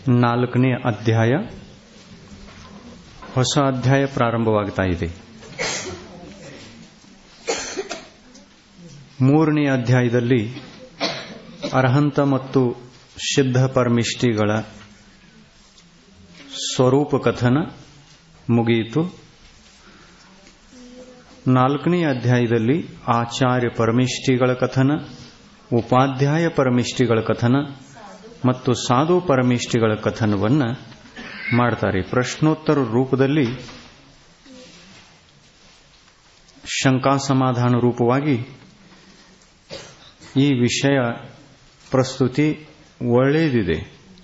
ನಾಲ್ಕನೇ ಅಧ್ಯಾಯ ಹೊಸ ಅಧ್ಯಾಯ ಪ್ರಾರಂಭವಾಗ್ತಾ ಇದೆ ಮೂರನೇ ಅಧ್ಯಾಯದಲ್ಲಿ ಅರ್ಹಂತ ಮತ್ತು ಸಿದ್ಧ ಪರಮಿಷ್ಠಿಗಳ ಸ್ವರೂಪ ಕಥನ ಮುಗಿಯಿತು ನಾಲ್ಕನೇ ಅಧ್ಯಾಯದಲ್ಲಿ ಆಚಾರ್ಯ ಪರಮಿಷ್ಠಿಗಳ ಕಥನ ಉಪಾಧ್ಯಾಯ ಪರಮಿಷ್ಠಿಗಳ ಕಥನ ಮತ್ತು ಸಾಧು ಪರಮಿಷ್ಠಿಗಳ ಕಥನವನ್ನು ಮಾಡ್ತಾರೆ ಪ್ರಶ್ನೋತ್ತರ ರೂಪದಲ್ಲಿ ಶಂಕಾ ಸಮಾಧಾನ ರೂಪವಾಗಿ ಈ ವಿಷಯ ಪ್ರಸ್ತುತಿ ಒಳ್ಳೆಯದಿದೆ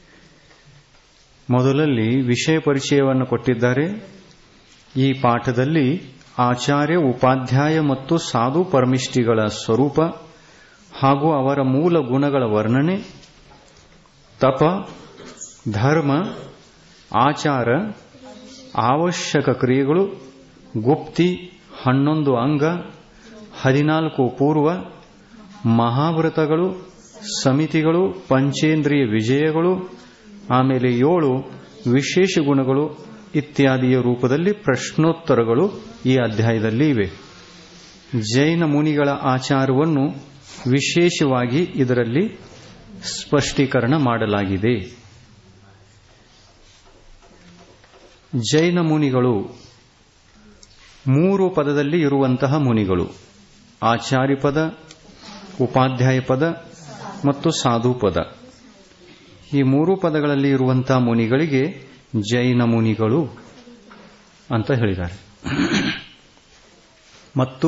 ಮೊದಲಲ್ಲಿ ವಿಷಯ ಪರಿಚಯವನ್ನು ಕೊಟ್ಟಿದ್ದಾರೆ ಈ ಪಾಠದಲ್ಲಿ ಆಚಾರ್ಯ ಉಪಾಧ್ಯಾಯ ಮತ್ತು ಸಾಧು ಪರಮಿಷ್ಠಿಗಳ ಸ್ವರೂಪ ಹಾಗೂ ಅವರ ಮೂಲ ಗುಣಗಳ ವರ್ಣನೆ ತಪ ಧರ್ಮ ಆಚಾರ ಅವಶ್ಯಕ ಕ್ರಿಯೆಗಳು ಗುಪ್ತಿ ಹನ್ನೊಂದು ಅಂಗ ಹದಿನಾಲ್ಕು ಪೂರ್ವ ಮಹಾವ್ರತಗಳು ಸಮಿತಿಗಳು ಪಂಚೇಂದ್ರಿಯ ವಿಜಯಗಳು ಆಮೇಲೆ ಏಳು ವಿಶೇಷ ಗುಣಗಳು ಇತ್ಯಾದಿಯ ರೂಪದಲ್ಲಿ ಪ್ರಶ್ನೋತ್ತರಗಳು ಈ ಅಧ್ಯಾಯದಲ್ಲಿ ಇವೆ ಜೈನ ಮುನಿಗಳ ಆಚಾರವನ್ನು ವಿಶೇಷವಾಗಿ ಇದರಲ್ಲಿ ಸ್ಪಷ್ಟೀಕರಣ ಮಾಡಲಾಗಿದೆ ಜೈನ ಮುನಿಗಳು ಮೂರು ಪದದಲ್ಲಿ ಇರುವಂತಹ ಮುನಿಗಳು ಆಚಾರ್ಯ ಪದ ಉಪಾಧ್ಯಾಯ ಪದ ಮತ್ತು ಸಾಧು ಪದ ಈ ಮೂರು ಪದಗಳಲ್ಲಿ ಇರುವಂತಹ ಮುನಿಗಳಿಗೆ ಜೈನ ಮುನಿಗಳು ಅಂತ ಹೇಳಿದ್ದಾರೆ ಮತ್ತು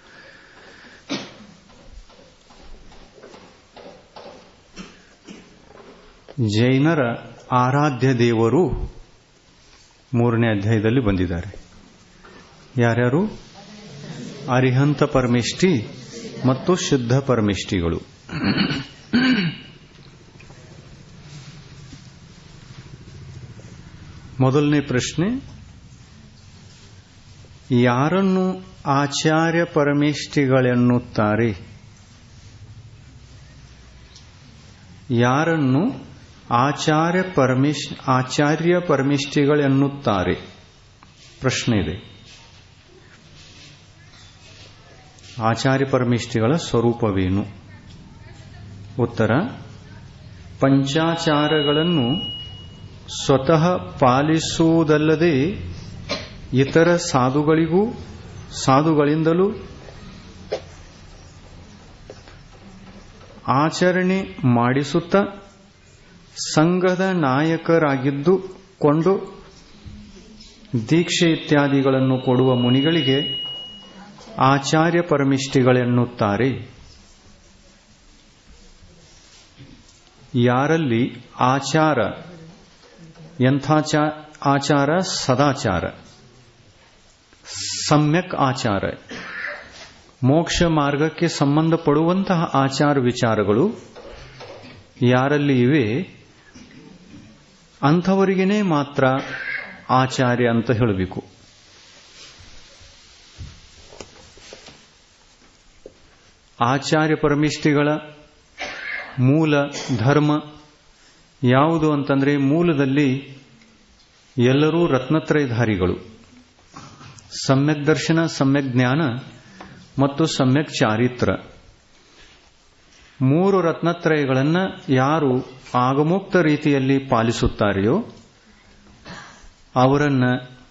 ಜೈನರ ಆರಾಧ್ಯ ದೇವರು ಮೂರನೇ ಅಧ್ಯಾಯದಲ್ಲಿ ಬಂದಿದ್ದಾರೆ ಯಾರ್ಯಾರು ಅರಿಹಂತ ಪರಮಿಷ್ಠಿ ಮತ್ತು ಶುದ್ಧ ಪರಮಿಷ್ಠಿಗಳು ಮೊದಲನೇ ಪ್ರಶ್ನೆ ಯಾರನ್ನು ಆಚಾರ್ಯ ಪರಮೇಷ್ಠಿಗಳೆನ್ನುತ್ತಾರೆ ಯಾರನ್ನು ಆಚಾರ್ಯ ಪರಮೇಶ್ ಆಚಾರ್ಯ ಪರಮಿಷ್ಠಿಗಳೆನ್ನುತ್ತಾರೆ ಪ್ರಶ್ನೆ ಇದೆ ಆಚಾರ್ಯ ಪರಮಿಷ್ಠಿಗಳ ಸ್ವರೂಪವೇನು ಉತ್ತರ ಪಂಚಾಚಾರಗಳನ್ನು ಸ್ವತಃ ಪಾಲಿಸುವುದಲ್ಲದೆ ಇತರ ಸಾಧುಗಳಿಗೂ ಸಾಧುಗಳಿಂದಲೂ ಆಚರಣೆ ಮಾಡಿಸುತ್ತಾ ಸಂಘದ ನಾಯಕರಾಗಿದ್ದು ಕೊಂಡು ದೀಕ್ಷೆ ಇತ್ಯಾದಿಗಳನ್ನು ಕೊಡುವ ಮುನಿಗಳಿಗೆ ಆಚಾರ್ಯ ಪರಮಿಷ್ಠಿಗಳೆನ್ನುತ್ತಾರೆ ಯಾರಲ್ಲಿ ಆಚಾರ ಎಂಥಾಚ ಆಚಾರ ಸದಾಚಾರ ಸಮ್ಯಕ್ ಆಚಾರ ಮೋಕ್ಷ ಮಾರ್ಗಕ್ಕೆ ಸಂಬಂಧಪಡುವಂತಹ ಆಚಾರ ವಿಚಾರಗಳು ಯಾರಲ್ಲಿ ಇವೆ ಅಂಥವರಿಗೇನೆ ಮಾತ್ರ ಆಚಾರ್ಯ ಅಂತ ಹೇಳಬೇಕು ಆಚಾರ್ಯ ಪರಮಿಷ್ಠಿಗಳ ಮೂಲ ಧರ್ಮ ಯಾವುದು ಅಂತಂದ್ರೆ ಮೂಲದಲ್ಲಿ ಎಲ್ಲರೂ ರತ್ನತ್ರಯಧಾರಿಗಳು ಸಮ್ಯಕ್ ದರ್ಶನ ಸಮ್ಯಕ್ ಜ್ಞಾನ ಮತ್ತು ಸಮ್ಯಕ್ ಚಾರಿತ್ರ ಮೂರು ರತ್ನತ್ರಯಗಳನ್ನು ಯಾರು ಆಗಮುಕ್ತ ರೀತಿಯಲ್ಲಿ ಪಾಲಿಸುತ್ತಾರೆಯೋ ಅವರನ್ನ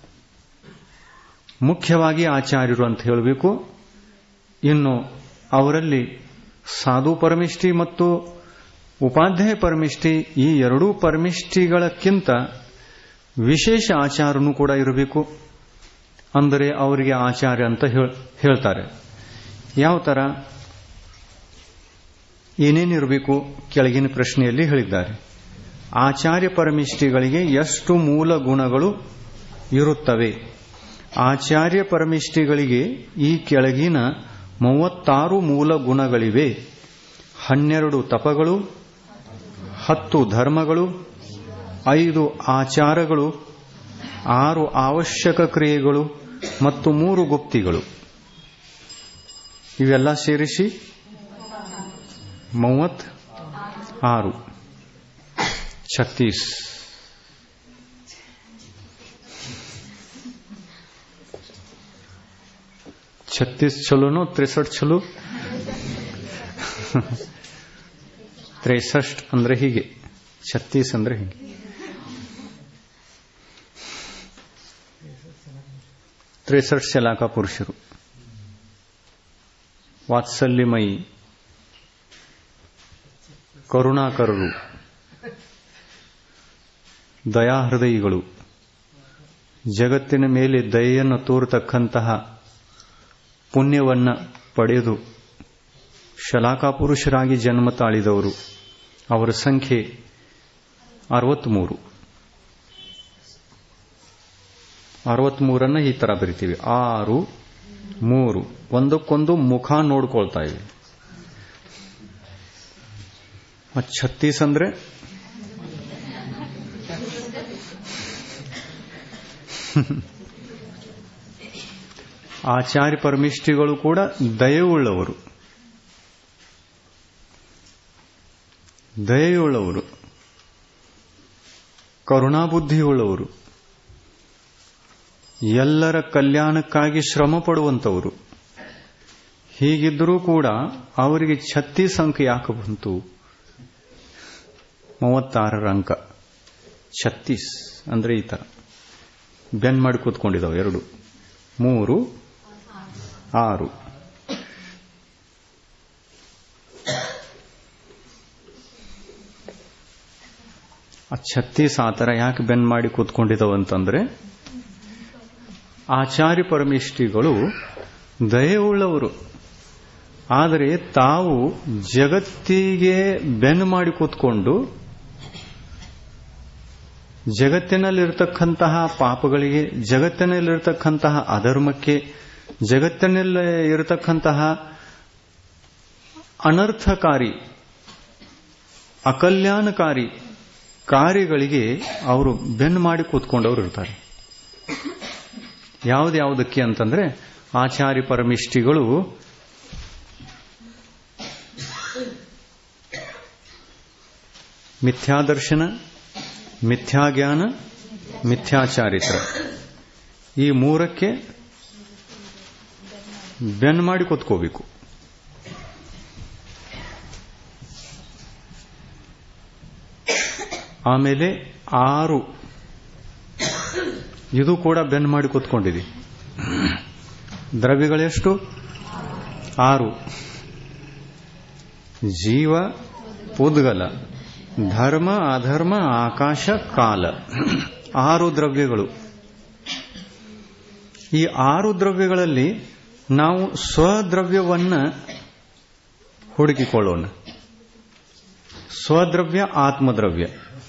ಮುಖ್ಯವಾಗಿ ಆಚಾರ್ಯರು ಅಂತ ಹೇಳಬೇಕು ಇನ್ನು ಅವರಲ್ಲಿ ಸಾಧು ಪರಮಿಷ್ಠಿ ಮತ್ತು ಉಪಾಧ್ಯಾಯ ಪರಮಿಷ್ಠಿ ಈ ಎರಡೂ ಪರಮಿಷ್ಠಿಗಳಕ್ಕಿಂತ ವಿಶೇಷ ಆಚಾರನೂ ಕೂಡ ಇರಬೇಕು ಅಂದರೆ ಅವರಿಗೆ ಆಚಾರ್ಯ ಅಂತ ಹೇಳ್ತಾರೆ ಯಾವ ತರ ಏನೇನಿರಬೇಕು ಕೆಳಗಿನ ಪ್ರಶ್ನೆಯಲ್ಲಿ ಹೇಳಿದ್ದಾರೆ ಆಚಾರ್ಯ ಪರಮಿಷ್ಠಿಗಳಿಗೆ ಎಷ್ಟು ಮೂಲ ಗುಣಗಳು ಇರುತ್ತವೆ ಆಚಾರ್ಯ ಪರಮಿಷ್ಠಿಗಳಿಗೆ ಈ ಕೆಳಗಿನ ಮೂವತ್ತಾರು ಮೂಲ ಗುಣಗಳಿವೆ ಹನ್ನೆರಡು ತಪಗಳು ಹತ್ತು ಧರ್ಮಗಳು ಐದು ಆಚಾರಗಳು ಆರು ಅವಶ್ಯಕ ಕ್ರಿಯೆಗಳು ಮತ್ತು ಮೂರು ಗುಪ್ತಿಗಳು ಇವೆಲ್ಲ ಸೇರಿಸಿ ಮೂವತ್ ಆರು ಛತ್ತೀಸ್ ಛತ್ತೀಸ್ ಚಲೋನೋ ತ್ರೆಸઠ್ ಚಲೋ ತ್ರೇಸಷ್ಟ್ ಅಂದ್ರೆ ಹೀಗೆ ಛತ್ತೀಸ್ ಅಂದ್ರೆ ಹೀಗೆ ತ್ರೇಸಷ್ಟ್ ಶಲಾಕ ಪುರುಷರು ವಾತ್ಸಲ್ಯಮಯಿ ಕರುಣಾಕರರು ದಯಾಹೃದಯಿಗಳು ಜಗತ್ತಿನ ಮೇಲೆ ದಯೆಯನ್ನು ತೋರತಕ್ಕಂತಹ ಪುಣ್ಯವನ್ನ ಪಡೆದು ಶಲಾಕಾಪುರುಷರಾಗಿ ಜನ್ಮ ತಾಳಿದವರು ಅವರ ಸಂಖ್ಯೆ ಅರವತ್ಮೂರು ಅರವತ್ಮೂರನ್ನ ಈ ತರ ಬರಿತೀವಿ ಆರು ಮೂರು ಒಂದಕ್ಕೊಂದು ಮುಖ ನೋಡ್ಕೊಳ್ತಾ ಇವೆ ಛತ್ತೀಸ್ ಅಂದ್ರೆ ಆಚಾರ್ಯ ಪರಮಿಷ್ಠಿಗಳು ಕೂಡ ದಯವುಳ್ಳವರು ದಯೆಯುಳ್ಳವರು ಕರುಣಾಬುದ್ಧಿಯುಳ್ಳವರು ಎಲ್ಲರ ಕಲ್ಯಾಣಕ್ಕಾಗಿ ಶ್ರಮ ಪಡುವಂತವರು ಹೀಗಿದ್ದರೂ ಕೂಡ ಅವರಿಗೆ ಛತ್ತೀಸ್ ಅಂಕ ಯಾಕೆ ಬಂತು ಮೂವತ್ತಾರರ ಅಂಕ ಛತ್ತೀಸ್ ಅಂದ್ರೆ ಈ ತರ ಬೆನ್ ಮಾಡಿ ಕೂತ್ಕೊಂಡಿದ್ದಾವೆ ಎರಡು ಮೂರು ಆರು ಆ ಛತ್ತೀಸ್ ಆ ಥರ ಯಾಕೆ ಬೆನ್ ಮಾಡಿ ಕೂತ್ಕೊಂಡಿದ್ದಾವಂತಂದ್ರೆ ಆಚಾರ್ಯ ಪರಮೇಷ್ಠಿಗಳು ದಯೆಯುಳ್ಳವರು ಆದರೆ ತಾವು ಜಗತ್ತಿಗೆ ಬೆನ್ನು ಮಾಡಿ ಕೂತ್ಕೊಂಡು ಜಗತ್ತಿನಲ್ಲಿರತಕ್ಕಂತಹ ಪಾಪಗಳಿಗೆ ಜಗತ್ತಿನಲ್ಲಿರತಕ್ಕಂತಹ ಅಧರ್ಮಕ್ಕೆ ಜಗತ್ತಿನಲ್ಲಿ ಇರತಕ್ಕಂತಹ ಅನರ್ಥಕಾರಿ ಅಕಲ್ಯಾಣಕಾರಿ ಕಾರ್ಯಗಳಿಗೆ ಅವರು ಬೆನ್ನು ಮಾಡಿ ಕೂತ್ಕೊಂಡವರು ಇರ್ತಾರೆ ಯಾವುದ್ಯಾವುದಕ್ಕೆ ಅಂತಂದ್ರೆ ಆಚಾರ್ಯ ಪರಮಿಷ್ಠಿಗಳು ಮಿಥ್ಯಾದರ್ಶನ ಮಿಥ್ಯಾಜ್ಞಾನ ಮಿಥ್ಯಾಚಾರಿತ್ರ ಈ ಮೂರಕ್ಕೆ ಬೆನ್ನು ಮಾಡಿ ಕೂತ್ಕೋಬೇಕು ಆಮೇಲೆ ಆರು ಇದು ಕೂಡ ಬೆನ್ನು ಮಾಡಿ ಕೂತ್ಕೊಂಡಿದೆ ದ್ರವ್ಯಗಳೆಷ್ಟು ಆರು ಜೀವ ಉದ್ಗಲ ಧರ್ಮ ಅಧರ್ಮ ಆಕಾಶ ಕಾಲ ಆರು ದ್ರವ್ಯಗಳು ಈ ಆರು ದ್ರವ್ಯಗಳಲ್ಲಿ ನಾವು ಸ್ವದ್ರವ್ಯವನ್ನ ಹುಡುಕಿಕೊಳ್ಳೋಣ ಸ್ವದ್ರವ್ಯ ಆತ್ಮದ್ರವ್ಯ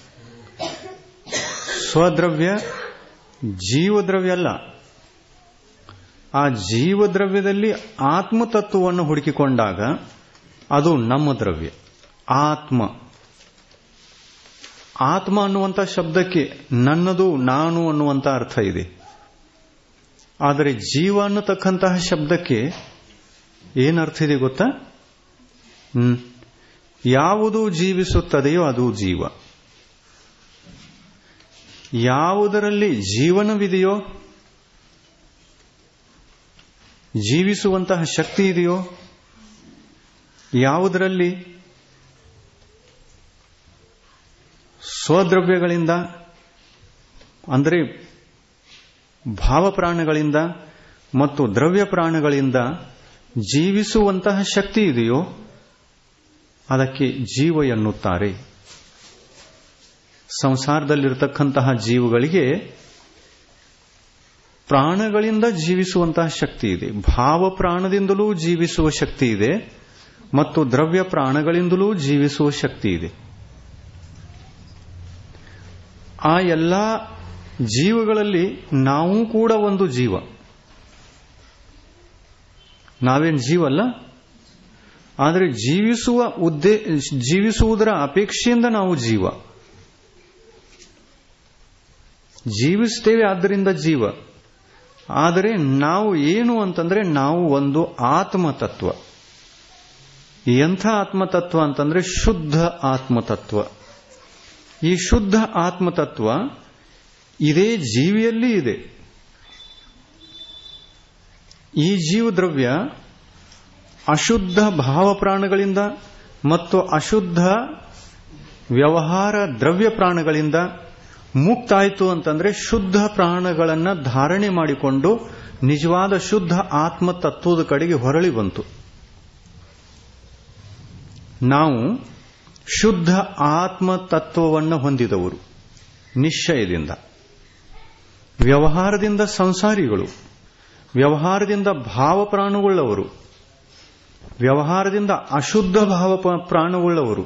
ಸ್ವದ್ರವ್ಯ ಜೀವದ್ರವ್ಯ ಅಲ್ಲ ಆ ಜೀವದ್ರವ್ಯದಲ್ಲಿ ಆತ್ಮತತ್ವವನ್ನು ಹುಡುಕಿಕೊಂಡಾಗ ಅದು ನಮ್ಮ ದ್ರವ್ಯ ಆತ್ಮ ಆತ್ಮ ಅನ್ನುವಂಥ ಶಬ್ದಕ್ಕೆ ನನ್ನದು ನಾನು ಅನ್ನುವಂಥ ಅರ್ಥ ಇದೆ ಆದರೆ ಜೀವ ಅನ್ನತಕ್ಕಂತಹ ಶಬ್ದಕ್ಕೆ ಏನರ್ಥ ಇದೆ ಗೊತ್ತಾ ಹ್ಮ್ ಯಾವುದು ಜೀವಿಸುತ್ತದೆಯೋ ಅದು ಜೀವ ಯಾವುದರಲ್ಲಿ ಜೀವನವಿದೆಯೋ ಜೀವಿಸುವಂತಹ ಶಕ್ತಿ ಇದೆಯೋ ಯಾವುದರಲ್ಲಿ ಸ್ವದ್ರವ್ಯಗಳಿಂದ ಅಂದರೆ ಭಾವಪ್ರಾಣಗಳಿಂದ ಮತ್ತು ದ್ರವ್ಯ ಪ್ರಾಣಗಳಿಂದ ಜೀವಿಸುವಂತಹ ಶಕ್ತಿ ಇದೆಯೋ ಅದಕ್ಕೆ ಜೀವ ಎನ್ನುತ್ತಾರೆ ಸಂಸಾರದಲ್ಲಿರತಕ್ಕಂತಹ ಜೀವಗಳಿಗೆ ಪ್ರಾಣಗಳಿಂದ ಜೀವಿಸುವಂತಹ ಶಕ್ತಿ ಇದೆ ಭಾವ ಪ್ರಾಣದಿಂದಲೂ ಜೀವಿಸುವ ಶಕ್ತಿ ಇದೆ ಮತ್ತು ದ್ರವ್ಯ ಪ್ರಾಣಗಳಿಂದಲೂ ಜೀವಿಸುವ ಶಕ್ತಿ ಇದೆ ಆ ಎಲ್ಲ ಜೀವಗಳಲ್ಲಿ ನಾವು ಕೂಡ ಒಂದು ಜೀವ ನಾವೇನು ಜೀವಲ್ಲ ಆದರೆ ಜೀವಿಸುವ ಉದ್ದೇ ಜೀವಿಸುವುದರ ಅಪೇಕ್ಷೆಯಿಂದ ನಾವು ಜೀವ ಜೀವಿಸ್ತೇವೆ ಆದ್ದರಿಂದ ಜೀವ ಆದರೆ ನಾವು ಏನು ಅಂತಂದ್ರೆ ನಾವು ಒಂದು ಆತ್ಮತತ್ವ ಎಂಥ ಆತ್ಮತತ್ವ ಅಂತಂದ್ರೆ ಶುದ್ಧ ಆತ್ಮತತ್ವ ಈ ಶುದ್ಧ ಆತ್ಮತತ್ವ ಇದೇ ಜೀವಿಯಲ್ಲಿ ಇದೆ ಈ ಜೀವದ್ರವ್ಯ ಅಶುದ್ಧ ಭಾವಪ್ರಾಣಗಳಿಂದ ಮತ್ತು ಅಶುದ್ಧ ವ್ಯವಹಾರ ದ್ರವ್ಯ ಪ್ರಾಣಗಳಿಂದ ಮುಕ್ತಾಯಿತು ಅಂತಂದ್ರೆ ಶುದ್ಧ ಪ್ರಾಣಗಳನ್ನ ಧಾರಣೆ ಮಾಡಿಕೊಂಡು ನಿಜವಾದ ಶುದ್ಧ ಆತ್ಮ ತತ್ವದ ಕಡೆಗೆ ಹೊರಳಿ ಬಂತು ನಾವು ಶುದ್ಧ ಆತ್ಮ ತತ್ವವನ್ನು ಹೊಂದಿದವರು ನಿಶ್ಚಯದಿಂದ ವ್ಯವಹಾರದಿಂದ ಸಂಸಾರಿಗಳು ವ್ಯವಹಾರದಿಂದ ಭಾವಪ್ರಾಣವುಳ್ಳವರು ವ್ಯವಹಾರದಿಂದ ಅಶುದ್ಧ ಭಾವ ಪ್ರಾಣವುಳ್ಳವರು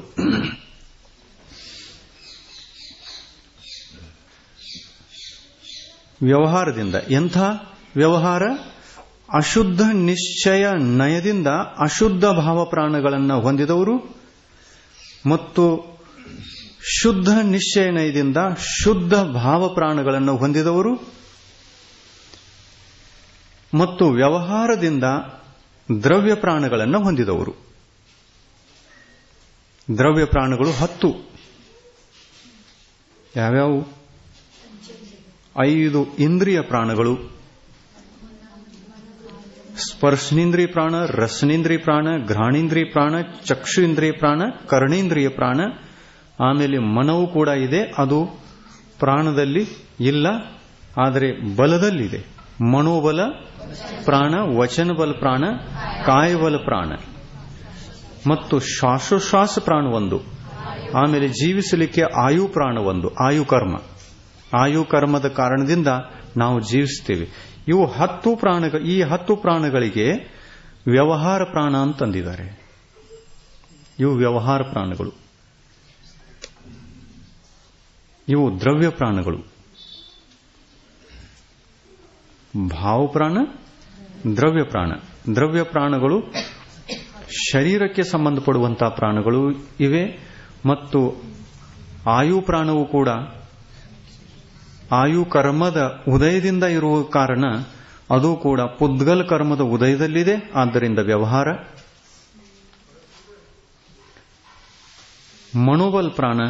ವ್ಯವಹಾರದಿಂದ ಎಂಥ ವ್ಯವಹಾರ ಅಶುದ್ಧ ನಿಶ್ಚಯ ನಯದಿಂದ ಅಶುದ್ಧ ಭಾವಪ್ರಾಣಗಳನ್ನು ಹೊಂದಿದವರು ಮತ್ತು ಶುದ್ಧ ನಿಶ್ಚಯ ನಯದಿಂದ ಶುದ್ಧ ಭಾವಪ್ರಾಣಗಳನ್ನು ಹೊಂದಿದವರು ಮತ್ತು ವ್ಯವಹಾರದಿಂದ ದ್ರವ್ಯ ಪ್ರಾಣಗಳನ್ನು ಹೊಂದಿದವರು ದ್ರವ್ಯ ಪ್ರಾಣಗಳು ಹತ್ತು ಯಾವ್ಯಾವು ಐದು ಇಂದ್ರಿಯ ಪ್ರಾಣಗಳು ಸ್ಪರ್ಶನೇಂದ್ರಿಯ ಪ್ರಾಣ ರಸನೇಂದ್ರಿಯ ಪ್ರಾಣ ಘ್ರಾಣೇಂದ್ರಿಯ ಪ್ರಾಣ ಚಕ್ಷು ಇಂದ್ರಿಯ ಪ್ರಾಣ ಕರ್ಣೇಂದ್ರಿಯ ಪ್ರಾಣ ಆಮೇಲೆ ಮನವು ಕೂಡ ಇದೆ ಅದು ಪ್ರಾಣದಲ್ಲಿ ಇಲ್ಲ ಆದರೆ ಬಲದಲ್ಲಿದೆ ಮನೋಬಲ ಪ್ರಾಣ ವಚನಬಲ ಪ್ರಾಣ ಕಾಯಬಲ ಪ್ರಾಣ ಮತ್ತು ಶ್ವಾಸೋಶ್ವಾಸ ಪ್ರಾಣ ಒಂದು ಆಮೇಲೆ ಜೀವಿಸಲಿಕ್ಕೆ ಆಯು ಪ್ರಾಣ ಒಂದು ಆಯು ಕರ್ಮ ಆಯು ಕರ್ಮದ ಕಾರಣದಿಂದ ನಾವು ಜೀವಿಸ್ತೇವೆ ಇವು ಹತ್ತು ಪ್ರಾಣ ಈ ಹತ್ತು ಪ್ರಾಣಗಳಿಗೆ ವ್ಯವಹಾರ ಪ್ರಾಣ ಅಂತಂದಿದ್ದಾರೆ ಇವು ವ್ಯವಹಾರ ಪ್ರಾಣಗಳು ಇವು ದ್ರವ್ಯ ಪ್ರಾಣಗಳು ಭಾವಪ್ರಾಣ ದ್ರವ್ಯ ಪ್ರಾಣ ದ್ರವ್ಯ ಪ್ರಾಣಗಳು ಶರೀರಕ್ಕೆ ಸಂಬಂಧಪಡುವಂತಹ ಪ್ರಾಣಗಳು ಇವೆ ಮತ್ತು ಆಯು ಪ್ರಾಣವು ಕೂಡ ಆಯು ಕರ್ಮದ ಉದಯದಿಂದ ಇರುವ ಕಾರಣ ಅದು ಕೂಡ ಪುದ್ಗಲ್ ಕರ್ಮದ ಉದಯದಲ್ಲಿದೆ ಆದ್ದರಿಂದ ವ್ಯವಹಾರ ಮನೋಬಲ್ ಪ್ರಾಣ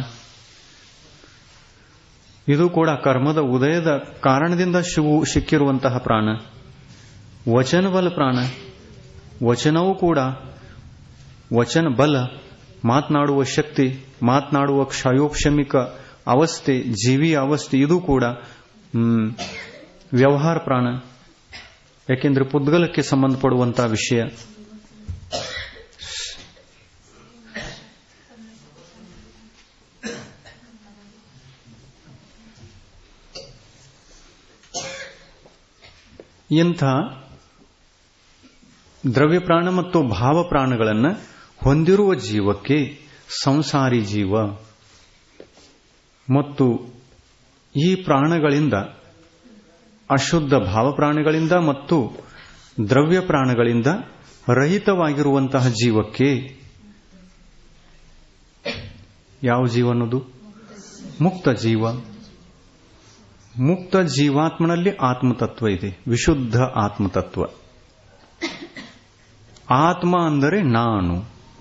ಇದು ಕೂಡ ಕರ್ಮದ ಉದಯದ ಕಾರಣದಿಂದ ಸಿಕ್ಕಿರುವಂತಹ ಪ್ರಾಣ ವಚನಬಲ ಪ್ರಾಣ ವಚನವೂ ಕೂಡ ವಚನ ಬಲ ಮಾತನಾಡುವ ಶಕ್ತಿ ಮಾತನಾಡುವ ಕ್ಷಯೋಕ್ಷಮಿಕ ಅವಸ್ಥೆ ಜೀವಿಯ ಅವಸ್ಥೆ ಇದು ಕೂಡ ವ್ಯವಹಾರ ಪ್ರಾಣ ಯಾಕೆಂದ್ರೆ ಪುದ್ಗಲಕ್ಕೆ ಸಂಬಂಧಪಡುವಂತಹ ವಿಷಯ ಇಂಥ ದ್ರವ್ಯ ಪ್ರಾಣ ಮತ್ತು ಭಾವ ಪ್ರಾಣಗಳನ್ನು ಹೊಂದಿರುವ ಜೀವಕ್ಕೆ ಸಂಸಾರಿ ಜೀವ ಮತ್ತು ಈ ಪ್ರಾಣಗಳಿಂದ ಅಶುದ್ಧ ಭಾವಪ್ರಾಣಿಗಳಿಂದ ಮತ್ತು ದ್ರವ್ಯ ಪ್ರಾಣಗಳಿಂದ ರಹಿತವಾಗಿರುವಂತಹ ಜೀವಕ್ಕೆ ಯಾವ ಜೀವ ಅನ್ನೋದು ಮುಕ್ತ ಜೀವ ಮುಕ್ತ ಜೀವಾತ್ಮನಲ್ಲಿ ಆತ್ಮತತ್ವ ಇದೆ ವಿಶುದ್ಧ ಆತ್ಮತತ್ವ ಆತ್ಮ ಅಂದರೆ ನಾನು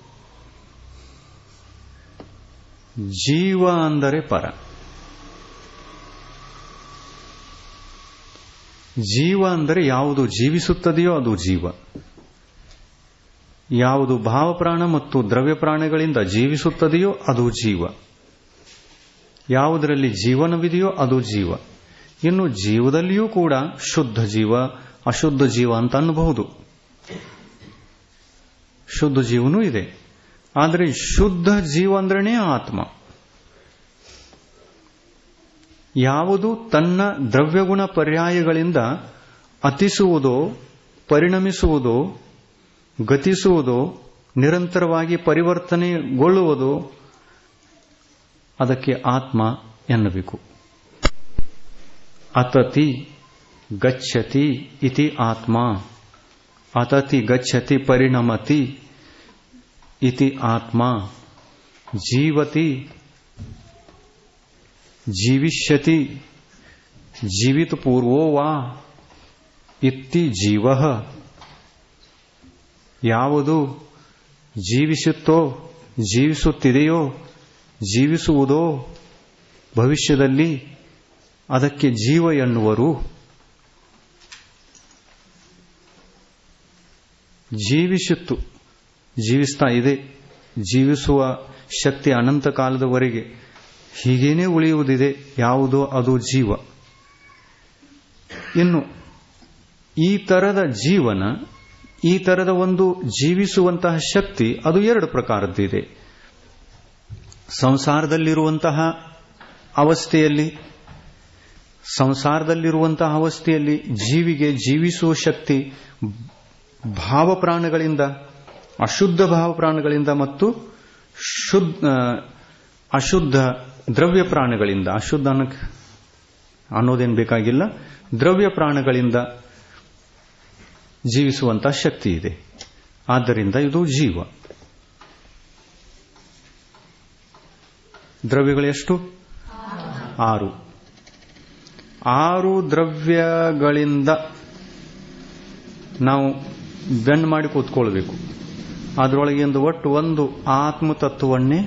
ಜೀವ ಅಂದರೆ ಪರ ಜೀವ ಅಂದರೆ ಯಾವುದು ಜೀವಿಸುತ್ತದೆಯೋ ಅದು ಜೀವ ಯಾವುದು ಭಾವಪ್ರಾಣ ಮತ್ತು ದ್ರವ್ಯ ಪ್ರಾಣಗಳಿಂದ ಜೀವಿಸುತ್ತದೆಯೋ ಅದು ಜೀವ ಯಾವುದರಲ್ಲಿ ಜೀವನವಿದೆಯೋ ಅದು ಜೀವ ಇನ್ನು ಜೀವದಲ್ಲಿಯೂ ಕೂಡ ಶುದ್ಧ ಜೀವ ಅಶುದ್ಧ ಜೀವ ಅಂತ ಅನ್ನಬಹುದು ಶುದ್ಧ ಜೀವನೂ ಇದೆ ಆದರೆ ಶುದ್ಧ ಜೀವ ಅಂದ್ರನೇ ಆತ್ಮ ಯಾವುದು ತನ್ನ ದ್ರವ್ಯಗುಣ ಪರ್ಯಾಯಗಳಿಂದ ಅತಿಸುವುದೋ ಪರಿಣಮಿಸುವುದೋ ಗತಿಸುವುದೋ ನಿರಂತರವಾಗಿ ಪರಿವರ್ತನೆಗೊಳ್ಳುವುದೋ ಅದಕ್ಕೆ ಆತ್ಮ ಎನ್ನಬೇಕು ಅತತಿ ಗಚ್ಚತಿ ಇತಿ ಆತ್ಮ ಅತತಿ ಗಚ್ಚತಿ ಪರಿಣಮತಿ ಇತಿ ಆತ್ಮ ಜೀವತಿ ಜೀವಿಷ್ಯತಿ ಜೀವಿತ ಪೂರ್ವೋ ವಾ ಇತ್ತಿ ಜೀವ ಯಾವುದು ಜೀವಿಸುತ್ತೋ ಜೀವಿಸುತ್ತಿದೆಯೋ ಜೀವಿಸುವುದೋ ಭವಿಷ್ಯದಲ್ಲಿ ಅದಕ್ಕೆ ಜೀವ ಎನ್ನುವರು ಜೀವಿಸಿತ್ತು ಜೀವಿಸ್ತಾ ಇದೆ ಜೀವಿಸುವ ಶಕ್ತಿ ಅನಂತ ಕಾಲದವರೆಗೆ ಹೀಗೇನೇ ಉಳಿಯುವುದಿದೆ ಯಾವುದೋ ಅದು ಜೀವ ಇನ್ನು ಈ ತರದ ಜೀವನ ಈ ತರದ ಒಂದು ಜೀವಿಸುವಂತಹ ಶಕ್ತಿ ಅದು ಎರಡು ಪ್ರಕಾರದ್ದಿದೆ ಸಂಸಾರದಲ್ಲಿರುವಂತಹ ಅವಸ್ಥೆಯಲ್ಲಿ ಸಂಸಾರದಲ್ಲಿರುವಂತಹ ಅವಸ್ಥೆಯಲ್ಲಿ ಜೀವಿಗೆ ಜೀವಿಸುವ ಶಕ್ತಿ ಭಾವಪ್ರಾಣಗಳಿಂದ ಅಶುದ್ಧ ಭಾವಪ್ರಾಣಗಳಿಂದ ಮತ್ತು ಶುದ್ಧ ಅಶುದ್ಧ ದ್ರವ್ಯ ಪ್ರಾಣಗಳಿಂದ ಅಶುದ್ಧ ಅನ್ನೋದೇನು ಬೇಕಾಗಿಲ್ಲ ದ್ರವ್ಯ ಪ್ರಾಣಗಳಿಂದ ಜೀವಿಸುವಂತಹ ಶಕ್ತಿ ಇದೆ ಆದ್ದರಿಂದ ಇದು ಜೀವ ದ್ರವ್ಯಗಳೆಷ್ಟು ಆರು ಆರು ದ್ರವ್ಯಗಳಿಂದ ನಾವು ಬೆಂಡ್ ಮಾಡಿ ಕೂತ್ಕೊಳ್ಬೇಕು ಅದರೊಳಗಿಂದ ಒಟ್ಟು ಒಂದು ಆತ್ಮತತ್ವವನ್ನೇ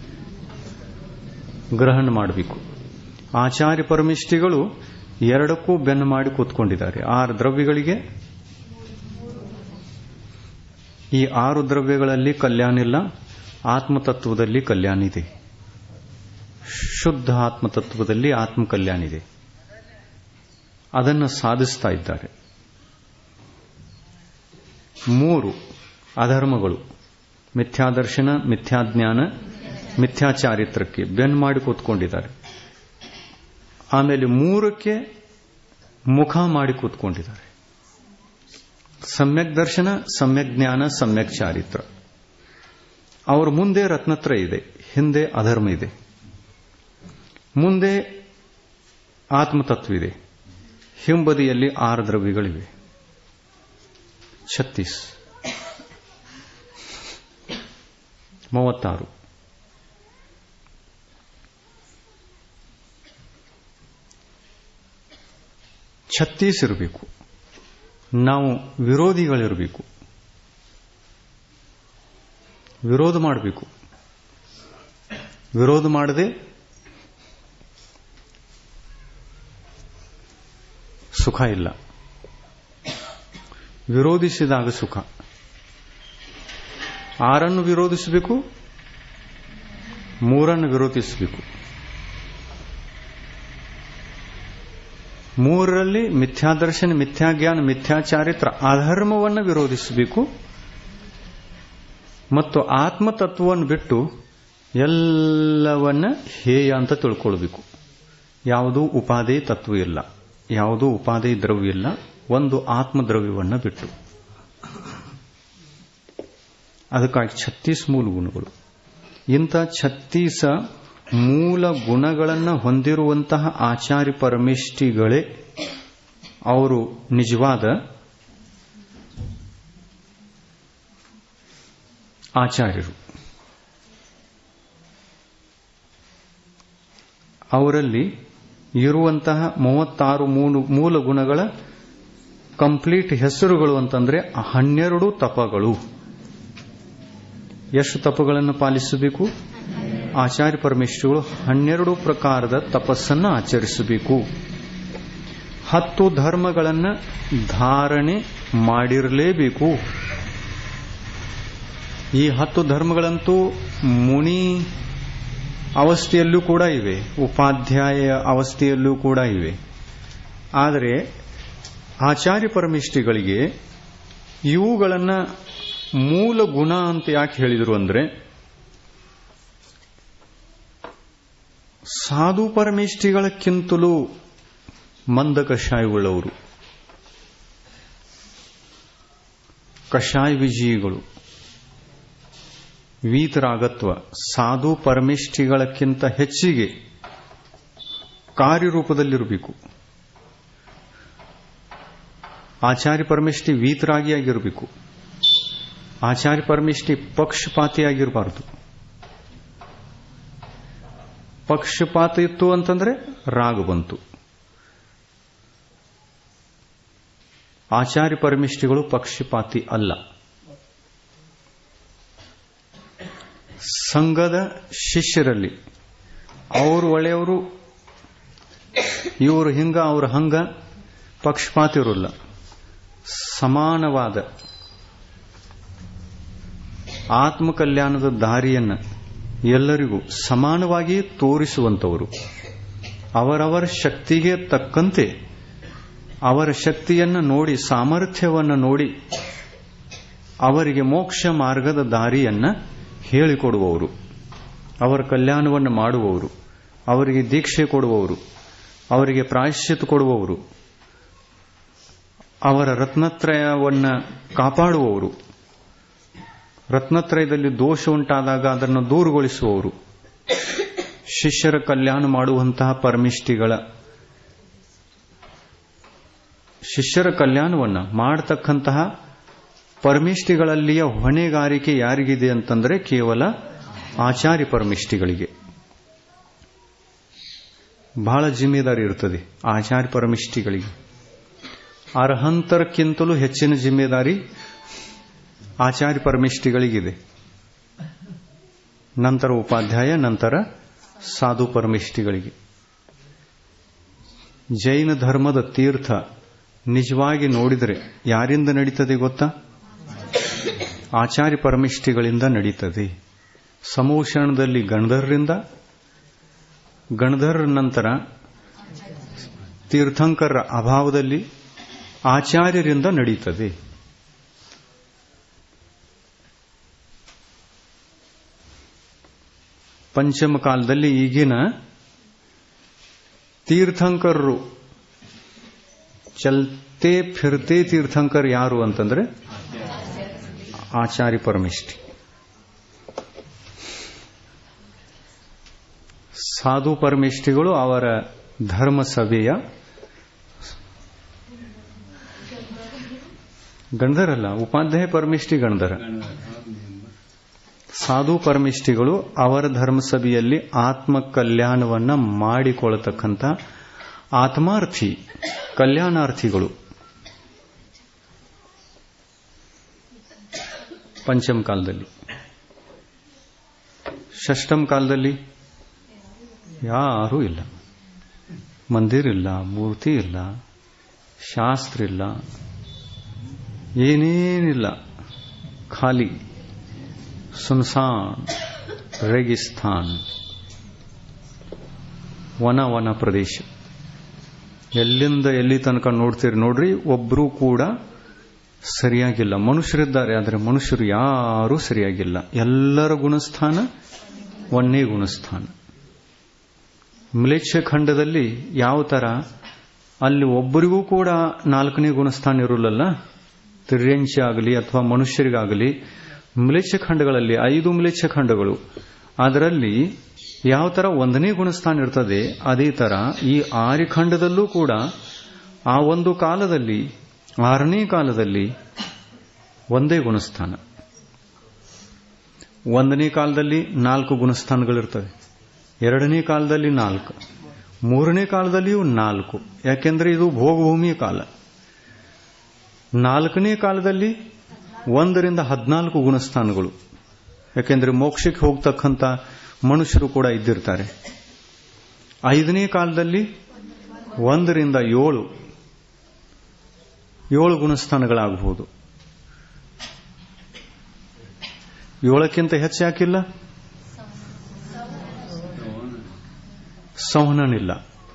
ಗ್ರಹಣ ಮಾಡಬೇಕು ಆಚಾರ್ಯ ಪರಮಿಷ್ಠಿಗಳು ಎರಡಕ್ಕೂ ಬೆನ್ನು ಮಾಡಿ ಕೂತ್ಕೊಂಡಿದ್ದಾರೆ ಆರು ದ್ರವ್ಯಗಳಿಗೆ ಈ ಆರು ದ್ರವ್ಯಗಳಲ್ಲಿ ಕಲ್ಯಾಣ ಇಲ್ಲ ಆತ್ಮತತ್ವದಲ್ಲಿ ಕಲ್ಯಾಣ ಇದೆ ಶುದ್ಧ ಆತ್ಮತತ್ವದಲ್ಲಿ ಆತ್ಮ ಕಲ್ಯಾಣ ಇದೆ ಅದನ್ನು ಸಾಧಿಸ್ತಾ ಇದ್ದಾರೆ ಮೂರು ಅಧರ್ಮಗಳು ಮಿಥ್ಯಾದರ್ಶನ ಮಿಥ್ಯಾಜ್ಞಾನ ಮಿಥ್ಯಾಚಾರಿತ್ರಕ್ಕೆ ಬೆನ್ ಮಾಡಿ ಕೂತ್ಕೊಂಡಿದ್ದಾರೆ ಆಮೇಲೆ ಮೂರಕ್ಕೆ ಮುಖ ಮಾಡಿ ಕೂತ್ಕೊಂಡಿದ್ದಾರೆ ಸಮ್ಯಕ್ ದರ್ಶನ ಸಮ್ಯಕ್ ಜ್ಞಾನ ಸಮ್ಯಕ್ ಚಾರಿತ್ರ ಅವರ ಮುಂದೆ ರತ್ನತ್ರ ಇದೆ ಹಿಂದೆ ಅಧರ್ಮ ಇದೆ ಮುಂದೆ ಆತ್ಮತತ್ವ ಇದೆ ಹಿಂಬದಿಯಲ್ಲಿ ಆರು ದ್ರವ್ಯಗಳಿವೆ ಛತ್ತೀಸ್ ಮೂವತ್ತಾರು ಛತ್ತೀಸ್ ಇರಬೇಕು ನಾವು ವಿರೋಧಿಗಳಿರಬೇಕು ವಿರೋಧ ಮಾಡಬೇಕು ವಿರೋಧ ಮಾಡದೆ ಸುಖ ಇಲ್ಲ ವಿರೋಧಿಸಿದಾಗ ಸುಖ ಆರನ್ನು ವಿರೋಧಿಸಬೇಕು ಮೂರನ್ನು ವಿರೋಧಿಸಬೇಕು ಮೂರರಲ್ಲಿ ಮಿಥ್ಯಾದರ್ಶನ ಮಿಥ್ಯಾಜ್ಞಾನ ಮಿಥ್ಯಾಚಾರಿತ್ರ ಅಧರ್ಮವನ್ನು ವಿರೋಧಿಸಬೇಕು ಮತ್ತು ಆತ್ಮತತ್ವವನ್ನು ಬಿಟ್ಟು ಎಲ್ಲವನ್ನ ಹೇಯ ಅಂತ ತಿಳ್ಕೊಳ್ಬೇಕು ಯಾವುದೂ ಉಪಾಧಿ ತತ್ವ ಇಲ್ಲ ಯಾವುದೂ ಉಪಾಧಿ ದ್ರವ್ಯ ಇಲ್ಲ ಒಂದು ಆತ್ಮದ್ರವ್ಯವನ್ನು ಬಿಟ್ಟು ಅದಕ್ಕಾಗಿ ಛತ್ತೀಸ್ ಮೂಲ ಗುಣಗಳು ಇಂಥ ಛತ್ತೀಸ ಮೂಲ ಗುಣಗಳನ್ನು ಹೊಂದಿರುವಂತಹ ಆಚಾರ್ಯ ಪರಮೇಷ್ಠಿಗಳೇ ಅವರು ನಿಜವಾದ ಆಚಾರ್ಯರು ಅವರಲ್ಲಿ ಇರುವಂತಹ ಮೂವತ್ತಾರು ಮೂಲ ಗುಣಗಳ ಕಂಪ್ಲೀಟ್ ಹೆಸರುಗಳು ಅಂತಂದ್ರೆ ಹನ್ನೆರಡು ತಪಗಳು ಎಷ್ಟು ತಪಗಳನ್ನು ಪಾಲಿಸಬೇಕು ಆಚಾರ್ಯ ಪರಮೇಶ್ವರಗಳು ಹನ್ನೆರಡು ಪ್ರಕಾರದ ತಪಸ್ಸನ್ನು ಆಚರಿಸಬೇಕು ಹತ್ತು ಧರ್ಮಗಳನ್ನು ಧಾರಣೆ ಮಾಡಿರಲೇಬೇಕು ಈ ಹತ್ತು ಧರ್ಮಗಳಂತೂ ಮುನಿ ಅವಸ್ಥೆಯಲ್ಲೂ ಕೂಡ ಇವೆ ಉಪಾಧ್ಯಾಯ ಅವಸ್ಥೆಯಲ್ಲೂ ಕೂಡ ಇವೆ ಆದರೆ ಆಚಾರ್ಯ ಪರಮಿಷ್ಠಿಗಳಿಗೆ ಇವುಗಳನ್ನು ಮೂಲ ಗುಣ ಅಂತ ಯಾಕೆ ಹೇಳಿದರು ಅಂದ್ರೆ ಸಾಧು ಪರಮೇಷ್ಠಿಗಳಕ್ಕಿಂತಲೂ ಮಂದ ಕಷಾಯವುಳ್ಳವರು ಕಷಾಯ ವಿಜಯಿಗಳು ವೀತರಾಗತ್ವ ಸಾಧು ಪರಮೇಷ್ಠಿಗಳಕ್ಕಿಂತ ಹೆಚ್ಚಿಗೆ ಕಾರ್ಯರೂಪದಲ್ಲಿರಬೇಕು ಆಚಾರ್ಯ ಪರಮೇಷ್ಠಿ ವೀತರಾಗಿಯಾಗಿರಬೇಕು ಆಚಾರ್ಯ ಪರಮೇಷ್ಠಿ ಪಕ್ಷಪಾತಿಯಾಗಿರಬಾರದು ಪಕ್ಷಪಾತ ಇತ್ತು ಅಂತಂದ್ರೆ ರಾಗ ಬಂತು ಆಚಾರ್ಯ ಪರಮಿಷ್ಠಿಗಳು ಪಕ್ಷಪಾತಿ ಅಲ್ಲ ಸಂಘದ ಶಿಷ್ಯರಲ್ಲಿ ಅವರು ಒಳ್ಳೆಯವರು ಇವರು ಹಿಂಗ ಅವರು ಹಂಗ ಪಕ್ಷಪಾತಿರಲ್ಲ ಸಮಾನವಾದ ಆತ್ಮ ಕಲ್ಯಾಣದ ದಾರಿಯನ್ನು ಎಲ್ಲರಿಗೂ ಸಮಾನವಾಗಿ ತೋರಿಸುವಂತವರು ಅವರವರ ಶಕ್ತಿಗೆ ತಕ್ಕಂತೆ ಅವರ ಶಕ್ತಿಯನ್ನು ನೋಡಿ ಸಾಮರ್ಥ್ಯವನ್ನು ನೋಡಿ ಅವರಿಗೆ ಮೋಕ್ಷ ಮಾರ್ಗದ ದಾರಿಯನ್ನ ಹೇಳಿಕೊಡುವವರು ಅವರ ಕಲ್ಯಾಣವನ್ನು ಮಾಡುವವರು ಅವರಿಗೆ ದೀಕ್ಷೆ ಕೊಡುವವರು ಅವರಿಗೆ ಪ್ರಾಯಶ್ಚಿತ್ ಕೊಡುವವರು ಅವರ ರತ್ನತ್ರಯವನ್ನ ಕಾಪಾಡುವವರು ರತ್ನತ್ರಯದಲ್ಲಿ ದೋಷ ಉಂಟಾದಾಗ ಅದನ್ನು ದೂರುಗೊಳಿಸುವವರು ಶಿಷ್ಯರ ಕಲ್ಯಾಣ ಮಾಡುವಂತಹ ಪರಮಿಷ್ಠಿಗಳ ಶಿಷ್ಯರ ಕಲ್ಯಾಣವನ್ನ ಮಾಡತಕ್ಕಂತಹ ಪರಮಿಷ್ಠಿಗಳಲ್ಲಿಯ ಹೊಣೆಗಾರಿಕೆ ಯಾರಿಗಿದೆ ಅಂತಂದ್ರೆ ಕೇವಲ ಆಚಾರ್ಯ ಪರಮಿಷ್ಠಿಗಳಿಗೆ ಬಹಳ ಜಿಮ್ಮೆದಾರಿ ಇರ್ತದೆ ಆಚಾರ್ಯ ಪರಮಿಷ್ಠಿಗಳಿಗೆ ಅರ್ಹಂತರಕ್ಕಿಂತಲೂ ಹೆಚ್ಚಿನ ಜಿಮ್ಮೆದಾರಿ ಆಚಾರ್ಯ ಪರಮಿಷ್ಠಿಗಳಿಗಿದೆ ನಂತರ ಉಪಾಧ್ಯಾಯ ನಂತರ ಸಾಧು ಪರಮಿಷ್ಠಿಗಳಿಗೆ ಜೈನ ಧರ್ಮದ ತೀರ್ಥ ನಿಜವಾಗಿ ನೋಡಿದರೆ ಯಾರಿಂದ ನಡೀತದೆ ಗೊತ್ತಾ ಆಚಾರ್ಯ ಪರಮಿಷ್ಠಿಗಳಿಂದ ನಡೀತದೆ ಸಮೋಷಣದಲ್ಲಿ ಗಣಧರ್ರಿಂದ ಗಣಧರ್ ನಂತರ ತೀರ್ಥಂಕರ ಅಭಾವದಲ್ಲಿ ಆಚಾರ್ಯರಿಂದ ನಡೀತದೆ ಪಂಚಮ ಕಾಲದಲ್ಲಿ ಈಗಿನ ತೀರ್ಥಂಕರರು ಚಲ್ತೆ ಫಿರ್ತೆ ತೀರ್ಥಂಕರ್ ಯಾರು ಅಂತಂದ್ರೆ ಆಚಾರ್ಯ ಪರಮಿಷ್ಠಿ ಸಾಧು ಪರಮಿಷ್ಠಿಗಳು ಅವರ ಧರ್ಮ ಸಭೆಯ ಗಣಧರಲ್ಲ ಉಪಾಧ್ಯಾಯ ಪರಮಿಷ್ಠಿ ಗಣಧರ ಸಾಧು ಪರಮಿಷ್ಠಿಗಳು ಅವರ ಧರ್ಮಸಭೆಯಲ್ಲಿ ಆತ್ಮ ಕಲ್ಯಾಣವನ್ನ ಮಾಡಿಕೊಳ್ಳತಕ್ಕಂಥ ಆತ್ಮಾರ್ಥಿ ಕಲ್ಯಾಣಾರ್ಥಿಗಳು ಪಂಚಮ ಕಾಲದಲ್ಲಿ ಷಷ್ಟಮ ಕಾಲದಲ್ಲಿ ಯಾರೂ ಇಲ್ಲ ಮಂದಿರ ಇಲ್ಲ ಮೂರ್ತಿ ಇಲ್ಲ ಶಾಸ್ತ್ರ ಇಲ್ಲ ಏನೇನಿಲ್ಲ ಖಾಲಿ ಸುನ್ಸಾನ್ ರೇಗಿಸ್ಥಾನ್ ವನ ವನ ಪ್ರದೇಶ ಎಲ್ಲಿಂದ ಎಲ್ಲಿ ತನಕ ನೋಡ್ತೀರಿ ನೋಡ್ರಿ ಒಬ್ಬರೂ ಕೂಡ ಸರಿಯಾಗಿಲ್ಲ ಮನುಷ್ಯರಿದ್ದಾರೆ ಆದರೆ ಮನುಷ್ಯರು ಯಾರೂ ಸರಿಯಾಗಿಲ್ಲ ಎಲ್ಲರ ಗುಣಸ್ಥಾನ ಒಂದೇ ಗುಣಸ್ಥಾನ ಮ್ಲೇಚ್ಛ ಖಂಡದಲ್ಲಿ ಯಾವ ತರ ಅಲ್ಲಿ ಒಬ್ಬರಿಗೂ ಕೂಡ ನಾಲ್ಕನೇ ಗುಣಸ್ಥಾನ ಇರೋಲ್ಲ ತಿರ್ಯಂಚ ಆಗಲಿ ಅಥವಾ ಮನುಷ್ಯರಿಗಾಗಲಿ ಮ್ಲೇಚ್ಛ ಖಂಡಗಳಲ್ಲಿ ಐದು ಮ್ಲೇಚ್ಛ ಖಂಡಗಳು ಅದರಲ್ಲಿ ಯಾವ ತರ ಒಂದನೇ ಗುಣಸ್ಥಾನ ಇರ್ತದೆ ಅದೇ ತರ ಈ ಆರ್ಯಖಂಡದಲ್ಲೂ ಕೂಡ ಆ ಒಂದು ಕಾಲದಲ್ಲಿ ಆರನೇ ಕಾಲದಲ್ಲಿ ಒಂದೇ ಗುಣಸ್ಥಾನ ಒಂದನೇ ಕಾಲದಲ್ಲಿ ನಾಲ್ಕು ಗುಣಸ್ಥಾನಗಳಿರ್ತವೆ ಎರಡನೇ ಕಾಲದಲ್ಲಿ ನಾಲ್ಕು ಮೂರನೇ ಕಾಲದಲ್ಲಿಯೂ ನಾಲ್ಕು ಯಾಕೆಂದ್ರೆ ಇದು ಭೋಗಭೂಮಿಯ ಕಾಲ ನಾಲ್ಕನೇ ಕಾಲದಲ್ಲಿ ಒಂದರಿಂದ ಹದಿನಾಲ್ಕು ಗುಣಸ್ಥಾನಗಳು ಯಾಕೆಂದ್ರೆ ಮೋಕ್ಷಕ್ಕೆ ಹೋಗ್ತಕ್ಕಂಥ ಮನುಷ್ಯರು ಕೂಡ ಇದ್ದಿರ್ತಾರೆ ಐದನೇ ಕಾಲದಲ್ಲಿ ಒಂದರಿಂದ ಏಳು ಏಳು ಗುಣಸ್ಥಾನಗಳಾಗಬಹುದು ಏಳಕ್ಕಿಂತ ಹೆಚ್ಚು ಯಾಕಿಲ್ಲ ಸಂವಹನನಿಲ್ಲ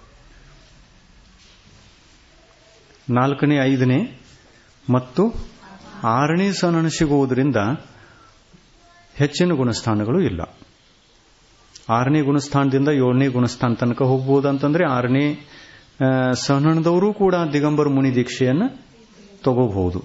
ನಾಲ್ಕನೇ ಐದನೇ ಮತ್ತು ಆರನೇ ಸಂವಹನ ಸಿಗುವುದರಿಂದ ಹೆಚ್ಚಿನ ಗುಣಸ್ಥಾನಗಳು ಇಲ್ಲ ಆರನೇ ಗುಣಸ್ಥಾನದಿಂದ ಏಳನೇ ಗುಣಸ್ಥಾನ ತನಕ ಹೋಗಬಹುದು ಅಂತಂದ್ರೆ ಆರನೇ ಸಹನದವರು ಕೂಡ ದಿಗಂಬರ ಮುನಿ ದೀಕ್ಷೆಯನ್ನು ತಗೋಬಹುದು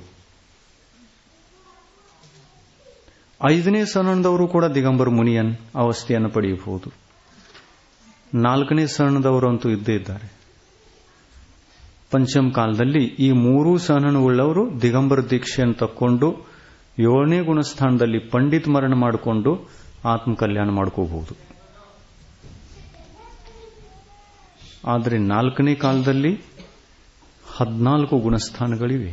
ಐದನೇ ಸಹನದವರು ಕೂಡ ದಿಗಂಬರ ಮುನಿಯನ್ ಅವಸ್ಥೆಯನ್ನು ಪಡೆಯಬಹುದು ನಾಲ್ಕನೇ ಸಹನದವರು ಅಂತೂ ಇದ್ದೇ ಇದ್ದಾರೆ ಪಂಚಮ ಕಾಲದಲ್ಲಿ ಈ ಮೂರೂ ಸಹನವುಳ್ಳವರು ದಿಗಂಬರ ದೀಕ್ಷೆಯನ್ನು ತಕ್ಕೊಂಡು ಏಳನೇ ಗುಣಸ್ಥಾನದಲ್ಲಿ ಪಂಡಿತ್ ಮರಣ ಮಾಡಿಕೊಂಡು ಆತ್ಮ ಕಲ್ಯಾಣ ಮಾಡ್ಕೋಬಹುದು ಆದರೆ ನಾಲ್ಕನೇ ಕಾಲದಲ್ಲಿ ಹದಿನಾಲ್ಕು ಗುಣಸ್ಥಾನಗಳಿವೆ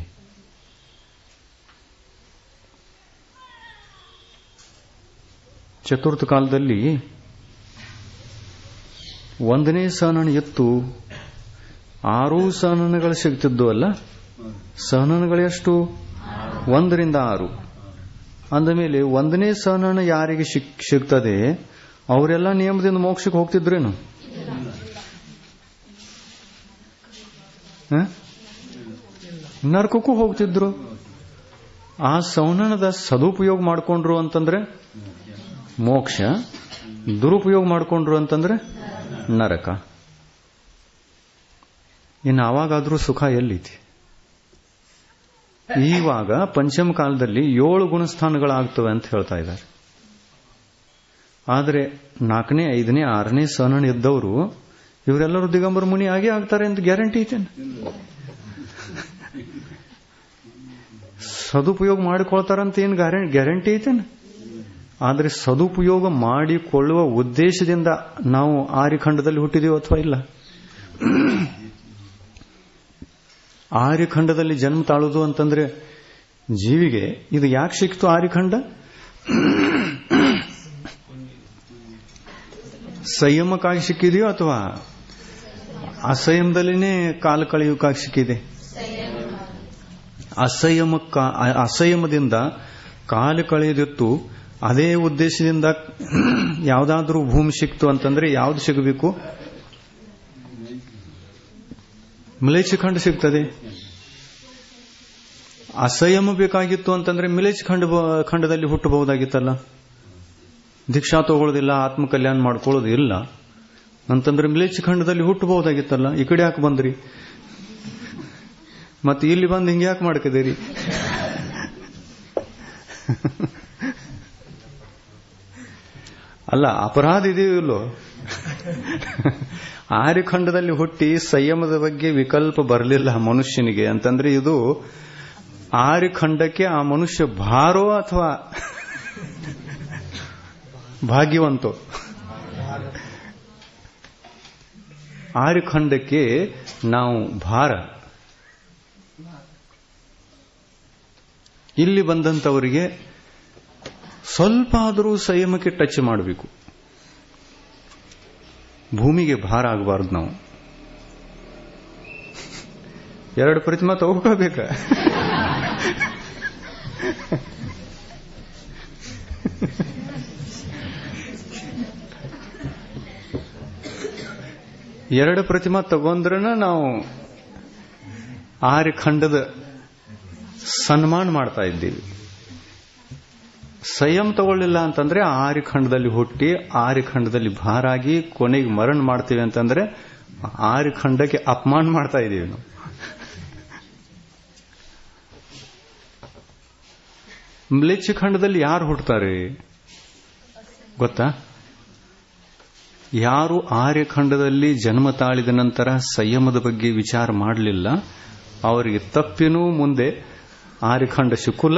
ಚತುರ್ಥ ಕಾಲದಲ್ಲಿ ಒಂದನೇ ಸಹನನ ಎತ್ತು ಆರೂ ಸಹನಗಳು ಸಿಗ್ತಿದ್ದು ಅಲ್ಲ ಸಹನಗಳೆಷ್ಟು ಒಂದರಿಂದ ಆರು ಅಂದಮೇಲೆ ಒಂದನೇ ಸಹನ ಯಾರಿಗೆ ಸಿಕ್ ಸಿಗ್ತದೆ ಅವರೆಲ್ಲ ನಿಯಮದಿಂದ ಮೋಕ್ಷಕ್ಕೆ ಹೋಗ್ತಿದ್ರೇನು ಹ? ನರಕಕ್ಕೂ ಹೋಗ್ತಿದ್ರು ಆ ಸಂವಹನದ ಸದುಪಯೋಗ ಮಾಡಿಕೊಂಡ್ರು ಅಂತಂದ್ರೆ ಮೋಕ್ಷ ದುರುಪಯೋಗ ಮಾಡಿಕೊಂಡ್ರು ಅಂತಂದ್ರೆ ನರಕ ಇನ್ನು ಆವಾಗಾದ್ರೂ ಸುಖ ಎಲ್ಲಿದೆ ಈವಾಗ ಪಂಚಮ ಕಾಲದಲ್ಲಿ ಏಳು ಗುಣಸ್ಥಾನಗಳಾಗ್ತವೆ ಅಂತ ಹೇಳ್ತಾ ಇದ್ದಾರೆ ಆದರೆ ನಾಲ್ಕನೇ ಐದನೇ ಆರನೇ ಸಹನ ಇದ್ದವರು ಇವರೆಲ್ಲರೂ ದಿಗಂಬರ ಮುನಿ ಆಗೇ ಆಗ್ತಾರೆ ಅಂತ ಗ್ಯಾರಂಟಿ ಐತೇನು ಸದುಪಯೋಗ ಮಾಡಿಕೊಳ್ತಾರಂತ ಏನು ಗ್ಯಾರಂಟಿ ಐತೇನು ಆದರೆ ಸದುಪಯೋಗ ಮಾಡಿಕೊಳ್ಳುವ ಉದ್ದೇಶದಿಂದ ನಾವು ಆರ್ಯಖಂಡದಲ್ಲಿ ಹುಟ್ಟಿದೀವೋ ಅಥವಾ ಇಲ್ಲ ಆರ್ಯಖಂಡದಲ್ಲಿ ಜನ್ಮ ತಾಳುದು ಅಂತಂದ್ರೆ ಜೀವಿಗೆ ಇದು ಯಾಕೆ ಸಿಕ್ತು ಆರ್ಯಖಂಡ ಸಂಯಮಕ್ಕಾಗಿ ಸಿಕ್ಕಿದೆಯೋ ಅಥವಾ ಅಸಂಯಮದಲ್ಲಿನೇ ಕಾಲ ಕಳೆಯೋಕ್ಕಾಗಿ ಸಿಕ್ಕಿದೆ ಅಸಂಯಮಕ್ಕ ಅಸಂಯಮದಿಂದ ಕಾಲ ಕಳೆದಿತ್ತು ಅದೇ ಉದ್ದೇಶದಿಂದ ಯಾವುದಾದ್ರೂ ಭೂಮಿ ಸಿಕ್ತು ಅಂತಂದ್ರೆ ಯಾವ್ದು ಸಿಗಬೇಕು ಮಿಲೇಚ್ ಖಂಡ ಸಿಗ್ತದೆ ಅಸಂಯಮ ಬೇಕಾಗಿತ್ತು ಅಂತಂದ್ರೆ ಮಿಲೇಚ್ ಖಂಡ ಖಂಡದಲ್ಲಿ ಹುಟ್ಟಬಹುದಾಗಿತ್ತಲ್ಲ ದೀಕ್ಷಾ ತಗೊಳ್ಳೋದಿಲ್ಲ ಆತ್ಮ ಕಲ್ಯಾಣ ಮಾಡ್ಕೊಳ್ಳೋದು ಇಲ್ಲ ಅಂತಂದ್ರೆ ಮಿಲೇಚ್ ಖಂಡದಲ್ಲಿ ಹುಟ್ಟಬಹುದಾಗಿತ್ತಲ್ಲ ಈ ಕಡೆ ಯಾಕೆ ಬಂದ್ರಿ ಮತ್ತೆ ಇಲ್ಲಿ ಬಂದು ಹಿಂಗೆ ಯಾಕೆ ಮಾಡ್ಕದಿರಿ ಅಲ್ಲ ಅಪರಾಧ ಇದೆಯೋ ಇಲ್ಲೋ ಆರ್ಯಖಂಡದಲ್ಲಿ ಹುಟ್ಟಿ ಸಂಯಮದ ಬಗ್ಗೆ ವಿಕಲ್ಪ ಬರಲಿಲ್ಲ ಮನುಷ್ಯನಿಗೆ ಅಂತಂದ್ರೆ ಇದು ಆರ್ಯಖಂಡಕ್ಕೆ ಆ ಮನುಷ್ಯ ಭಾರೋ ಅಥವಾ ಭಾಗ್ಯವಂತೋ ಆರ್ಯಖಂಡಕ್ಕೆ ನಾವು ಭಾರ ಇಲ್ಲಿ ಬಂದಂತವರಿಗೆ ಸ್ವಲ್ಪ ಆದರೂ ಸಂಯಮಕ್ಕೆ ಟಚ್ ಮಾಡಬೇಕು ಭೂಮಿಗೆ ಭಾರ ಆಗಬಾರ್ದು ನಾವು ಎರಡು ಪ್ರತಿಮಾ ತಗೋಬೇಕ ಎರಡು ಪ್ರತಿಮಾ ತಗೊಂಡ್ರನ ನಾವು ಆರ್ಯಖಂಡದ ಸನ್ಮಾನ ಮಾಡ್ತಾ ಇದ್ದೀವಿ ಸಂಯಮ ತಗೊಳ್ಳಿಲ್ಲ ಅಂತಂದ್ರೆ ಆರ್ಯಖಂಡದಲ್ಲಿ ಹುಟ್ಟಿ ಆರ್ಯಖಂಡದಲ್ಲಿ ಭಾರಾಗಿ ಕೊನೆಗೆ ಮರಣ ಮಾಡ್ತೀವಿ ಅಂತಂದ್ರೆ ಆರ್ಯಖಂಡಕ್ಕೆ ಅಪಮಾನ ಮಾಡ್ತಾ ಇದ್ದೀವಿ ನಾವು ಮ್ಲೇಚ್ಛ ಖಂಡದಲ್ಲಿ ಯಾರು ಹುಟ್ಟುತ್ತಾರೆ ಗೊತ್ತಾ ಯಾರು ಆರ್ಯಖಂಡದಲ್ಲಿ ಜನ್ಮ ತಾಳಿದ ನಂತರ ಸಂಯಮದ ಬಗ್ಗೆ ವಿಚಾರ ಮಾಡಲಿಲ್ಲ ಅವರಿಗೆ ತಪ್ಪಿನೂ ಮುಂದೆ ಆರ್ಯಖಂಡ ಶುಕುಲ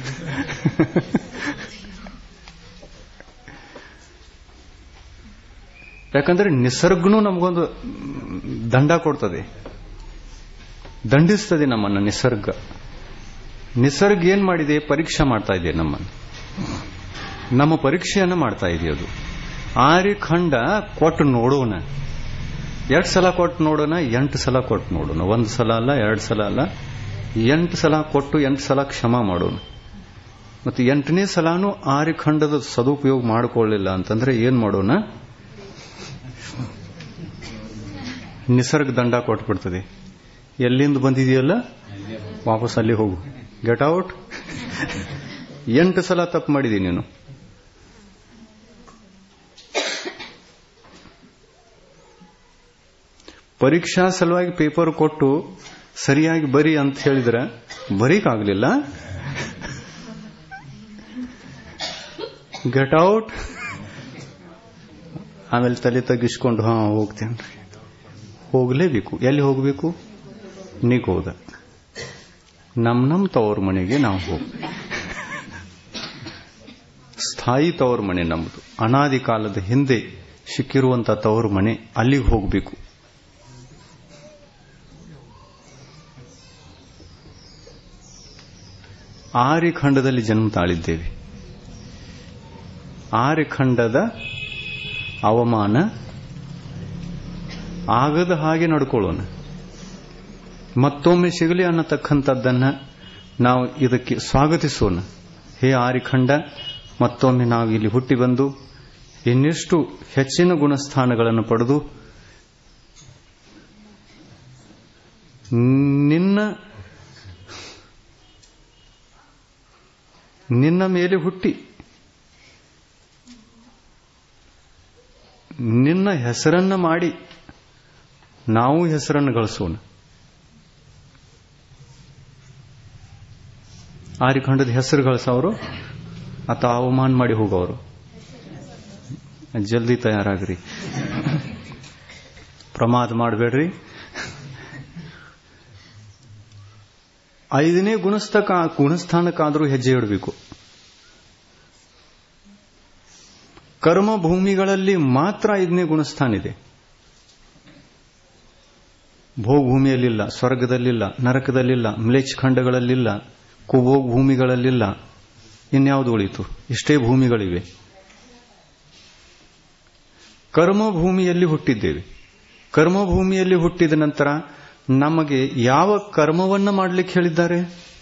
ಯಾಕಂದ್ರೆ ನಿಸರ್ಗನೂ ನಮಗೊಂದು ದಂಡ ಕೊಡ್ತದೆ ದಂಡಿಸ್ತದೆ ನಮ್ಮನ್ನು ನಿಸರ್ಗ ನಿಸರ್ಗ ಏನ್ ಮಾಡಿದೆ ಪರೀಕ್ಷೆ ಮಾಡ್ತಾ ಇದೆ ನಮ್ಮನ್ನು ನಮ್ಮ ಪರೀಕ್ಷೆಯನ್ನು ಮಾಡ್ತಾ ಇದೆ ಅದು ಆರ್ಯಖಂಡ ಕೊಟ್ಟು ನೋಡೋಣ ಎರಡು ಸಲ ಕೊಟ್ಟು ನೋಡೋಣ ಎಂಟು ಸಲ ಕೊಟ್ಟು ನೋಡೋಣ ಒಂದು ಸಲ ಅಲ್ಲ ಎರಡು ಸಲ ಅಲ್ಲ ಎಂಟು ಸಲ ಕೊಟ್ಟು ಎಂಟು ಸಲ ಕ್ಷಮ ಮಾಡೋಣ ಮತ್ತೆ ಎಂಟನೇ ಸಲಾನು ಆರ್ಯಖಂಡದ ಸದುಪಯೋಗ ಮಾಡಿಕೊಳ್ಳಿಲ್ಲ ಅಂತಂದ್ರೆ ಏನ್ ಮಾಡೋಣ ನಿಸರ್ಗ ದಂಡ ಕೊಟ್ಬಿಡ್ತದೆ ಎಲ್ಲಿಂದ ಬಂದಿದೆಯಲ್ಲ ವಾಪಸ್ ಅಲ್ಲಿ ಹೋಗು ಗೆಟ್ ಔಟ್ ಎಂಟು ಸಲ ತಪ್ಪು ಮಾಡಿದೀನಿ ನೀನು ಪರೀಕ್ಷಾ ಸಲುವಾಗಿ ಪೇಪರ್ ಕೊಟ್ಟು ಸರಿಯಾಗಿ ಬರಿ ಅಂತ ಹೇಳಿದ್ರೆ ಬರೀಕಾಗ್ಲಿಲ್ಲ ಗೆಟ್ ಔಟ್ ಆಮೇಲೆ ತಲೆ ತಗ್ಗಿಸ್ಕೊಂಡು ಹಾ ಹೋಗ್ತೇನೆ ಹೋಗಲೇಬೇಕು ಎಲ್ಲಿ ಹೋಗಬೇಕು ನಿಗೋದ ನಮ್ ನಮ್ ತವರ ಮನೆಗೆ ನಾವು ಹೋಗ ಸ್ಥಾಯಿ ತವರ ಮನೆ ನಮ್ಮದು ಅನಾದಿ ಕಾಲದ ಹಿಂದೆ ಸಿಕ್ಕಿರುವಂತ ತವರ ಮನೆ ಅಲ್ಲಿಗೆ ಹೋಗಬೇಕು ಆರ್ಯಖಂಡದಲ್ಲಿ ಜನ್ಮ ತಾಳಿದ್ದೇವೆ ಆರ್ಯಖಂಡದ ಅವಮಾನ ಆಗದ ಹಾಗೆ ನಡ್ಕೊಳ್ಳೋಣ ಮತ್ತೊಮ್ಮೆ ಸಿಗಲಿ ಅನ್ನತಕ್ಕಂಥದ್ದನ್ನ ನಾವು ಇದಕ್ಕೆ ಸ್ವಾಗತಿಸೋಣ ಹೇ ಆರಿಖಂಡ ಮತ್ತೊಮ್ಮೆ ನಾವು ಇಲ್ಲಿ ಹುಟ್ಟಿ ಬಂದು ಇನ್ನಿಷ್ಟು ಹೆಚ್ಚಿನ ಗುಣಸ್ಥಾನಗಳನ್ನು ಪಡೆದು ನಿನ್ನ ನಿನ್ನ ಮೇಲೆ ಹುಟ್ಟಿ ನಿನ್ನ ಹೆಸರನ್ನ ಮಾಡಿ ನಾವು ಹೆಸರನ್ನು ಗಳಿಸೋಣ ಆರಿಖಂಡದ ಹೆಸರು ಗಳಿಸೋರು ಅಥವಾ ಅವಮಾನ ಮಾಡಿ ಹೋಗೋರು ಜಲ್ದಿ ತಯಾರಾಗ್ರಿ ಪ್ರಮಾದ ಮಾಡಬೇಡ್ರಿ ಐದನೇ ಗುಣಸ್ಥಕ ಗುಣಸ್ಥಾನಕ್ಕಾದರೂ ಹೆಜ್ಜೆ ಇಡಬೇಕು ಕರ್ಮ ಭೂಮಿಗಳಲ್ಲಿ ಮಾತ್ರ ಐದನೇ ಗುಣಸ್ಥಾನ ಇದೆ ಭೂಮಿಯಲ್ಲಿಲ್ಲ ಸ್ವರ್ಗದಲ್ಲಿಲ್ಲ ನರಕದಲ್ಲಿಲ್ಲ ಮ್ಲೇಚ್ ಖಂಡಗಳಲ್ಲಿಲ್ಲ ಕುಭೋಗ್ ಭೂಮಿಗಳಲ್ಲಿಲ್ಲ ಇನ್ಯಾವುದು ಉಳಿತು ಇಷ್ಟೇ ಭೂಮಿಗಳಿವೆ ಕರ್ಮಭೂಮಿಯಲ್ಲಿ ಹುಟ್ಟಿದ್ದೇವೆ ಕರ್ಮಭೂಮಿಯಲ್ಲಿ ಹುಟ್ಟಿದ ನಂತರ ನಮಗೆ ಯಾವ ಕರ್ಮವನ್ನ ಮಾಡಲಿಕ್ಕೆ ಹೇಳಿದ್ದಾರೆ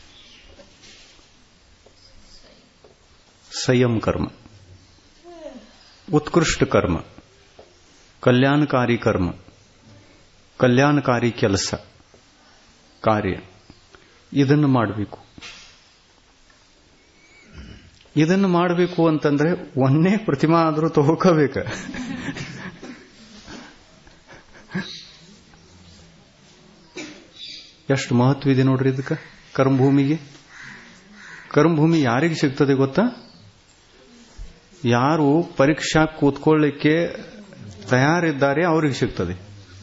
ಸಂಯಂ ಕರ್ಮ ಉತ್ಕೃಷ್ಟ ಕರ್ಮ ಕಲ್ಯಾಣಕಾರಿ ಕರ್ಮ ಕಲ್ಯಾಣಕಾರಿ ಕೆಲಸ ಕಾರ್ಯ ಇದನ್ನು ಮಾಡಬೇಕು ಇದನ್ನು ಮಾಡಬೇಕು ಅಂತಂದ್ರೆ ಒಂದೇ ಪ್ರತಿಮಾ ಆದರೂ ತಗೋಕೋಬೇಕ ಎಷ್ಟು ಮಹತ್ವ ಇದೆ ನೋಡ್ರಿ ಇದಕ್ಕೆ ಕರ್ಮಭೂಮಿಗೆ ಕರ್ಮಭೂಮಿ ಯಾರಿಗೆ ಸಿಗ್ತದೆ ಗೊತ್ತಾ ಯಾರು ಪರೀಕ್ಷಾ ಕೂತ್ಕೊಳ್ಳಿಕ್ಕೆ ತಯಾರಿದ್ದಾರೆ ಅವ್ರಿಗೆ ಸಿಗ್ತದೆ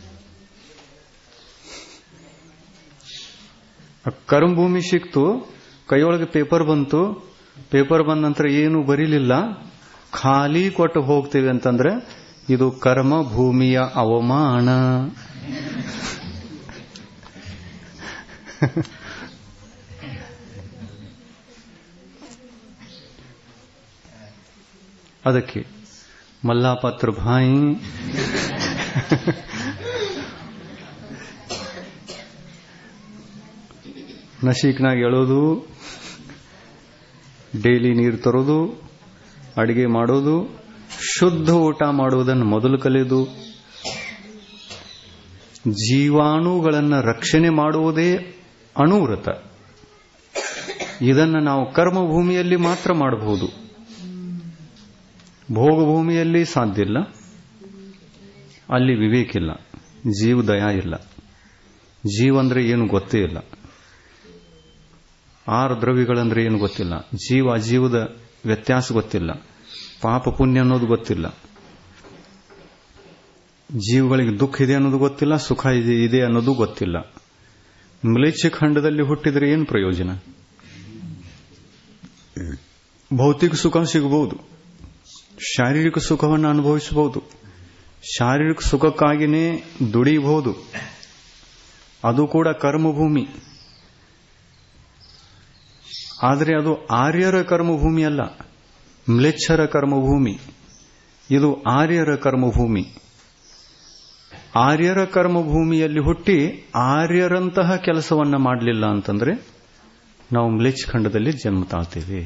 ಕರ್ಮಭೂಮಿ ಸಿಕ್ತು ಕೈಯೊಳಗೆ ಪೇಪರ್ ಬಂತು ಪೇಪರ್ ಬಂದ ನಂತರ ಏನು ಬರೀಲಿಲ್ಲ ಖಾಲಿ ಕೊಟ್ಟು ಹೋಗ್ತೀವಿ ಅಂತಂದ್ರೆ ಇದು ಕರ್ಮ ಭೂಮಿಯ ಅವಮಾನ ಅದಕ್ಕೆ ಮಲ್ಲಾಪತ್ರ ಭಾಯಿ ನಶೀಕ್ನಾಗ ಎಳೋದು ಡೈಲಿ ನೀರು ತರೋದು ಅಡಿಗೆ ಮಾಡೋದು ಶುದ್ಧ ಊಟ ಮಾಡುವುದನ್ನು ಮೊದಲು ಕಲಿಯೋದು ಜೀವಾಣುಗಳನ್ನು ರಕ್ಷಣೆ ಮಾಡುವುದೇ ಅಣುವ್ರತ ಇದನ್ನು ನಾವು ಕರ್ಮಭೂಮಿಯಲ್ಲಿ ಮಾತ್ರ ಮಾಡಬಹುದು ಭೋಗಭೂಮಿಯಲ್ಲಿ ಸಾಧ್ಯ ಇಲ್ಲ ಅಲ್ಲಿ ವಿವೇಕ ಇಲ್ಲ ಜೀವ ದಯ ಇಲ್ಲ ಜೀವ ಅಂದ್ರೆ ಏನು ಗೊತ್ತೇ ಇಲ್ಲ ಆರು ದ್ರವ್ಯಗಳಂದ್ರೆ ಏನು ಗೊತ್ತಿಲ್ಲ ಜೀವ ಅಜೀವದ ವ್ಯತ್ಯಾಸ ಗೊತ್ತಿಲ್ಲ ಪಾಪ ಪುಣ್ಯ ಅನ್ನೋದು ಗೊತ್ತಿಲ್ಲ ಜೀವಗಳಿಗೆ ದುಃಖ ಇದೆ ಅನ್ನೋದು ಗೊತ್ತಿಲ್ಲ ಸುಖ ಇದೆ ಇದೆ ಅನ್ನೋದು ಗೊತ್ತಿಲ್ಲ ಮ್ಲೇಚ್ಛ ಖಂಡದಲ್ಲಿ ಹುಟ್ಟಿದ್ರೆ ಏನು ಪ್ರಯೋಜನ ಭೌತಿಕ ಸುಖ ಸಿಗಬಹುದು ಶಾರೀರಿಕ ಸುಖವನ್ನು ಅನುಭವಿಸಬಹುದು ಶಾರೀರಿಕ ಸುಖಕ್ಕಾಗಿಯೇ ದುಡಿಯಬಹುದು ಅದು ಕೂಡ ಕರ್ಮಭೂಮಿ ಆದರೆ ಅದು ಆರ್ಯರ ಕರ್ಮಭೂಮಿ ಅಲ್ಲ ಮ್ಲೇಚ್ಛರ ಕರ್ಮಭೂಮಿ ಇದು ಆರ್ಯರ ಕರ್ಮಭೂಮಿ ಆರ್ಯರ ಕರ್ಮಭೂಮಿಯಲ್ಲಿ ಹುಟ್ಟಿ ಆರ್ಯರಂತಹ ಕೆಲಸವನ್ನ ಮಾಡಲಿಲ್ಲ ಅಂತಂದ್ರೆ ನಾವು ಮ್ಲೇಚ್ಛ ಖಂಡದಲ್ಲಿ ಜನ್ಮ ತಾಳ್ತೇವೆ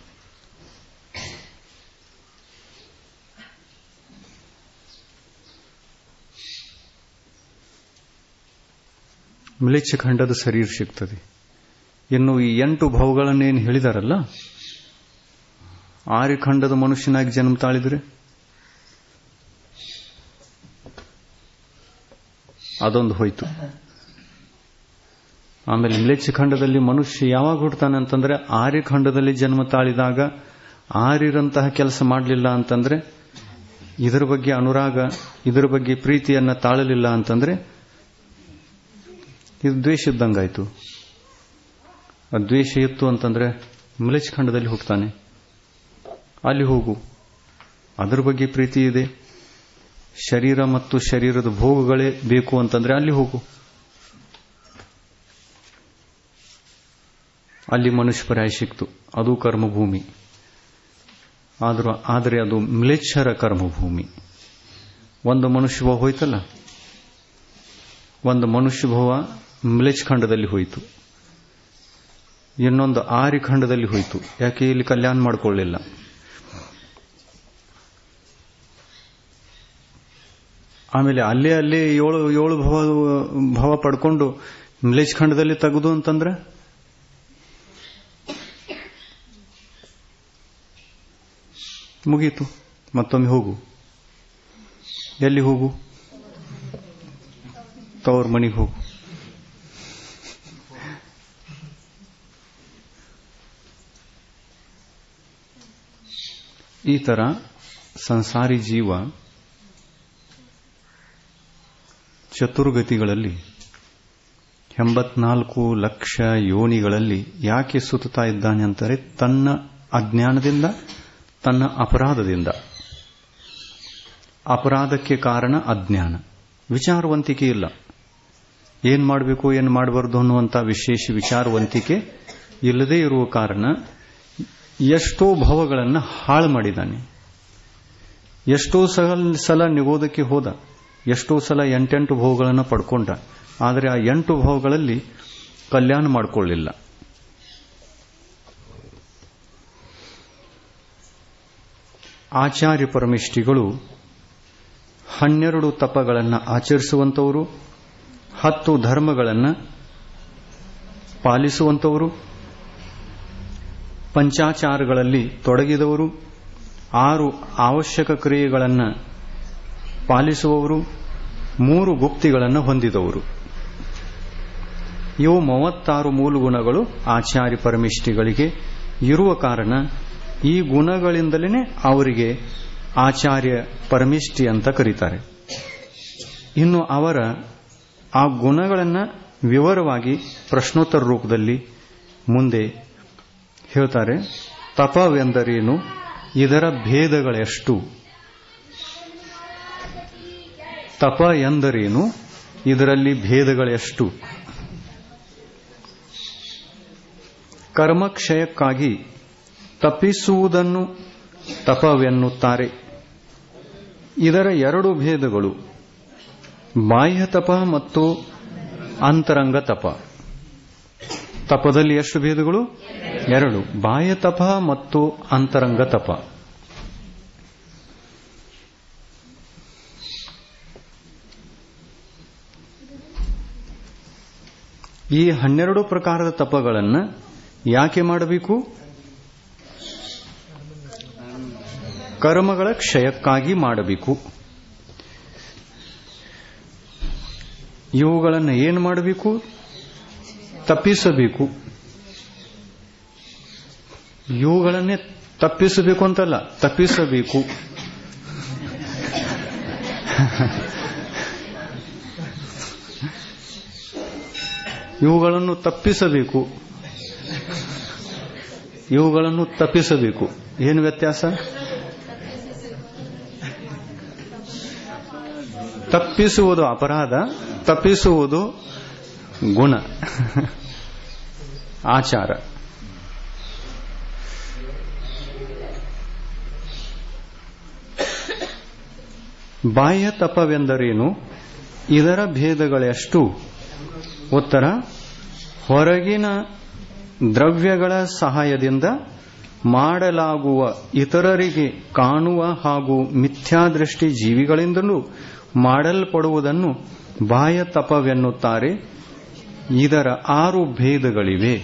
ಮ್ಲೇಚ್ಛ ಖಂಡದ ಶರೀರ ಸಿಗ್ತದೆ ಇನ್ನು ಈ ಎಂಟು ಭಾವಗಳನ್ನೇನು ಹೇಳಿದಾರಲ್ಲ ಆರ್ಯಖಂಡದ ಮನುಷ್ಯನಾಗಿ ಜನ್ಮ ತಾಳಿದ್ರೆ ಅದೊಂದು ಹೋಯ್ತು ಆಮೇಲೆ ಮ್ಲೇಚ್ಛ ಖಂಡದಲ್ಲಿ ಮನುಷ್ಯ ಯಾವಾಗ ಹುಡ್ತಾನೆ ಅಂತಂದ್ರೆ ಆರ್ಯಖಂಡದಲ್ಲಿ ಜನ್ಮ ತಾಳಿದಾಗ ಆರ್ಯರಂತಹ ಕೆಲಸ ಮಾಡಲಿಲ್ಲ ಅಂತಂದ್ರೆ ಇದರ ಬಗ್ಗೆ ಅನುರಾಗ ಇದರ ಬಗ್ಗೆ ಪ್ರೀತಿಯನ್ನ ತಾಳಲಿಲ್ಲ ಅಂತಂದ್ರೆ ಇದು ದ್ವೇಷ ಇದ್ದಂಗಾಯ್ತು ದ್ವೇಷ ಇತ್ತು ಅಂತಂದ್ರೆ ಮ್ಲೇಚ್ಛ ಖಂಡದಲ್ಲಿ ಹೋಗ್ತಾನೆ ಅಲ್ಲಿ ಹೋಗು ಅದರ ಬಗ್ಗೆ ಪ್ರೀತಿ ಇದೆ ಶರೀರ ಮತ್ತು ಶರೀರದ ಭೋಗಗಳೇ ಬೇಕು ಅಂತಂದ್ರೆ ಅಲ್ಲಿ ಹೋಗು ಅಲ್ಲಿ ಮನುಷ್ಯ ಪರ್ಯಾಯ ಸಿಕ್ತು ಅದು ಕರ್ಮಭೂಮಿ ಆದ್ರೂ ಆದರೆ ಅದು ಮ್ಲೇಚ್ಛರ ಕರ್ಮಭೂಮಿ ಒಂದು ಮನುಷ್ಯ ಭಾವ ಹೋಯ್ತಲ್ಲ ಒಂದು ಮನುಷ್ಯ ಭಾವ ಮ್ಲೇಚ್ಛ ಖಂಡದಲ್ಲಿ ಹೋಯಿತು ಇನ್ನೊಂದು ಆರಿ ಖಂಡದಲ್ಲಿ ಹೋಯಿತು ಯಾಕೆ ಇಲ್ಲಿ ಕಲ್ಯಾಣ ಮಾಡಿಕೊಳ್ಳಿಲ್ಲ ಆಮೇಲೆ ಅಲ್ಲೇ ಅಲ್ಲೇ ಏಳು ಏಳು ಭವ ಭವ ಪಡ್ಕೊಂಡು ಮಿಲೇಜ್ ಖಂಡದಲ್ಲಿ ತೆಗೆದು ಅಂತಂದ್ರೆ ಮುಗೀತು ಮತ್ತೊಮ್ಮೆ ಹೋಗು ಎಲ್ಲಿ ಹೋಗು ತವ್ರ ಮನೆಗೆ ಹೋಗು ಈ ತರ ಸಂಸಾರಿ ಜೀವ ಚತುರ್ಗತಿಗಳಲ್ಲಿ ಎಂಬತ್ನಾಲ್ಕು ಲಕ್ಷ ಯೋನಿಗಳಲ್ಲಿ ಯಾಕೆ ಸುತ್ತಾ ಇದ್ದಾನೆ ಅಂತಾರೆ ತನ್ನ ಅಜ್ಞಾನದಿಂದ ತನ್ನ ಅಪರಾಧದಿಂದ ಅಪರಾಧಕ್ಕೆ ಕಾರಣ ಅಜ್ಞಾನ ವಿಚಾರವಂತಿಕೆ ಇಲ್ಲ ಏನ್ ಮಾಡಬೇಕು ಏನ್ ಮಾಡಬಾರ್ದು ಅನ್ನುವಂಥ ವಿಶೇಷ ವಿಚಾರವಂತಿಕೆ ಇಲ್ಲದೇ ಇರುವ ಕಾರಣ ಎಷ್ಟೋ ಭವಗಳನ್ನು ಹಾಳು ಮಾಡಿದ್ದಾನೆ ಎಷ್ಟೋ ಸಲ ಸಲ ನಿಗೋದಕ್ಕೆ ಹೋದ ಎಷ್ಟೋ ಸಲ ಎಂಟೆಂಟು ಭವಗಳನ್ನು ಪಡ್ಕೊಂಡ ಆದರೆ ಆ ಎಂಟು ಭವಗಳಲ್ಲಿ ಕಲ್ಯಾಣ ಮಾಡಿಕೊಳ್ಳಿಲ್ಲ ಆಚಾರ್ಯ ಪರಮಿಷ್ಠಿಗಳು ಹನ್ನೆರಡು ತಪಗಳನ್ನು ಆಚರಿಸುವಂತವರು ಹತ್ತು ಧರ್ಮಗಳನ್ನು ಪಾಲಿಸುವಂತವರು ಪಂಚಾಚಾರಗಳಲ್ಲಿ ತೊಡಗಿದವರು ಆರು ಅವಶ್ಯಕ ಕ್ರಿಯೆಗಳನ್ನು ಪಾಲಿಸುವವರು ಮೂರು ಗುಪ್ತಿಗಳನ್ನು ಹೊಂದಿದವರು ಇವು ಮೂವತ್ತಾರು ಮೂಲ ಗುಣಗಳು ಆಚಾರ್ಯ ಪರಮಿಷ್ಠಿಗಳಿಗೆ ಇರುವ ಕಾರಣ ಈ ಗುಣಗಳಿಂದಲೇ ಅವರಿಗೆ ಆಚಾರ್ಯ ಪರಮಿಷ್ಠಿ ಅಂತ ಕರೀತಾರೆ ಇನ್ನು ಅವರ ಆ ಗುಣಗಳನ್ನು ವಿವರವಾಗಿ ಪ್ರಶ್ನೋತ್ತರ ರೂಪದಲ್ಲಿ ಮುಂದೆ ಹೇಳ್ತಾರೆ ತಪವೆಂದರೇನು ಇದರ ಭೇದಗಳೆಷ್ಟು ತಪ ಎಂದರೇನು ಇದರಲ್ಲಿ ಭೇದಗಳೆಷ್ಟು ಕರ್ಮಕ್ಷಯಕ್ಕಾಗಿ ತಪ್ಪಿಸುವುದನ್ನು ತಪವೆನ್ನುತ್ತಾರೆ ಇದರ ಎರಡು ಭೇದಗಳು ಬಾಹ್ಯ ತಪ ಮತ್ತು ಅಂತರಂಗ ತಪ ತಪದಲ್ಲಿ ಎಷ್ಟು ಭೇದಗಳು ಎರಡು ಬಾಹ್ಯ ತಪ ಮತ್ತು ಅಂತರಂಗ ತಪ ಈ ಹನ್ನೆರಡು ಪ್ರಕಾರದ ತಪಗಳನ್ನು ಯಾಕೆ ಮಾಡಬೇಕು ಕರ್ಮಗಳ ಕ್ಷಯಕ್ಕಾಗಿ ಮಾಡಬೇಕು ಇವುಗಳನ್ನು ಏನು ಮಾಡಬೇಕು ತಪ್ಪಿಸಬೇಕು ಇವುಗಳನ್ನೇ ತಪ್ಪಿಸಬೇಕು ಅಂತಲ್ಲ ತಪ್ಪಿಸಬೇಕು ಇವುಗಳನ್ನು ತಪ್ಪಿಸಬೇಕು ಇವುಗಳನ್ನು ತಪ್ಪಿಸಬೇಕು ಏನು ವ್ಯತ್ಯಾಸ ತಪ್ಪಿಸುವುದು ಅಪರಾಧ ತಪ್ಪಿಸುವುದು ಗುಣ ಆಚಾರ ಬಾಹ್ಯ ತಪವೆಂದರೇನು ಇದರ ಭೇದಗಳೆಷ್ಟು ಉತ್ತರ ಹೊರಗಿನ ದ್ರವ್ಯಗಳ ಸಹಾಯದಿಂದ ಮಾಡಲಾಗುವ ಇತರರಿಗೆ ಕಾಣುವ ಹಾಗೂ ಮಿಥ್ಯಾದೃಷ್ಟಿ ಜೀವಿಗಳಿಂದಲೂ ಮಾಡಲ್ಪಡುವುದನ್ನು ಬಾಹ್ಯ ತಪವೆನ್ನುತ್ತಾರೆ ಇದರ ಆರು ಭೇದಗಳಿವೆ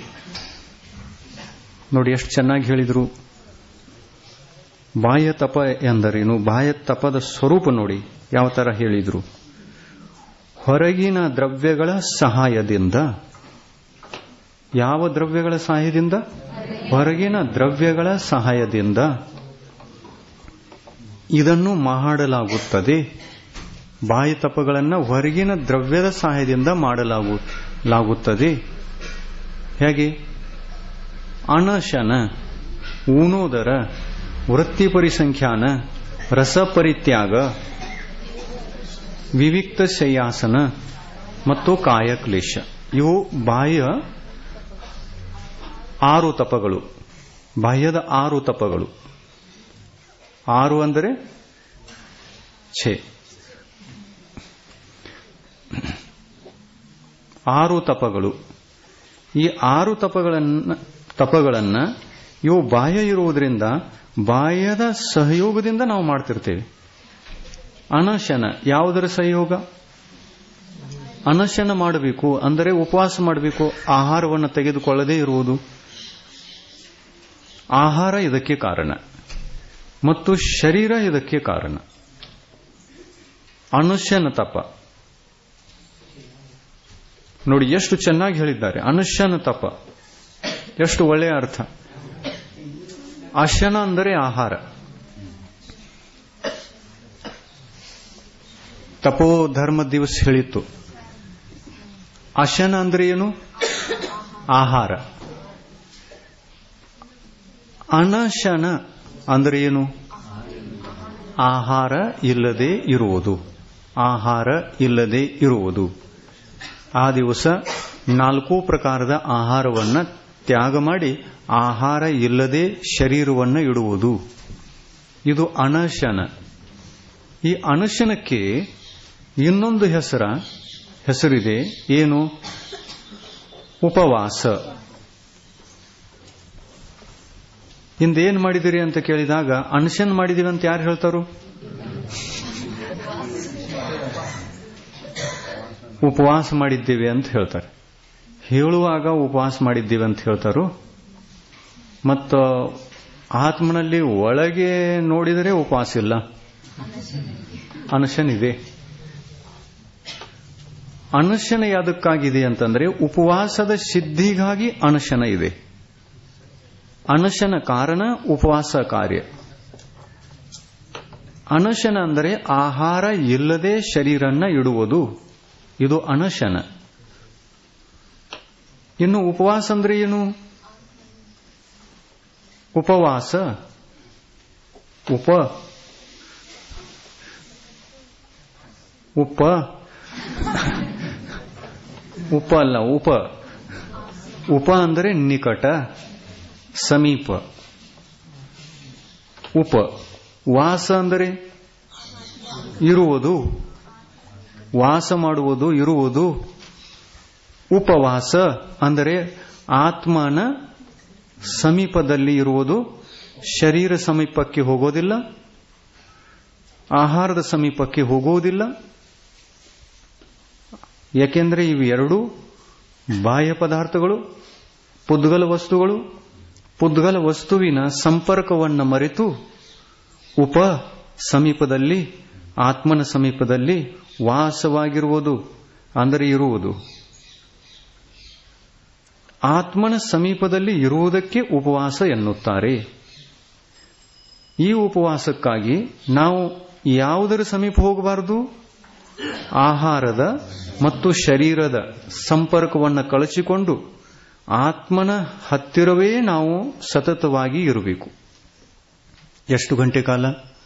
ನೋಡಿ ಎಷ್ಟು ಚೆನ್ನಾಗಿ ಹೇಳಿದ್ರು ಬಾಹ್ಯ ತಪ ಎಂದರೇನು ಬಾಹ್ಯ ತಪದ ಸ್ವರೂಪ ನೋಡಿ ಯಾವ ತರ ಹೇಳಿದ್ರು ಹೊರಗಿನ ದ್ರವ್ಯಗಳ ಸಹಾಯದಿಂದ ಯಾವ ದ್ರವ್ಯಗಳ ಸಹಾಯದಿಂದ ಹೊರಗಿನ ದ್ರವ್ಯಗಳ ಸಹಾಯದಿಂದ ಇದನ್ನು ಮಾಡಲಾಗುತ್ತದೆ ಬಾಹ್ಯ ತಪಗಳನ್ನು ಹೊರಗಿನ ದ್ರವ್ಯದ ಸಹಾಯದಿಂದ ಮಾಡಲಾಗುತ್ತದೆ ಹೇಗೆ ಅನಶನ ಊನೋದರ ವೃತ್ತಿ ಪರಿಸಂಖ್ಯಾನ ರಸ ಪರಿತ್ಯಾಗ ವಿವಿಕ್ತ ಶಯ್ಯಾಸನ ಮತ್ತು ಕಾಯಕ್ಲೇಶ ಇವು ಬಾಹ್ಯ ಆರು ತಪಗಳು ಬಾಹ್ಯದ ಆರು ತಪಗಳು ಆರು ಅಂದರೆ ಛೇ ಆರು ತಪಗಳು ಈ ಆರು ತಪಗಳನ್ನ ತಪಗಳನ್ನ ಇವು ಬಾಹ್ಯ ಇರುವುದರಿಂದ ಬಾಹ್ಯದ ಸಹಯೋಗದಿಂದ ನಾವು ಮಾಡ್ತಿರ್ತೇವೆ ಅನಶನ ಯಾವುದರ ಸಹಯೋಗ ಅನಶನ ಮಾಡಬೇಕು ಅಂದರೆ ಉಪವಾಸ ಮಾಡಬೇಕು ಆಹಾರವನ್ನು ತೆಗೆದುಕೊಳ್ಳದೇ ಇರುವುದು ಆಹಾರ ಇದಕ್ಕೆ ಕಾರಣ ಮತ್ತು ಶರೀರ ಇದಕ್ಕೆ ಕಾರಣ ಅನುಷ್ಯನ ತಪ ನೋಡಿ ಎಷ್ಟು ಚೆನ್ನಾಗಿ ಹೇಳಿದ್ದಾರೆ ಅನುಷ್ಯನ ತಪ ಎಷ್ಟು ಒಳ್ಳೆಯ ಅರ್ಥ ಅಶನ ಅಂದರೆ ಆಹಾರ ತಪೋ ಧರ್ಮ ದಿವಸ ಹೇಳಿತ್ತು ಅಶನ ಅಂದ್ರೆ ಏನು ಆಹಾರ ಅನಶನ ಅಂದ್ರೆ ಏನು ಆಹಾರ ಇಲ್ಲದೆ ಇರುವುದು ಆಹಾರ ಇಲ್ಲದೆ ಇರುವುದು ಆ ದಿವಸ ನಾಲ್ಕು ಪ್ರಕಾರದ ಆಹಾರವನ್ನ ತ್ಯಾಗ ಮಾಡಿ ಆಹಾರ ಇಲ್ಲದೆ ಶರೀರವನ್ನ ಇಡುವುದು ಇದು ಅನಶನ ಈ ಅನಶನಕ್ಕೆ ಇನ್ನೊಂದು ಹೆಸರ ಹೆಸರಿದೆ ಏನು ಉಪವಾಸ ಹಿಂದೇನ್ ಮಾಡಿದಿರಿ ಅಂತ ಕೇಳಿದಾಗ ಅನಶನ್ ಮಾಡಿದೀವಿ ಅಂತ ಯಾರು ಹೇಳ್ತಾರು ಉಪವಾಸ ಮಾಡಿದ್ದೇವೆ ಅಂತ ಹೇಳ್ತಾರೆ ಹೇಳುವಾಗ ಉಪವಾಸ ಮಾಡಿದ್ದೀವಿ ಅಂತ ಹೇಳ್ತಾರು ಮತ್ತು ಆತ್ಮನಲ್ಲಿ ಒಳಗೆ ನೋಡಿದರೆ ಉಪವಾಸ ಇಲ್ಲ ಅನಶನ್ ಇದೆ ಅನಶನ ಯಾದಕ್ಕಾಗಿದೆ ಅಂತಂದ್ರೆ ಉಪವಾಸದ ಸಿದ್ಧಿಗಾಗಿ ಅನಶನ ಇದೆ ಅನಶನ ಕಾರಣ ಉಪವಾಸ ಕಾರ್ಯ ಅನಶನ ಅಂದರೆ ಆಹಾರ ಇಲ್ಲದೆ ಶರೀರನ್ನ ಇಡುವುದು ಇದು ಅನಶನ ಇನ್ನು ಉಪವಾಸ ಅಂದ್ರೆ ಏನು ಉಪವಾಸ ಉಪ ಉಪ ಉಪ ಅಲ್ಲ ಉಪ ಉಪ ಅಂದರೆ ನಿಕಟ ಸಮೀಪ ಉಪ ವಾಸ ಅಂದರೆ ಇರುವುದು ವಾಸ ಮಾಡುವುದು ಇರುವುದು ಉಪವಾಸ ಅಂದರೆ ಆತ್ಮನ ಸಮೀಪದಲ್ಲಿ ಇರುವುದು ಶರೀರ ಸಮೀಪಕ್ಕೆ ಹೋಗೋದಿಲ್ಲ ಆಹಾರದ ಸಮೀಪಕ್ಕೆ ಹೋಗುವುದಿಲ್ಲ ಯಾಕೆಂದ್ರೆ ಇವೆರಡೂ ಬಾಹ್ಯ ಪದಾರ್ಥಗಳು ಪುದ್ಗಲ ವಸ್ತುಗಳು ಪುದ್ಗಲ ವಸ್ತುವಿನ ಸಂಪರ್ಕವನ್ನು ಮರೆತು ಉಪ ಸಮೀಪದಲ್ಲಿ ಆತ್ಮನ ಸಮೀಪದಲ್ಲಿ ವಾಸವಾಗಿರುವುದು ಅಂದರೆ ಇರುವುದು ಆತ್ಮನ ಸಮೀಪದಲ್ಲಿ ಇರುವುದಕ್ಕೆ ಉಪವಾಸ ಎನ್ನುತ್ತಾರೆ ಈ ಉಪವಾಸಕ್ಕಾಗಿ ನಾವು ಯಾವುದರ ಸಮೀಪ ಹೋಗಬಾರದು ಆಹಾರದ ಮತ್ತು ಶರೀರದ ಸಂಪರ್ಕವನ್ನು ಕಳಚಿಕೊಂಡು ಆತ್ಮನ ಹತ್ತಿರವೇ ನಾವು ಸತತವಾಗಿ ಇರಬೇಕು ಎಷ್ಟು ಗಂಟೆ ಕಾಲ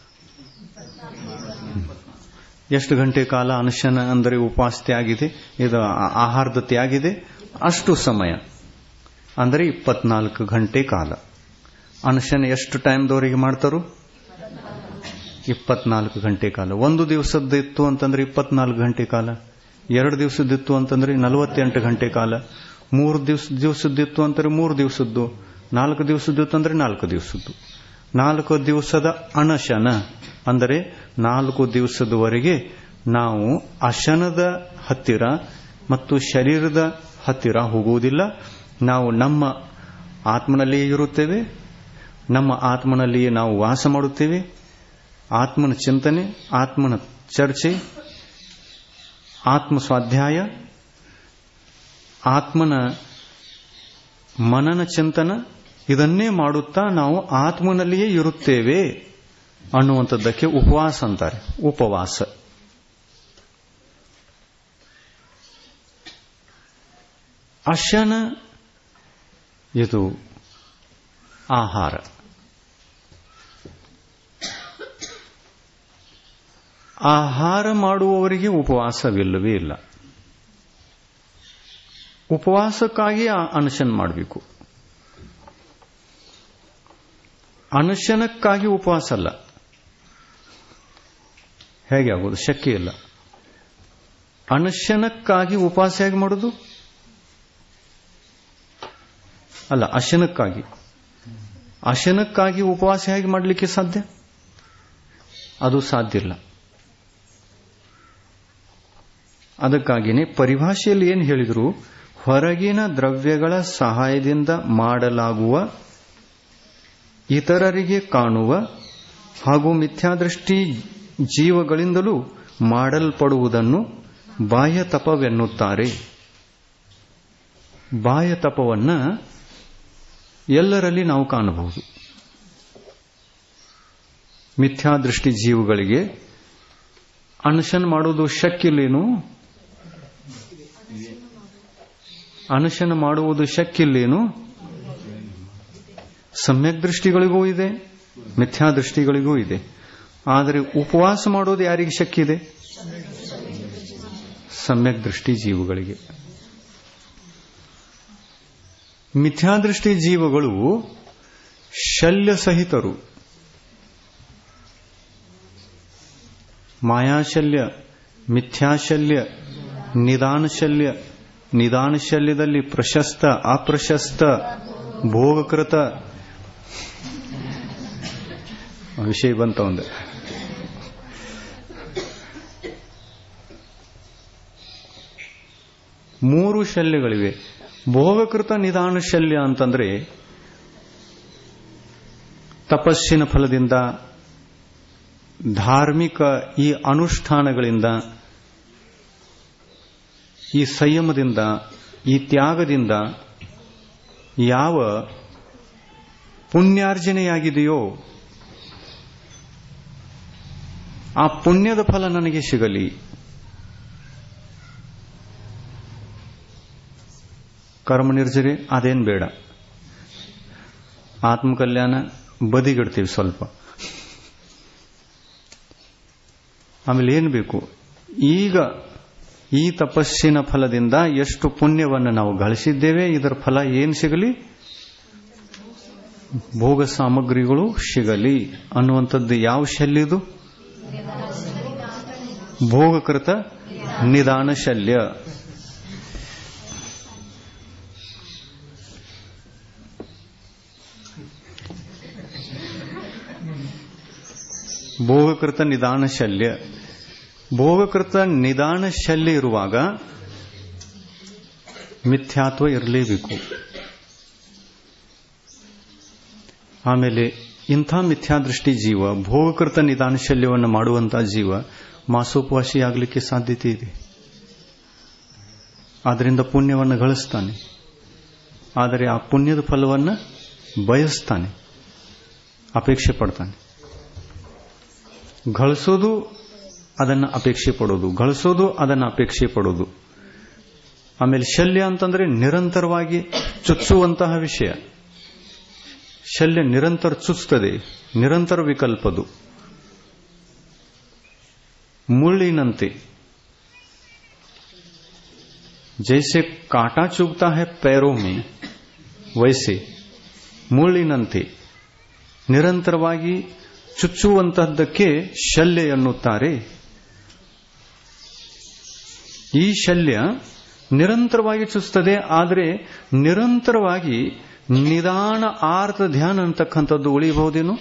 ಎಷ್ಟು ಗಂಟೆ ಕಾಲ ಅನುಶನ ಅಂದರೆ ಉಪವಾಸ ತ್ಯಾಗಿದೆ ಇದು ಆಹಾರದ ತ್ಯಾಗಿದೆ ಅಷ್ಟು ಸಮಯ ಅಂದರೆ ಇಪ್ಪತ್ನಾಲ್ಕು ಗಂಟೆ ಕಾಲ ಅನುಶನ ಎಷ್ಟು ಟೈಮ್ದವರೆಗೆ ಮಾಡ್ತಾರೋ ಇಪ್ಪತ್ನಾಲ್ಕು ಗಂಟೆ ಕಾಲ ಒಂದು ದಿವಸದ್ದಿತ್ತು ಅಂತಂದ್ರೆ ಇಪ್ಪತ್ನಾಲ್ಕು ಗಂಟೆ ಕಾಲ ಎರಡು ದಿವಸದಿತ್ತು ಅಂತಂದ್ರೆ ನಲವತ್ತೆಂಟು ಗಂಟೆ ಕಾಲ ಮೂರು ದಿವಸ ದಿವಸದಿತ್ತು ಅಂತಂದ್ರೆ ಮೂರು ದಿವಸದ್ದು ನಾಲ್ಕು ದಿವಸದಿತ್ತು ಅಂದ್ರೆ ನಾಲ್ಕು ದಿವಸದ್ದು ನಾಲ್ಕು ದಿವಸದ ಅನಶನ ಅಂದರೆ ನಾಲ್ಕು ದಿವಸದವರೆಗೆ ನಾವು ಅಶನದ ಹತ್ತಿರ ಮತ್ತು ಶರೀರದ ಹತ್ತಿರ ಹೋಗುವುದಿಲ್ಲ ನಾವು ನಮ್ಮ ಆತ್ಮನಲ್ಲಿಯೇ ಇರುತ್ತೇವೆ ನಮ್ಮ ಆತ್ಮನಲ್ಲಿಯೇ ನಾವು ವಾಸ ಮಾಡುತ್ತೇವೆ ಆತ್ಮನ ಚಿಂತನೆ ಆತ್ಮನ ಚರ್ಚೆ ಆತ್ಮ ಸ್ವಾಧ್ಯಾಯ ಆತ್ಮನ ಮನನ ಚಿಂತನ ಇದನ್ನೇ ಮಾಡುತ್ತಾ ನಾವು ಆತ್ಮನಲ್ಲಿಯೇ ಇರುತ್ತೇವೆ ಅನ್ನುವಂಥದ್ದಕ್ಕೆ ಉಪವಾಸ ಅಂತಾರೆ ಉಪವಾಸ ಅಶನ ಇದು ಆಹಾರ ಆಹಾರ ಮಾಡುವವರಿಗೆ ಉಪವಾಸವಿಲ್ಲವೇ ಇಲ್ಲ ಉಪವಾಸಕ್ಕಾಗಿ ಅನಶನ ಮಾಡಬೇಕು ಅನಶನಕ್ಕಾಗಿ ಉಪವಾಸ ಅಲ್ಲ ಹೇಗೆ ಆಗೋದು ಶಕ್ಯ ಇಲ್ಲ ಅನಶನಕ್ಕಾಗಿ ಉಪವಾಸ ಹೇಗೆ ಮಾಡೋದು ಅಲ್ಲ ಅಶನಕ್ಕಾಗಿ ಅಶನಕ್ಕಾಗಿ ಉಪವಾಸ ಹೇಗೆ ಮಾಡಲಿಕ್ಕೆ ಸಾಧ್ಯ ಅದು ಸಾಧ್ಯ ಇಲ್ಲ ಅದಕ್ಕಾಗಿಯೇ ಪರಿಭಾಷೆಯಲ್ಲಿ ಏನು ಹೇಳಿದ್ರು ಹೊರಗಿನ ದ್ರವ್ಯಗಳ ಸಹಾಯದಿಂದ ಮಾಡಲಾಗುವ ಇತರರಿಗೆ ಕಾಣುವ ಹಾಗೂ ಮಿಥ್ಯಾದೃಷ್ಟಿ ಜೀವಗಳಿಂದಲೂ ಮಾಡಲ್ಪಡುವುದನ್ನು ಬಾಹ್ಯ ತಪವೆನ್ನುತ್ತಾರೆ ಬಾಹ್ಯ ತಪವನ್ನ ಎಲ್ಲರಲ್ಲಿ ನಾವು ಕಾಣಬಹುದು ಮಿಥ್ಯಾದೃಷ್ಟಿ ಜೀವಗಳಿಗೆ ಅನಶನ ಮಾಡುವುದು ಶಕ್ಕಿಲ್ಲೇನು ಅನಶನ ಮಾಡುವುದು ಶಕ್ಕಿಲ್ಲೇನು ಸಮ್ಯಕ್ ದೃಷ್ಟಿಗಳಿಗೂ ಇದೆ ಮಿಥ್ಯಾದೃಷ್ಟಿಗಳಿಗೂ ಇದೆ ಆದರೆ ಉಪವಾಸ ಮಾಡೋದು ಯಾರಿಗೆ ಶಕ್ಕಿದೆ ಸಮ್ಯಕ್ ದೃಷ್ಟಿ ಜೀವಗಳಿಗೆ ಮಿಥ್ಯಾದೃಷ್ಟಿ ಜೀವಗಳು ಶಲ್ಯ ಸಹಿತರು ಮಾಯಾಶಲ್ಯ ಮಿಥ್ಯಾಶಲ್ಯ ನಿದಾನಶಲ್ಯ ನಿದಾನಶಲ್ಯದಲ್ಲಿ ಪ್ರಶಸ್ತ ಅಪ್ರಶಸ್ತ ಭೋಗಕೃತ ವಿಷಯ ಬಂತ ಒಂದು ಮೂರು ಶಲ್ಯಗಳಿವೆ ಭೋಗಕೃತ ನಿಧಾನ ಶಲ್ಯ ಅಂತಂದ್ರೆ ತಪಸ್ಸಿನ ಫಲದಿಂದ ಧಾರ್ಮಿಕ ಈ ಅನುಷ್ಠಾನಗಳಿಂದ ಈ ಸಂಯಮದಿಂದ ಈ ತ್ಯಾಗದಿಂದ ಯಾವ ಪುಣ್ಯಾರ್ಜನೆಯಾಗಿದೆಯೋ ಆ ಪುಣ್ಯದ ಫಲ ನನಗೆ ಸಿಗಲಿ ಕರ್ಮ ನಿರ್ಜರಿ ಅದೇನ್ ಬೇಡ ಆತ್ಮಕಲ್ಯಾಣ ಬದಿಗಿಡ್ತೀವಿ ಸ್ವಲ್ಪ ಆಮೇಲೆ ಏನು ಬೇಕು ಈಗ ಈ ತಪಸ್ಸಿನ ಫಲದಿಂದ ಎಷ್ಟು ಪುಣ್ಯವನ್ನು ನಾವು ಗಳಿಸಿದ್ದೇವೆ ಇದರ ಫಲ ಏನು ಸಿಗಲಿ ಭೋಗ ಸಾಮಗ್ರಿಗಳು ಸಿಗಲಿ ಅನ್ನುವಂಥದ್ದು ಯಾವ ಶಲ್ಯದು ಭೋಗಕೃತ ನಿಧಾನ ಶಲ್ಯ ಭೋಗಕೃತ ನಿಧಾನ ಶಲ್ಯ ಭೋಗಕೃತ ನಿಧಾನ ಶಲ್ಯ ಇರುವಾಗ ಮಿಥ್ಯಾತ್ವ ಇರಲೇಬೇಕು ಆಮೇಲೆ ಇಂಥ ಮಿಥ್ಯಾದೃಷ್ಟಿ ಜೀವ ಭೋಗಕೃತ ನಿಧಾನ ಶಲ್ಯವನ್ನು ಮಾಡುವಂತಹ ಜೀವ ಮಾಸೋಪವಾಸಿಯಾಗಲಿಕ್ಕೆ ಸಾಧ್ಯತೆ ಇದೆ ಅದರಿಂದ ಪುಣ್ಯವನ್ನು ಗಳಿಸ್ತಾನೆ ಆದರೆ ಆ ಪುಣ್ಯದ ಫಲವನ್ನು ಬಯಸ್ತಾನೆ ಅಪೇಕ್ಷೆ ಪಡ್ತಾನೆ ಗಳಿಸೋದು ಅದನ್ನು ಅಪೇಕ್ಷೆ ಪಡೋದು ಗಳಿಸೋದು ಅದನ್ನು ಅಪೇಕ್ಷೆ ಪಡೋದು ಆಮೇಲೆ ಶಲ್ಯ ಅಂತಂದ್ರೆ ನಿರಂತರವಾಗಿ ಚುಚ್ಚುವಂತಹ ವಿಷಯ ಶಲ್ಯ ನಿರಂತರ ಚುಚ್ಚುತ್ತದೆ ನಿರಂತರ ವಿಕಲ್ಪದು ಮುಳ್ಳಿನಂತೆ जैसे कांटा चुभता है पैरों में वैसे ಮುಳ್ಳಿನಂತೆ ನಿರಂತರವಾಗಿ ಚುಚ್ಚುವಂತಹದ್ದಕ್ಕೆ ಶಲ್ಯ ಎನ್ನುತ್ತಾರೆ ಈ ಶಲ್ಯ ನಿರಂತರವಾಗಿ ಚುಚ್ಚುತ್ತದೆ ಆದರೆ ನಿರಂತರವಾಗಿ ನಿಧಾನ ಆರ್ತ ಧ್ಯಾನ ಅಂತಕ್ಕಂಥದ್ದು ಉಳಿಬಹುದೇನು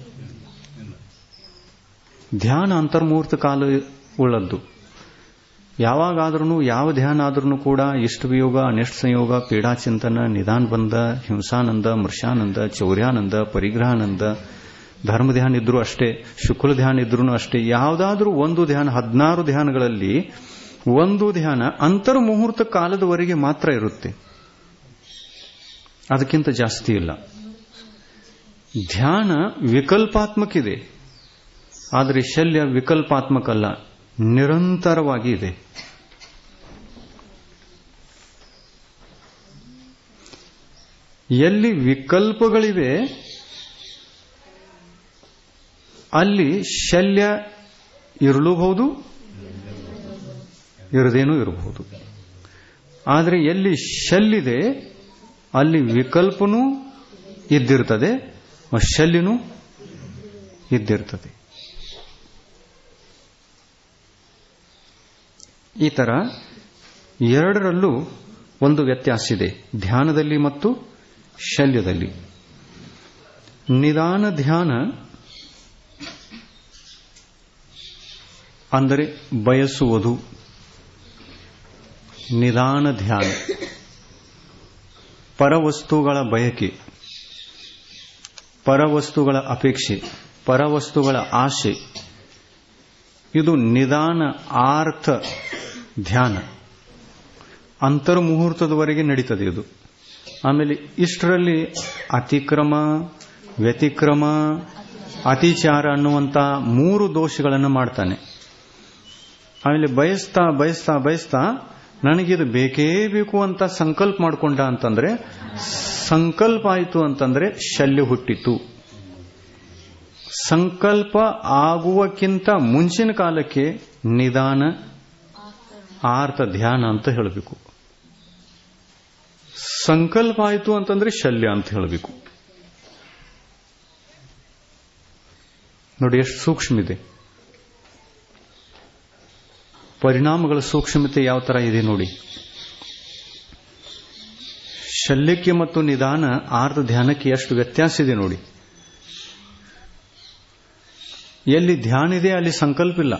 ಧ್ಯಾನ ಅಂತರ್ಮೂರ್ತ ಕಾಲ ಉಳ್ಳದ್ದು ಯಾವಾಗಾದ್ರೂ ಯಾವ ಧ್ಯಾನ ಆದ್ರೂ ಕೂಡ ಇಷ್ಟವಿಯೋಗ ಅನಿಷ್ಟ ಸಂಯೋಗ ಪೀಡಾಚಿಂತನ ನಿಧಾನ ಬಂದ ಹಿಂಸಾನಂದ ಮೃಷಾನಂದ ಚೌರ್ಯಾನಂದ ಪರಿಗ್ರಹಾನಂದ ಧರ್ಮ ಧ್ಯಾನ ಇದ್ರೂ ಅಷ್ಟೇ ಶುಕ್ಲ ಧ್ಯಾನ ಇದ್ರೂ ಅಷ್ಟೇ ಯಾವುದಾದ್ರೂ ಒಂದು ಧ್ಯಾನ ಹದಿನಾರು ಧ್ಯಾನಗಳಲ್ಲಿ ಒಂದು ಧ್ಯಾನ ಅಂತರ್ಮುಹೂರ್ತ ಕಾಲದವರೆಗೆ ಮಾತ್ರ ಇರುತ್ತೆ ಅದಕ್ಕಿಂತ ಜಾಸ್ತಿ ಇಲ್ಲ ಧ್ಯಾನ ವಿಕಲ್ಪಾತ್ಮಕ ಇದೆ ಆದರೆ ಶಲ್ಯ ವಿಕಲ್ಪಾತ್ಮಕ ಅಲ್ಲ ನಿರಂತರವಾಗಿ ಇದೆ ಎಲ್ಲಿ ವಿಕಲ್ಪಗಳಿವೆ ಅಲ್ಲಿ ಶಲ್ಯ ಇರಲೂಬಹುದು ಇರದೇನೂ ಇರಬಹುದು ಆದರೆ ಎಲ್ಲಿ ಶಲ್ಲಿದೆ ಅಲ್ಲಿ ವಿಕಲ್ಪನೂ ಇದ್ದಿರ್ತದೆ ಶಲ್ಯನೂ ಇದ್ದಿರ್ತದೆ ಈ ತರ ಎರಡರಲ್ಲೂ ಒಂದು ವ್ಯತ್ಯಾಸ ಇದೆ ಧ್ಯಾನದಲ್ಲಿ ಮತ್ತು ಶಲ್ಯದಲ್ಲಿ ನಿಧಾನ ಧ್ಯಾನ ಅಂದರೆ ಬಯಸುವುದು ನಿಧಾನ ಧ್ಯಾನ ಪರವಸ್ತುಗಳ ಬಯಕೆ ಪರವಸ್ತುಗಳ ಅಪೇಕ್ಷೆ ಪರವಸ್ತುಗಳ ಆಶೆ ಇದು ನಿಧಾನ ಆರ್ಥ ಧ್ಯಾನ ಅಂತರ್ಮುಹೂರ್ತದವರೆಗೆ ನಡೀತದೆ ಇದು ಆಮೇಲೆ ಇಷ್ಟರಲ್ಲಿ ಅತಿಕ್ರಮ ವ್ಯತಿಕ್ರಮ ಅತಿಚಾರ ಅನ್ನುವಂಥ ಮೂರು ದೋಷಗಳನ್ನು ಮಾಡ್ತಾನೆ ಆಮೇಲೆ ಬಯಸ್ತಾ ಬಯಸ್ತಾ ಬಯಸ್ತಾ ನನಗಿದು ಬೇಕೇ ಬೇಕು ಅಂತ ಸಂಕಲ್ಪ ಮಾಡಿಕೊಂಡ ಅಂತಂದ್ರೆ ಸಂಕಲ್ಪ ಆಯಿತು ಅಂತಂದ್ರೆ ಶಲ್ಯ ಹುಟ್ಟಿತು ಸಂಕಲ್ಪ ಆಗುವಕ್ಕಿಂತ ಮುಂಚಿನ ಕಾಲಕ್ಕೆ ನಿಧಾನ ಆರ್ಥ ಧ್ಯಾನ ಅಂತ ಹೇಳಬೇಕು ಸಂಕಲ್ಪ ಆಯಿತು ಅಂತಂದ್ರೆ ಶಲ್ಯ ಅಂತ ಹೇಳಬೇಕು ನೋಡಿ ಎಷ್ಟು ಸೂಕ್ಷ್ಮ ಇದೆ ಪರಿಣಾಮಗಳ ಸೂಕ್ಷ್ಮತೆ ಯಾವ ತರ ಇದೆ ನೋಡಿ ಶಲ್ಯಕ್ಕೆ ಮತ್ತು ನಿಧಾನ ಆರ್ಧ ಧ್ಯಾನಕ್ಕೆ ಎಷ್ಟು ವ್ಯತ್ಯಾಸ ಇದೆ ನೋಡಿ ಎಲ್ಲಿ ಧ್ಯಾನ ಇದೆ ಅಲ್ಲಿ ಸಂಕಲ್ಪ ಇಲ್ಲ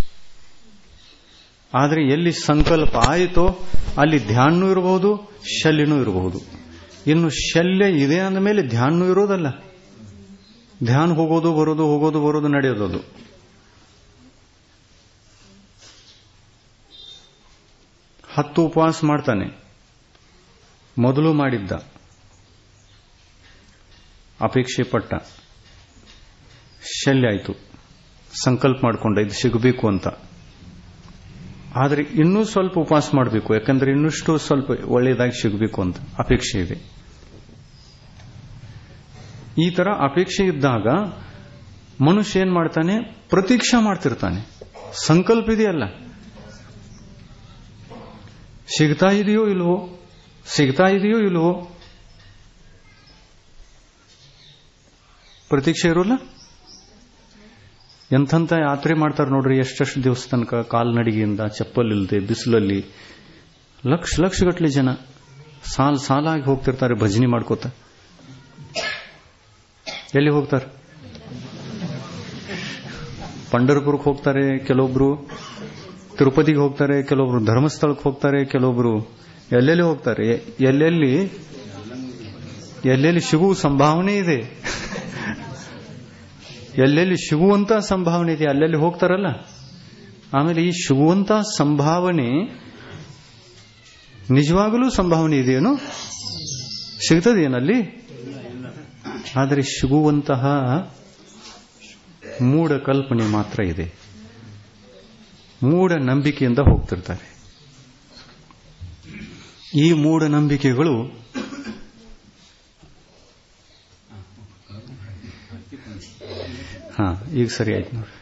ಆದರೆ ಎಲ್ಲಿ ಸಂಕಲ್ಪ ಆಯಿತೋ ಅಲ್ಲಿ ಧ್ಯಾನನೂ ಇರಬಹುದು ಶಲ್ಯನೂ ಇರಬಹುದು ಇನ್ನು ಶಲ್ಯ ಇದೆ ಅಂದ ಮೇಲೆ ಧ್ಯಾನನೂ ಇರೋದಲ್ಲ ಧ್ಯಾನ ಹೋಗೋದು ಬರೋದು ಹೋಗೋದು ಬರೋದು ನಡೆಯೋದು ಹತ್ತು ಉಪವಾಸ ಮಾಡ್ತಾನೆ ಮೊದಲು ಮಾಡಿದ್ದ ಅಪೇಕ್ಷೆ ಪಟ್ಟ ಶಲ್ಯ ಆಯಿತು ಸಂಕಲ್ಪ ಮಾಡಿಕೊಂಡ ಇದು ಸಿಗಬೇಕು ಅಂತ ಆದರೆ ಇನ್ನೂ ಸ್ವಲ್ಪ ಉಪವಾಸ ಮಾಡಬೇಕು ಯಾಕಂದ್ರೆ ಇನ್ನಷ್ಟು ಸ್ವಲ್ಪ ಒಳ್ಳೆಯದಾಗಿ ಸಿಗಬೇಕು ಅಂತ ಅಪೇಕ್ಷೆ ಇದೆ ಈ ತರ ಅಪೇಕ್ಷೆ ಇದ್ದಾಗ ಮನುಷ್ಯ ಏನ್ ಮಾಡ್ತಾನೆ ಪ್ರತೀಕ್ಷಾ ಮಾಡ್ತಿರ್ತಾನೆ ಸಂಕಲ್ಪ ಇದೆಯಲ್ಲ ಸಿಗ್ತಾ ಇದೆಯೋ ಇಲ್ವೋ ಸಿಗ್ತಾ ಇದೆಯೋ ಇಲ್ವೋ ಪ್ರತೀಕ್ಷೆ ಇರೋಲ್ಲ ಎಂಥಂತ ಯಾತ್ರೆ ಮಾಡ್ತಾರೆ ನೋಡ್ರಿ ಎಷ್ಟೆಷ್ಟು ದಿವಸ ತನಕ ಕಾಲ್ನಡಿಗೆಯಿಂದ ಚಪ್ಪಲ್ ಇಲ್ಲದೆ ಬಿಸಿಲಲ್ಲಿ ಲಕ್ಷ ಲಕ್ಷಗಟ್ಟಲೆ ಜನ ಸಾಲ್ ಸಾಲಾಗಿ ಹೋಗ್ತಿರ್ತಾರೆ ಭಜನೆ ಮಾಡ್ಕೋತ ಎಲ್ಲಿ ಹೋಗ್ತಾರೆ ಪಂಡರಪುರಕ್ಕೆ ಹೋಗ್ತಾರೆ ಕೆಲವೊಬ್ರು ತಿರುಪತಿಗೆ ಹೋಗ್ತಾರೆ ಕೆಲವೊಬ್ರು ಧರ್ಮಸ್ಥಳಕ್ಕೆ ಹೋಗ್ತಾರೆ ಕೆಲವೊಬ್ರು ಎಲ್ಲೆಲ್ಲಿ ಹೋಗ್ತಾರೆ ಎಲ್ಲೆಲ್ಲಿ ಎಲ್ಲೆಲ್ಲಿ ಸಿಗುವ ಸಂಭಾವನೆ ಇದೆ ಎಲ್ಲೆಲ್ಲಿ ಸಿಗುವಂತ ಸಂಭಾವನೆ ಇದೆ ಅಲ್ಲೆಲ್ಲಿ ಹೋಗ್ತಾರಲ್ಲ ಆಮೇಲೆ ಈ ಸಿಗುವಂತ ಸಂಭಾವನೆ ನಿಜವಾಗಲೂ ಸಂಭಾವನೆ ಇದೆಯೇನು ಸಿಗ್ತದೇನಲ್ಲಿ ಆದರೆ ಸಿಗುವಂತಹ ಮೂಢ ಕಲ್ಪನೆ ಮಾತ್ರ ಇದೆ ಮೂಢ ನಂಬಿಕೆಯಿಂದ ಹೋಗ್ತಿರ್ತಾರೆ ಈ ಮೂಢ ನಂಬಿಕೆಗಳು ಹಾ ಈಗ ಸರಿ ಆಯ್ತು ನೋಡಿ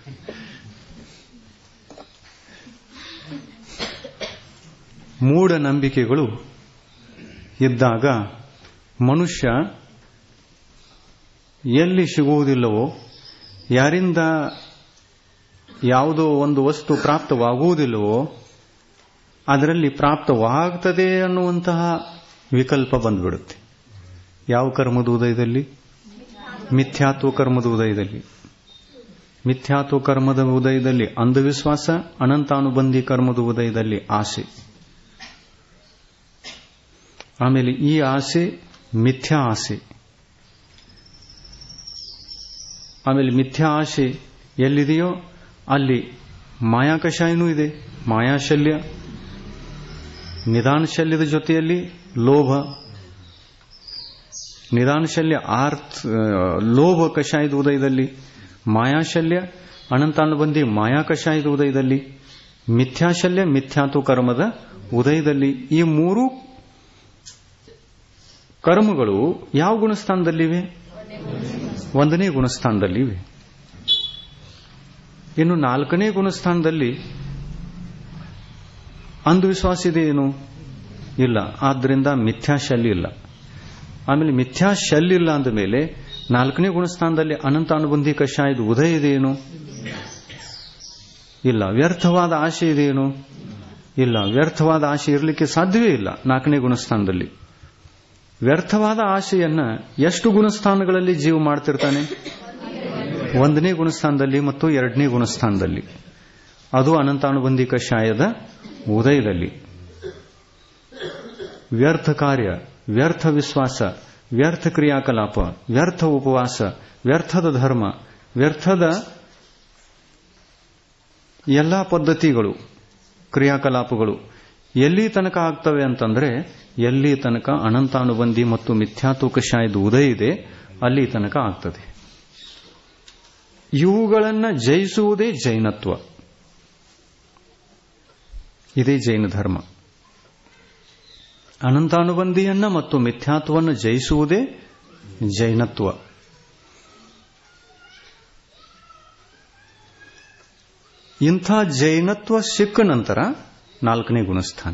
ಮೂಢ ನಂಬಿಕೆಗಳು ಇದ್ದಾಗ ಮನುಷ್ಯ ಎಲ್ಲಿ ಸಿಗುವುದಿಲ್ಲವೋ ಯಾರಿಂದ ಯಾವುದೋ ಒಂದು ವಸ್ತು ಪ್ರಾಪ್ತವಾಗುವುದಿಲ್ಲವೋ ಅದರಲ್ಲಿ ಪ್ರಾಪ್ತವಾಗ್ತದೆ ಅನ್ನುವಂತಹ ವಿಕಲ್ಪ ಬಂದ್ಬಿಡುತ್ತೆ ಯಾವ ಕರ್ಮದ ಉದಯದಲ್ಲಿ ಮಿಥ್ಯಾತ್ವ ಕರ್ಮದ ಉದಯದಲ್ಲಿ ಮಿಥ್ಯಾತ್ವ ಕರ್ಮದ ಉದಯದಲ್ಲಿ ಅಂಧವಿಶ್ವಾಸ ಅನಂತಾನುಬಂಧಿ ಕರ್ಮದ ಉದಯದಲ್ಲಿ ಆಸೆ ಆಮೇಲೆ ಈ ಆಸೆ ಮಿಥ್ಯಾ ಆಸೆ ಆಮೇಲೆ ಮಿಥ್ಯಾ ಆಸೆ ಎಲ್ಲಿದೆಯೋ ಅಲ್ಲಿ ಮಾಯಾಕಷಾಯನೂ ಇದೆ ಮಾಯಾಶಲ್ಯ ನಿಧಾನ ಶಲ್ಯದ ಜೊತೆಯಲ್ಲಿ ಲೋಭ ನಿಧಾನ ಶಲ್ಯ ಆರ್ತ್ ಲೋಭ ಕಷಾಯದ ಉದಯದಲ್ಲಿ ಮಾಯಾಶಲ್ಯ ಅನಂತಾನುಬಂಧಿ ಮಾಯಾ ಕಷಾಯದ ಉದಯದಲ್ಲಿ ಮಿಥ್ಯಾಶಲ್ಯ ಮಿಥ್ಯಾತು ಕರ್ಮದ ಉದಯದಲ್ಲಿ ಈ ಮೂರು ಕರ್ಮಗಳು ಯಾವ ಗುಣಸ್ಥಾನದಲ್ಲಿವೆ ಒಂದನೇ ಗುಣಸ್ಥಾನದಲ್ಲಿವೆ ಇನ್ನು ನಾಲ್ಕನೇ ಗುಣಸ್ಥಾನದಲ್ಲಿ ಅಂಧವಿಶ್ವಾಸ ಇದೆ ಏನು ಇಲ್ಲ ಆದ್ದರಿಂದ ಮಿಥ್ಯಾಶಲ್ಯ ಇಲ್ಲ ಆಮೇಲೆ ಮಿಥ್ಯಾಶಲ್ಯ ಇಲ್ಲ ಅಂದ ಮೇಲೆ ನಾಲ್ಕನೇ ಗುಣಸ್ಥಾನದಲ್ಲಿ ಅನಂತ ಅನುಬಂಧಿ ಕಷಾಯದ ಉದಯ ಇದೆಯೇನು ಇಲ್ಲ ವ್ಯರ್ಥವಾದ ಆಶೆ ಇದೆಯೇನು ಇಲ್ಲ ವ್ಯರ್ಥವಾದ ಆಶೆ ಇರಲಿಕ್ಕೆ ಸಾಧ್ಯವೇ ಇಲ್ಲ ನಾಲ್ಕನೇ ಗುಣಸ್ಥಾನದಲ್ಲಿ ವ್ಯರ್ಥವಾದ ಆಶೆಯನ್ನ ಎಷ್ಟು ಗುಣಸ್ಥಾನಗಳಲ್ಲಿ ಜೀವ ಮಾಡ್ತಿರ್ತಾನೆ ಒಂದನೇ ಗುಣಸ್ಥಾನದಲ್ಲಿ ಮತ್ತು ಎರಡನೇ ಗುಣಸ್ಥಾನದಲ್ಲಿ ಅದು ಅನಂತಾನುಬಂಧಿ ಕಷಾಯದ ಉದಯದಲ್ಲಿ ವ್ಯರ್ಥ ಕಾರ್ಯ ವ್ಯರ್ಥ ವಿಶ್ವಾಸ ವ್ಯರ್ಥ ಕ್ರಿಯಾಕಲಾಪ ವ್ಯರ್ಥ ಉಪವಾಸ ವ್ಯರ್ಥದ ಧರ್ಮ ವ್ಯರ್ಥದ ಎಲ್ಲ ಪದ್ಧತಿಗಳು ಕ್ರಿಯಾಕಲಾಪಗಳು ಎಲ್ಲಿ ತನಕ ಆಗ್ತವೆ ಅಂತಂದ್ರೆ ಎಲ್ಲಿ ತನಕ ಅನಂತಾನುಬಂಧಿ ಮತ್ತು ಮಿಥ್ಯಾತೂಕಶಾಯದ ಉದಯ ಇದೆ ಅಲ್ಲಿ ತನಕ ಆಗ್ತದೆ ಇವುಗಳನ್ನ ಜಯಿಸುವುದೇ ಜೈನತ್ವ ಇದೇ ಜೈನ ಧರ್ಮ ಅನಂತಾನುಬಂಧಿಯನ್ನ ಮತ್ತು ಮಿಥ್ಯಾತ್ವವನ್ನು ಜಯಿಸುವುದೇ ಜೈನತ್ವ ಇಂಥ ಜೈನತ್ವ ಸಿಕ್ಕ ನಂತರ ನಾಲ್ಕನೇ ಗುಣಸ್ಥಾನ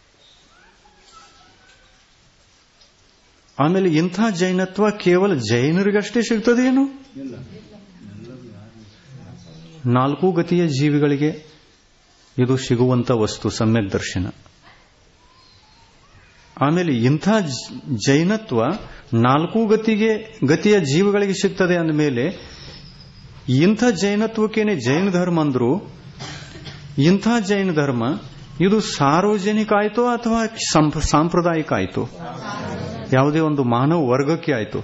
ಆಮೇಲೆ ಇಂಥ ಜೈನತ್ವ ಕೇವಲ ಜೈನರಿಗಷ್ಟೇ ಸಿಗ್ತದೇನು ನಾಲ್ಕು ಗತಿಯ ಜೀವಿಗಳಿಗೆ ಇದು ಸಿಗುವಂತ ವಸ್ತು ಸಮ್ಯಕ್ ದರ್ಶನ ಆಮೇಲೆ ಇಂಥ ಜೈನತ್ವ ನಾಲ್ಕು ಗತಿಗೆ ಗತಿಯ ಜೀವಿಗಳಿಗೆ ಸಿಗ್ತದೆ ಅಂದಮೇಲೆ ಇಂಥ ಜೈನತ್ವಕ್ಕೇನೆ ಜೈನ ಧರ್ಮ ಅಂದ್ರು ಇಂಥ ಜೈನ ಧರ್ಮ ಇದು ಸಾರ್ವಜನಿಕ ಆಯ್ತು ಅಥವಾ ಸಾಂಪ್ರದಾಯಿಕ ಆಯ್ತು ಯಾವುದೇ ಒಂದು ಮಾನವ ವರ್ಗಕ್ಕೆ ಆಯ್ತು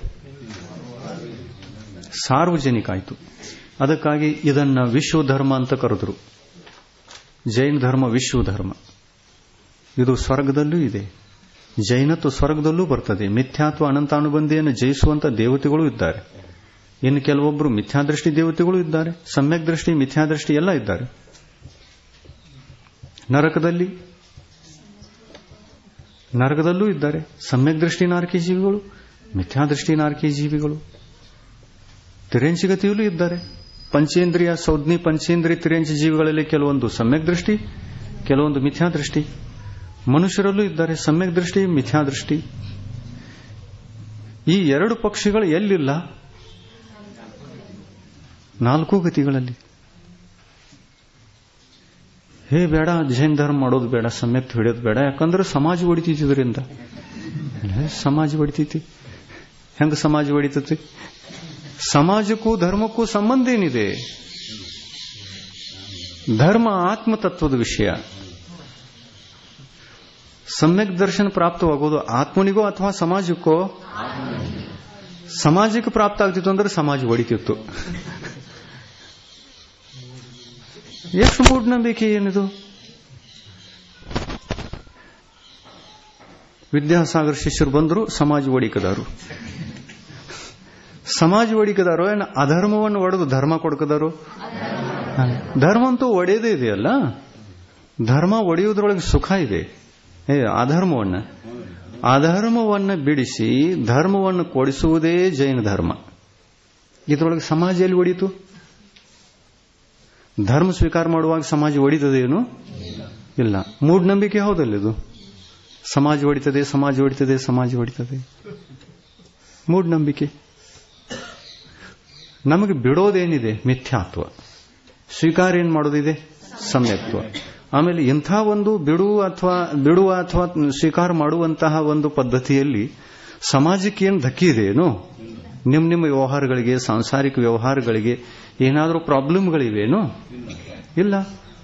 ಸಾರ್ವಜನಿಕ ಆಯ್ತು ಅದಕ್ಕಾಗಿ ಇದನ್ನ ವಿಶ್ವ ಧರ್ಮ ಅಂತ ಕರೆದ್ರು ಜೈನ ಧರ್ಮ ವಿಶ್ವ ಧರ್ಮ ಇದು ಸ್ವರ್ಗದಲ್ಲೂ ಇದೆ ಜೈನತ್ವ ಸ್ವರ್ಗದಲ್ಲೂ ಬರ್ತದೆ ಮಿಥ್ಯಾತ್ವ ಅನಂತಾನುಬಂಧಿಯನ್ನು ಜಯಿಸುವಂತ ದೇವತೆಗಳು ಇದ್ದಾರೆ ಇನ್ನು ಕೆಲವೊಬ್ಬರು ಮಿಥ್ಯಾದೃಷ್ಟಿ ದೇವತೆಗಳು ಇದ್ದಾರೆ ಸಮ್ಯಕ್ ದೃಷ್ಟಿ ಮಿಥ್ಯಾದೃಷ್ಟಿ ಎಲ್ಲ ಇದ್ದಾರೆ ನರಕದಲ್ಲಿ ನರಕದಲ್ಲೂ ಇದ್ದಾರೆ ಸಮ್ಯಕ್ ದೃಷ್ಟಿ ನಾರಕಿ ಜೀವಿಗಳು ಮಿಥ್ಯಾದೃಷ್ಟಿ ನಾರಕಿ ಜೀವಿಗಳು ತಿರೆಂಚಿಗತಿಯಲ್ಲೂ ಇದ್ದಾರೆ ಪಂಚೇಂದ್ರಿಯ ಸೌಜ್ಞಿ ಪಂಚೇಂದ್ರಿಯ ತಿರೆಂಚ ಜೀವಿಗಳಲ್ಲಿ ಕೆಲವೊಂದು ಸಮ್ಯಕ್ ದೃಷ್ಟಿ ಕೆಲವೊಂದು ಮಿಥ್ಯಾದೃಷ್ಟಿ ಮನುಷ್ಯರಲ್ಲೂ ಇದ್ದಾರೆ ಸಮ್ಯಕ್ ದೃಷ್ಟಿ ಮಿಥ್ಯಾದೃಷ್ಟಿ ಈ ಎರಡು ಪಕ್ಷಿಗಳು ಎಲ್ಲಿಲ್ಲ ನಾಲ್ಕು ಗತಿಗಳಲ್ಲಿ ಹೇ ಬೇಡ ಜೈನ್ ಧರ್ಮ ಮಾಡೋದು ಬೇಡ ಸಮ್ಯಕ್ ಹಿಡಿಯೋದು ಬೇಡ ಯಾಕಂದ್ರೆ ಸಮಾಜ ಹೊಡಿತೈತಿ ಇದರಿಂದ ಸಮಾಜ ಹೊಡಿತೈತಿ ಹೆಂಗ ಸಮಾಜ ಹೊಡಿತೈತಿ ಸಮಾಜಕ್ಕೂ ಧರ್ಮಕ್ಕೂ ಸಂಬಂಧ ಏನಿದೆ ಧರ್ಮ ಆತ್ಮತತ್ವದ ವಿಷಯ ಸಮ್ಯಕ್ ದರ್ಶನ ಪ್ರಾಪ್ತವಾಗೋದು ಆತ್ಮನಿಗೋ ಅಥವಾ ಸಮಾಜಕ್ಕೋ ಸಮಾಜಕ್ಕೆ ಪ್ರಾಪ್ತ ಆಗ್ತಿತ್ತು ಅಂದ್ರೆ ಸಮಾಜ ಹೊಡಿತಿತ್ತು ಎಷ್ಟು ಮೂಢನಂಬಿಕೆ ಏನಿದು ವಿದ್ಯಾಸಾಗರ್ ಶಿಷ್ಯರು ಬಂದರು ಸಮಾಜ ಒಡಿಕದಾರು ಸಮಾಜ ಒಡಿಕದಾರು ಏನ ಅಧರ್ಮವನ್ನು ಒಡೆದು ಧರ್ಮ ಕೊಡ್ಕದಾರು ಧರ್ಮ ಅಂತೂ ಒಡೆಯದೇ ಇದೆಯಲ್ಲ ಧರ್ಮ ಒಡೆಯುವುದರೊಳಗೆ ಸುಖ ಇದೆ ಏ ಅಧರ್ಮವನ್ನ ಅಧರ್ಮವನ್ನು ಬಿಡಿಸಿ ಧರ್ಮವನ್ನು ಕೊಡಿಸುವುದೇ ಜೈನ ಧರ್ಮ ಇದರೊಳಗೆ ಸಮಾಜ ಎಲ್ಲಿ ಒಡೀತು ಧರ್ಮ ಸ್ವೀಕಾರ ಮಾಡುವಾಗ ಸಮಾಜ ಒಡಿತದೇನು ಇಲ್ಲ ಮೂಢನಂಬಿಕೆ ಹೌದಲ್ಲ ಇದು ಸಮಾಜ ಹೊಡಿತದೆ ಸಮಾಜ ಹೊಡಿತದೆ ಸಮಾಜ ಹೊಡಿತದೆ ಮೂಢನಂಬಿಕೆ ನಮಗೆ ಬಿಡೋದೇನಿದೆ ಮಿಥ್ಯಾತ್ವ ಸ್ವೀಕಾರ ಏನ್ ಮಾಡೋದಿದೆ ಸಮ್ಯಕ್ತ್ವ ಆಮೇಲೆ ಇಂಥ ಒಂದು ಬಿಡುವ ಅಥವಾ ಬಿಡುವ ಅಥವಾ ಸ್ವೀಕಾರ ಮಾಡುವಂತಹ ಒಂದು ಪದ್ಧತಿಯಲ್ಲಿ ಸಮಾಜಕ್ಕೆ ಏನು ಧಕ್ಕೆ ಇದೆಯೇನು ನಿಮ್ಮ ನಿಮ್ಮ ವ್ಯವಹಾರಗಳಿಗೆ ಸಾಂಸಾರಿಕ ವ್ಯವಹಾರಗಳಿಗೆ ಏನಾದರೂ ಪ್ರಾಬ್ಲಮ್ಗಳಿವೇನು ಇಲ್ಲ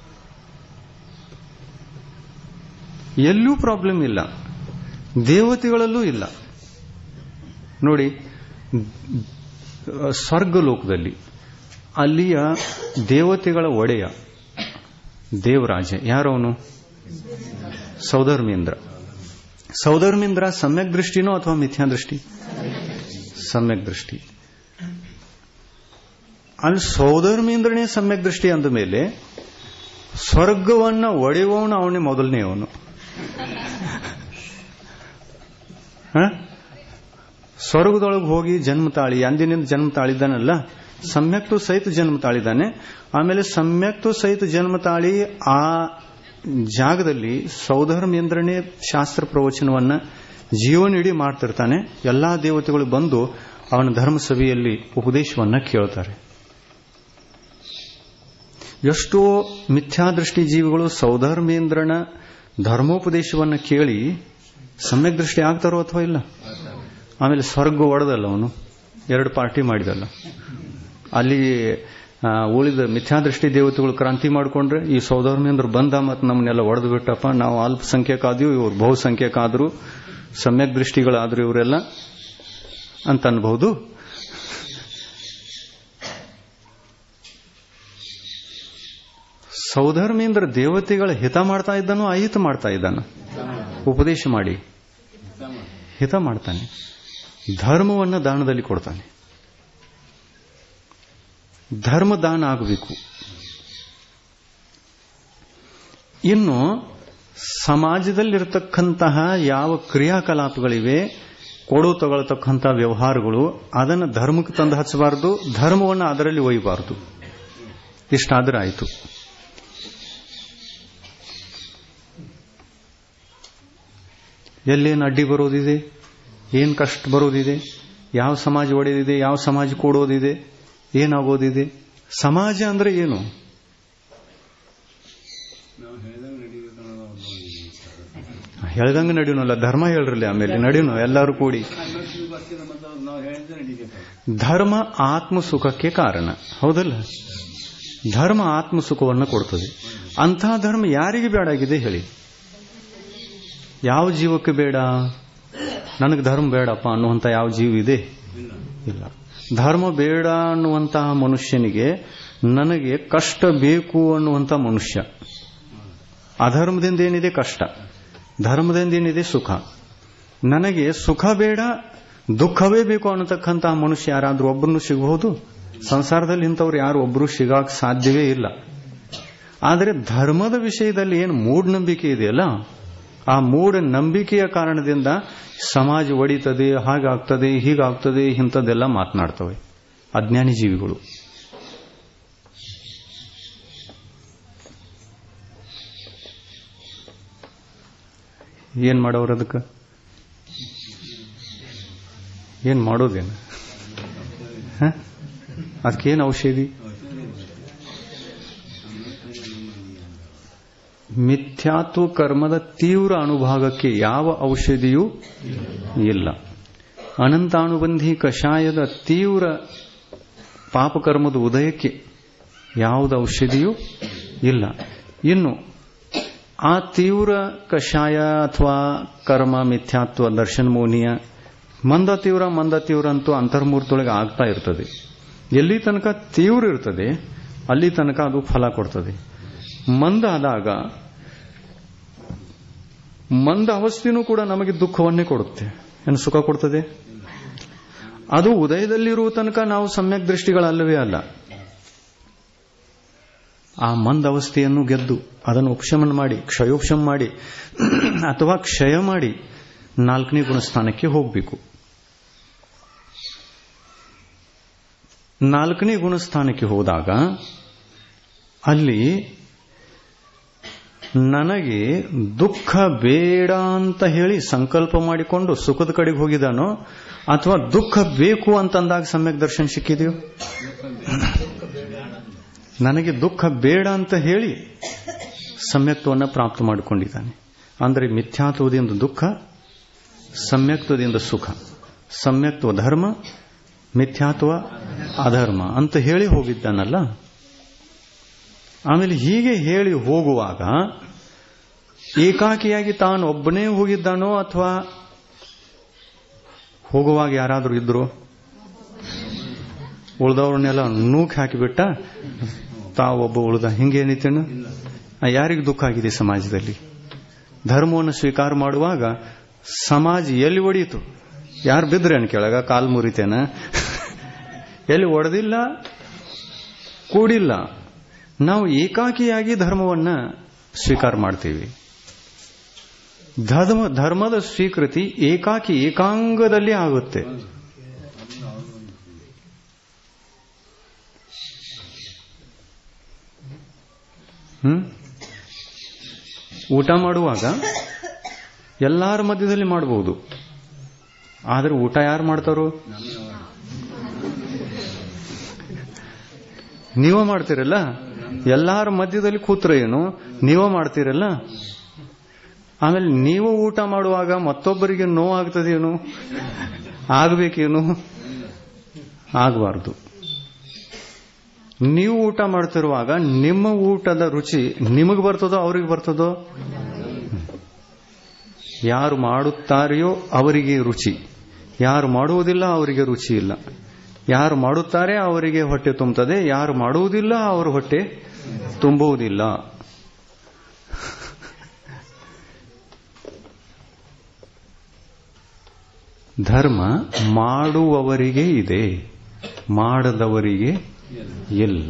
ಎಲ್ಲೂ ಪ್ರಾಬ್ಲಮ್ ಇಲ್ಲ ದೇವತೆಗಳಲ್ಲೂ ಇಲ್ಲ ನೋಡಿ ಸ್ವರ್ಗ ಲೋಕದಲ್ಲಿ ಅಲ್ಲಿಯ ದೇವತೆಗಳ ಒಡೆಯ ದೇವರಾಜ ಯಾರವನು ಸೌಧರ್ಮೇಂದ್ರ ಸೌಧರ್ಮೇಂದ್ರ ಸಮ್ಯಕ್ ದೃಷ್ಟಿನೋ ಅಥವಾ ಮಿಥ್ಯಾ ದೃಷ್ಟಿ ಸಮ್ಯಕ್ ದೃಷ್ಟಿ ಅಲ್ಲಿ ಸೌಧರ್ಮೇಂದ್ರನೇ ಸಮ್ಯಕ್ ದೃಷ್ಟಿ ಅಂದ ಮೇಲೆ ಸ್ವರ್ಗವನ್ನ ಒಡೆಯುವವನು ಅವನೇ ಮೊದಲನೇ ಅವನು ಸ್ವರ್ಗದೊಳಗೆ ಹೋಗಿ ಜನ್ಮ ತಾಳಿ ಅಂದಿನಿಂದ ಜನ್ಮ ತಾಳಿದ್ದಾನಲ್ಲ ಸಮ್ಯಕ್ತು ಸಹಿತ ಜನ್ಮ ತಾಳಿದ್ದಾನೆ ಆಮೇಲೆ ಸಮ್ಯಕ್ತು ಸಹಿತ ಜನ್ಮ ತಾಳಿ ಆ ಜಾಗದಲ್ಲಿ ಸೌಧರ್ಮೇಂದ್ರನೇ ಶಾಸ್ತ್ರ ಪ್ರವಚನವನ್ನ ಜೀವನಿಡೀ ಮಾಡ್ತಿರ್ತಾನೆ ಎಲ್ಲಾ ದೇವತೆಗಳು ಬಂದು ಅವನ ಧರ್ಮ ಸಭೆಯಲ್ಲಿ ಉಪದೇಶವನ್ನ ಕೇಳ್ತಾರೆ ಎಷ್ಟೋ ಮಿಥ್ಯಾದೃಷ್ಟಿ ಜೀವಿಗಳು ಸೌಧರ್ಮೇಂದ್ರನ ಧರ್ಮೋಪದೇಶವನ್ನು ಕೇಳಿ ಸಮ್ಯಕ್ ದೃಷ್ಟಿ ಆಗ್ತಾರೋ ಅಥವಾ ಇಲ್ಲ ಆಮೇಲೆ ಸ್ವರ್ಗ ಒಡೆದಲ್ಲ ಅವನು ಎರಡು ಪಾರ್ಟಿ ಮಾಡಿದಲ್ಲ ಅಲ್ಲಿ ಆ, ಉಳಿದ ಮಿಥ್ಯಾದೃಷ್ಟಿ ದೇವತೆಗಳು ಕ್ರಾಂತಿ ಮಾಡಿಕೊಂಡ್ರೆ ಈ ಸೌಧರ್ಮೇಂದ್ರ ಬಂದ ಮತ್ತು ನಮ್ಮನ್ನೆಲ್ಲ ಒಡೆದು ಬಿಟ್ಟಪ್ಪ ನಾವು ಅಲ್ಪಸಂಖ್ಯಾಕ ಆದ್ವಿ ಇವ್ರು ಬಹುಸಂಖ್ಯಾಕ ಆದ್ರು ಸಮ್ಯಕ್ ದೃಷ್ಟಿಗಳಾದ್ರು ಇವರೆಲ್ಲ ಅಂತ ಅನ್ಬಹುದು ಸೌಧರ್ಮೇಂದ್ರ ದೇವತೆಗಳ ಹಿತ ಮಾಡ್ತಾ ಇದ್ದಾನೋ ಅಹಿತ ಮಾಡ್ತಾ ಇದ್ದಾನ ಉಪದೇಶ ಮಾಡಿ ಹಿತ ಮಾಡ್ತಾನೆ ಧರ್ಮವನ್ನ ದಾನದಲ್ಲಿ ಕೊಡ್ತಾನೆ ಧರ್ಮ ದಾನ ಆಗಬೇಕು ಇನ್ನು ಸಮಾಜದಲ್ಲಿರತಕ್ಕಂತಹ ಯಾವ ಕ್ರಿಯಾಕಲಾಪಗಳಿವೆ ಕೊಡು ತಗೊಳ್ತಕ್ಕಂಥ ವ್ಯವಹಾರಗಳು ಅದನ್ನು ಧರ್ಮಕ್ಕೆ ತಂದು ಹಚ್ಚಬಾರದು ಧರ್ಮವನ್ನು ಅದರಲ್ಲಿ ಒಯ್ಯಬಾರದು ಇಷ್ಟಾದ್ರೆ ಆಯಿತು ಎಲ್ಲೇನು ಅಡ್ಡಿ ಬರೋದಿದೆ ಏನು ಕಷ್ಟ ಬರೋದಿದೆ ಯಾವ ಸಮಾಜ ಒಡೆದಿದೆ ಯಾವ ಸಮಾಜ ಕೊಡೋದಿದೆ ಏನಾಗೋದಿದೆ ಸಮಾಜ ಅಂದ್ರೆ ಏನು ಹೇಳ್ದಂಗೆ ನಡೀನಲ್ಲ ಧರ್ಮ ಹೇಳ್ರಲ್ಲ ಆಮೇಲೆ ನಡೀನು ಎಲ್ಲರೂ ಕೂಡಿ ಧರ್ಮ ಆತ್ಮ ಸುಖಕ್ಕೆ ಕಾರಣ ಹೌದಲ್ಲ ಧರ್ಮ ಆತ್ಮ ಸುಖವನ್ನು ಕೊಡ್ತದೆ ಅಂಥ ಧರ್ಮ ಯಾರಿಗೆ ಬೇಡಾಗಿದೆ ಹೇಳಿ ಯಾವ ಜೀವಕ್ಕೆ ಬೇಡ ನನಗೆ ಧರ್ಮ ಬೇಡಪ್ಪ ಅನ್ನುವಂಥ ಯಾವ ಜೀವ ಇದೆ ಇಲ್ಲ ಧರ್ಮ ಬೇಡ ಅನ್ನುವಂತಹ ಮನುಷ್ಯನಿಗೆ ನನಗೆ ಕಷ್ಟ ಬೇಕು ಅನ್ನುವಂಥ ಮನುಷ್ಯ ಅಧರ್ಮದಿಂದ ಏನಿದೆ ಕಷ್ಟ ಧರ್ಮದಿಂದ ಏನಿದೆ ಸುಖ ನನಗೆ ಸುಖ ಬೇಡ ದುಃಖವೇ ಬೇಕು ಅನ್ನತಕ್ಕಂತಹ ಮನುಷ್ಯ ಯಾರಾದ್ರೂ ಒಬ್ಬರನ್ನು ಸಿಗಬಹುದು ಸಂಸಾರದಲ್ಲಿ ಇಂಥವ್ರು ಯಾರು ಒಬ್ಬರು ಸಿಗಾಕ್ ಸಾಧ್ಯವೇ ಇಲ್ಲ ಆದರೆ ಧರ್ಮದ ವಿಷಯದಲ್ಲಿ ಏನು ಮೂಢನಂಬಿಕೆ ಇದೆಯಲ್ಲ ಆ ಮೂಢ ನಂಬಿಕೆಯ ಕಾರಣದಿಂದ ಸಮಾಜ ಒಡಿತದೆ ಹಾಗಾಗ್ತದೆ ಹೀಗಾಗ್ತದೆ ಇಂಥದ್ದೆಲ್ಲ ಮಾತನಾಡ್ತವೆ ಅಜ್ಞಾನಿ ಜೀವಿಗಳು ಏನ್ ಮಾಡೋರು ಅದಕ್ಕೆ ಏನ್ ಮಾಡೋದೇನು ಹ? ಅದಕ್ಕೇನು ಔಷಧಿ ಮಿಥ್ಯಾತ್ವ ಕರ್ಮದ ತೀವ್ರ ಅನುಭಾಗಕ್ಕೆ ಯಾವ ಔಷಧಿಯೂ ಇಲ್ಲ ಅನಂತಾನುಬಂಧಿ ಕಷಾಯದ ತೀವ್ರ ಪಾಪಕರ್ಮದ ಉದಯಕ್ಕೆ ಯಾವುದು ಔಷಧಿಯೂ ಇಲ್ಲ ಇನ್ನು ಆ ತೀವ್ರ ಕಷಾಯ ಅಥವಾ ಕರ್ಮ ಮಿಥ್ಯಾತ್ವ ದರ್ಶನ ಮೌನಿಯ ಮಂದ ತೀವ್ರ ಮಂದ ತೀವ್ರ ಅಂತೂ ಅಂತರ್ಮೂರ್ತೊಳಗೆ ಆಗ್ತಾ ಇರ್ತದೆ ಎಲ್ಲಿ ತನಕ ತೀವ್ರ ಇರ್ತದೆ ಅಲ್ಲಿ ತನಕ ಅದು ಫಲ ಕೊಡ್ತದೆ ಮಂದ ಆದಾಗ ಮಂದ ಅವಸ್ಥೆನೂ ಕೂಡ ನಮಗೆ ದುಃಖವನ್ನೇ ಕೊಡುತ್ತೆ ಏನು ಸುಖ ಕೊಡ್ತದೆ ಅದು ಉದಯದಲ್ಲಿರುವ ತನಕ ನಾವು ಸಮ್ಯಕ್ ದೃಷ್ಟಿಗಳಲ್ಲವೇ ಅಲ್ಲ ಆ ಮಂದ ಅವಸ್ಥೆಯನ್ನು ಗೆದ್ದು ಅದನ್ನು ಉಪಶಮನ ಮಾಡಿ ಕ್ಷಯೋಪಶಮ ಮಾಡಿ ಅಥವಾ ಕ್ಷಯ ಮಾಡಿ ನಾಲ್ಕನೇ ಗುಣಸ್ಥಾನಕ್ಕೆ ಹೋಗಬೇಕು ನಾಲ್ಕನೇ ಗುಣಸ್ಥಾನಕ್ಕೆ ಹೋದಾಗ ಅಲ್ಲಿ ನನಗೆ ದುಃಖ ಬೇಡ ಅಂತ ಹೇಳಿ ಸಂಕಲ್ಪ ಮಾಡಿಕೊಂಡು ಸುಖದ ಕಡೆಗೆ ಹೋಗಿದಾನೋ ಅಥವಾ ದುಃಖ ಬೇಕು ಅಂತಂದಾಗ ಸಮ್ಯಕ್ ದರ್ಶನ ಸಿಕ್ಕಿದೆಯೋ ನನಗೆ ದುಃಖ ಬೇಡ ಅಂತ ಹೇಳಿ ಸಮ್ಯಕ್ತವನ್ನು ಪ್ರಾಪ್ತ ಮಾಡಿಕೊಂಡಿದ್ದಾನೆ ಅಂದರೆ ಮಿಥ್ಯಾತ್ವದಿಂದ ದುಃಖ ಸಮ್ಯಕ್ತ್ವದಿಂದ ಸುಖ ಸಮ್ಯಕ್ತ್ವ ಧರ್ಮ ಮಿಥ್ಯಾತ್ವ ಅಧರ್ಮ ಅಂತ ಹೇಳಿ ಹೋಗಿದ್ದಾನಲ್ಲ ಆಮೇಲೆ ಹೀಗೆ ಹೇಳಿ ಹೋಗುವಾಗ ಏಕಾಕಿಯಾಗಿ ತಾನು ಒಬ್ಬನೇ ಹೋಗಿದ್ದಾನೋ ಅಥವಾ ಹೋಗುವಾಗ ಯಾರಾದರೂ ಇದ್ರು ಉಳ್ದವ್ರನ್ನೆಲ್ಲ ನೂಕ್ ಹಾಕಿಬಿಟ್ಟ ತಾವೊಬ್ಬ ಉಳ್ದ ಹಿಂಗೇನಿತ್ತೇನು ಯಾರಿಗೆ ದುಃಖ ಆಗಿದೆ ಸಮಾಜದಲ್ಲಿ ಧರ್ಮವನ್ನು ಸ್ವೀಕಾರ ಮಾಡುವಾಗ ಸಮಾಜ ಎಲ್ಲಿ ಒಡೀತು ಯಾರು ಬಿದ್ರೇನು ಕೆಳಗ ಕಾಲ್ ಮುರಿತೇನ ಎಲ್ಲಿ ಒಡೆದಿಲ್ಲ ಕೂಡಿಲ್ಲ ನಾವು ಏಕಾಕಿಯಾಗಿ ಧರ್ಮವನ್ನ ಸ್ವೀಕಾರ ಮಾಡ್ತೀವಿ ಧರ್ಮ ಧರ್ಮದ ಸ್ವೀಕೃತಿ ಏಕಾಕಿ ಏಕಾಂಗದಲ್ಲಿ ಆಗುತ್ತೆ ಹ್ಮ್ ಊಟ ಮಾಡುವಾಗ ಎಲ್ಲಾರ ಮಧ್ಯದಲ್ಲಿ ಮಾಡಬಹುದು ಆದ್ರೆ ಊಟ ಯಾರು ಮಾಡ್ತಾರೋ ನೀವ ಮಾಡ್ತೀರಲ್ಲ ಎಲ್ಲಾರ ಮಧ್ಯದಲ್ಲಿ ಕೂತ್ರ ಏನು ನೀವ ಮಾಡ್ತೀರಲ್ಲ ಆಮೇಲೆ ನೀವು ಊಟ ಮಾಡುವಾಗ ಮತ್ತೊಬ್ಬರಿಗೆ ನೋವಾಗ್ತದೇನು ಆಗ್ಬೇಕೇನು ಆಗಬಾರ್ದು ನೀವು ಊಟ ಮಾಡ್ತಿರುವಾಗ ನಿಮ್ಮ ಊಟದ ರುಚಿ ನಿಮಗೆ ಬರ್ತದೋ ಅವ್ರಿಗೆ ಬರ್ತದೋ ಯಾರು ಮಾಡುತ್ತಾರೆಯೋ ಅವರಿಗೆ ರುಚಿ ಯಾರು ಮಾಡುವುದಿಲ್ಲ ಅವರಿಗೆ ರುಚಿ ಇಲ್ಲ ಯಾರು ಮಾಡುತ್ತಾರೆ ಅವರಿಗೆ ಹೊಟ್ಟೆ ತುಂಬುತ್ತದೆ ಯಾರು ಮಾಡುವುದಿಲ್ಲ ಅವರ ಹೊಟ್ಟೆ ತುಂಬುವುದಿಲ್ಲ ಧರ್ಮ ಮಾಡುವವರಿಗೆ ಇದೆ ಮಾಡದವರಿಗೆ ಇಲ್ಲ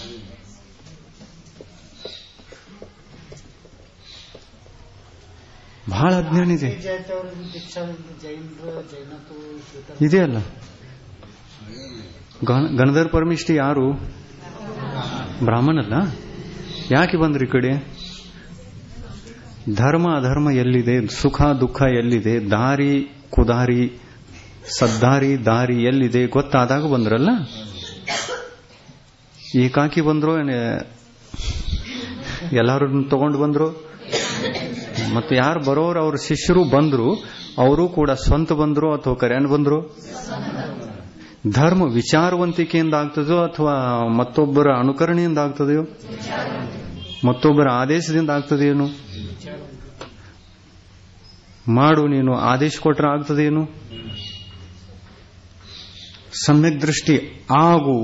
ಬಹಳ ಅಜ್ಞಾನ ಇದೆ ಇದೆಯಲ್ಲ ಗಣಧರ್ ಪರಮಿಷ್ಠಿ ಯಾರು ಬ್ರಾಹ್ಮಣಲ್ಲ ಯಾಕೆ ಬಂದ್ರಿ ಈ ಕಡೆ ಧರ್ಮ ಅಧರ್ಮ ಎಲ್ಲಿದೆ ಸುಖ ದುಃಖ ಎಲ್ಲಿದೆ ದಾರಿ ಕುದಾರಿ ಸದ್ದಾರಿ ದಾರಿ ಎಲ್ಲಿದೆ ಗೊತ್ತಾದಾಗ ಬಂದ್ರಲ್ಲ ಏಕಾಕಿ ಬಂದ್ರು ಎಲ್ಲಾರು ತಗೊಂಡು ಬಂದ್ರು ಮತ್ತೆ ಯಾರು ಬರೋರು ಅವ್ರ ಶಿಷ್ಯರು ಬಂದ್ರು ಅವರು ಕೂಡ ಸ್ವಂತ ಬಂದ್ರು ಅಥವಾ ಕರ್ಯಾನ್ ಬಂದ್ರು ಧರ್ಮ ವಿಚಾರವಂತಿಕೆಯಿಂದ ಆಗ್ತದೋ ಅಥವಾ ಮತ್ತೊಬ್ಬರ ಅನುಕರಣೆಯಿಂದ ಆಗ್ತದೆಯೋ ಮತ್ತೊಬ್ಬರ ಆದೇಶದಿಂದ ಆಗ್ತದೇನು ಮಾಡು ನೀನು ಆದೇಶ ಕೊಟ್ರೆ ಆಗ್ತದೇನು ಸಮ್ಯಕ್ ದೃಷ್ಟಿ ಆಗು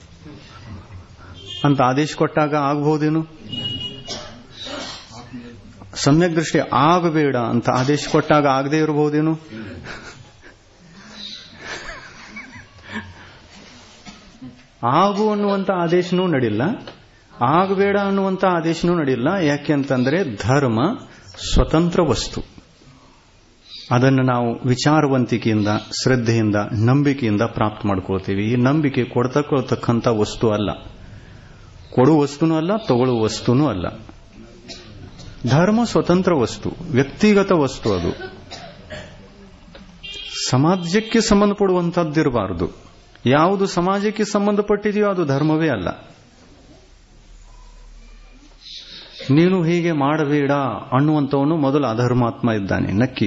ಅಂತ ಆದೇಶ ಕೊಟ್ಟಾಗ ಆಗಬಹುದೇನು ಸಮ್ಯಕ್ ದೃಷ್ಟಿ ಆಗಬೇಡ ಅಂತ ಆದೇಶ ಕೊಟ್ಟಾಗ ಆಗದೆ ಇರಬಹುದೇನು ಆಗು ಅನ್ನುವಂತ ಆದೇಶನೂ ನಡಿಲ್ಲ ಆಗಬೇಡ ಅನ್ನುವಂತ ಆದೇಶನೂ ನಡಿಲ್ಲ ಯಾಕೆ ಅಂತಂದ್ರೆ ಧರ್ಮ ಸ್ವತಂತ್ರ ವಸ್ತು ಅದನ್ನು ನಾವು ವಿಚಾರವಂತಿಕೆಯಿಂದ ಶ್ರದ್ಧೆಯಿಂದ ನಂಬಿಕೆಯಿಂದ ಪ್ರಾಪ್ತ ಮಾಡ್ಕೊಳ್ತೀವಿ ಈ ನಂಬಿಕೆ ಕೊಡ್ತಕ್ಕಂಥ ವಸ್ತು ಅಲ್ಲ ಕೊಡುವ ವಸ್ತುನೂ ಅಲ್ಲ ತಗೊಳ್ಳುವ ವಸ್ತುನೂ ಅಲ್ಲ ಧರ್ಮ ಸ್ವತಂತ್ರ ವಸ್ತು ವ್ಯಕ್ತಿಗತ ವಸ್ತು ಅದು ಸಮಾಜಕ್ಕೆ ಸಂಬಂಧಪಡುವಂತದ್ದಿರಬಾರದು ಯಾವುದು ಸಮಾಜಕ್ಕೆ ಸಂಬಂಧಪಟ್ಟಿದೆಯೋ ಅದು ಧರ್ಮವೇ ಅಲ್ಲ ನೀನು ಹೀಗೆ ಮಾಡಬೇಡ ಅನ್ನುವಂಥವನು ಮೊದಲು ಅಧರ್ಮಾತ್ಮ ಇದ್ದಾನೆ ನಕ್ಕಿ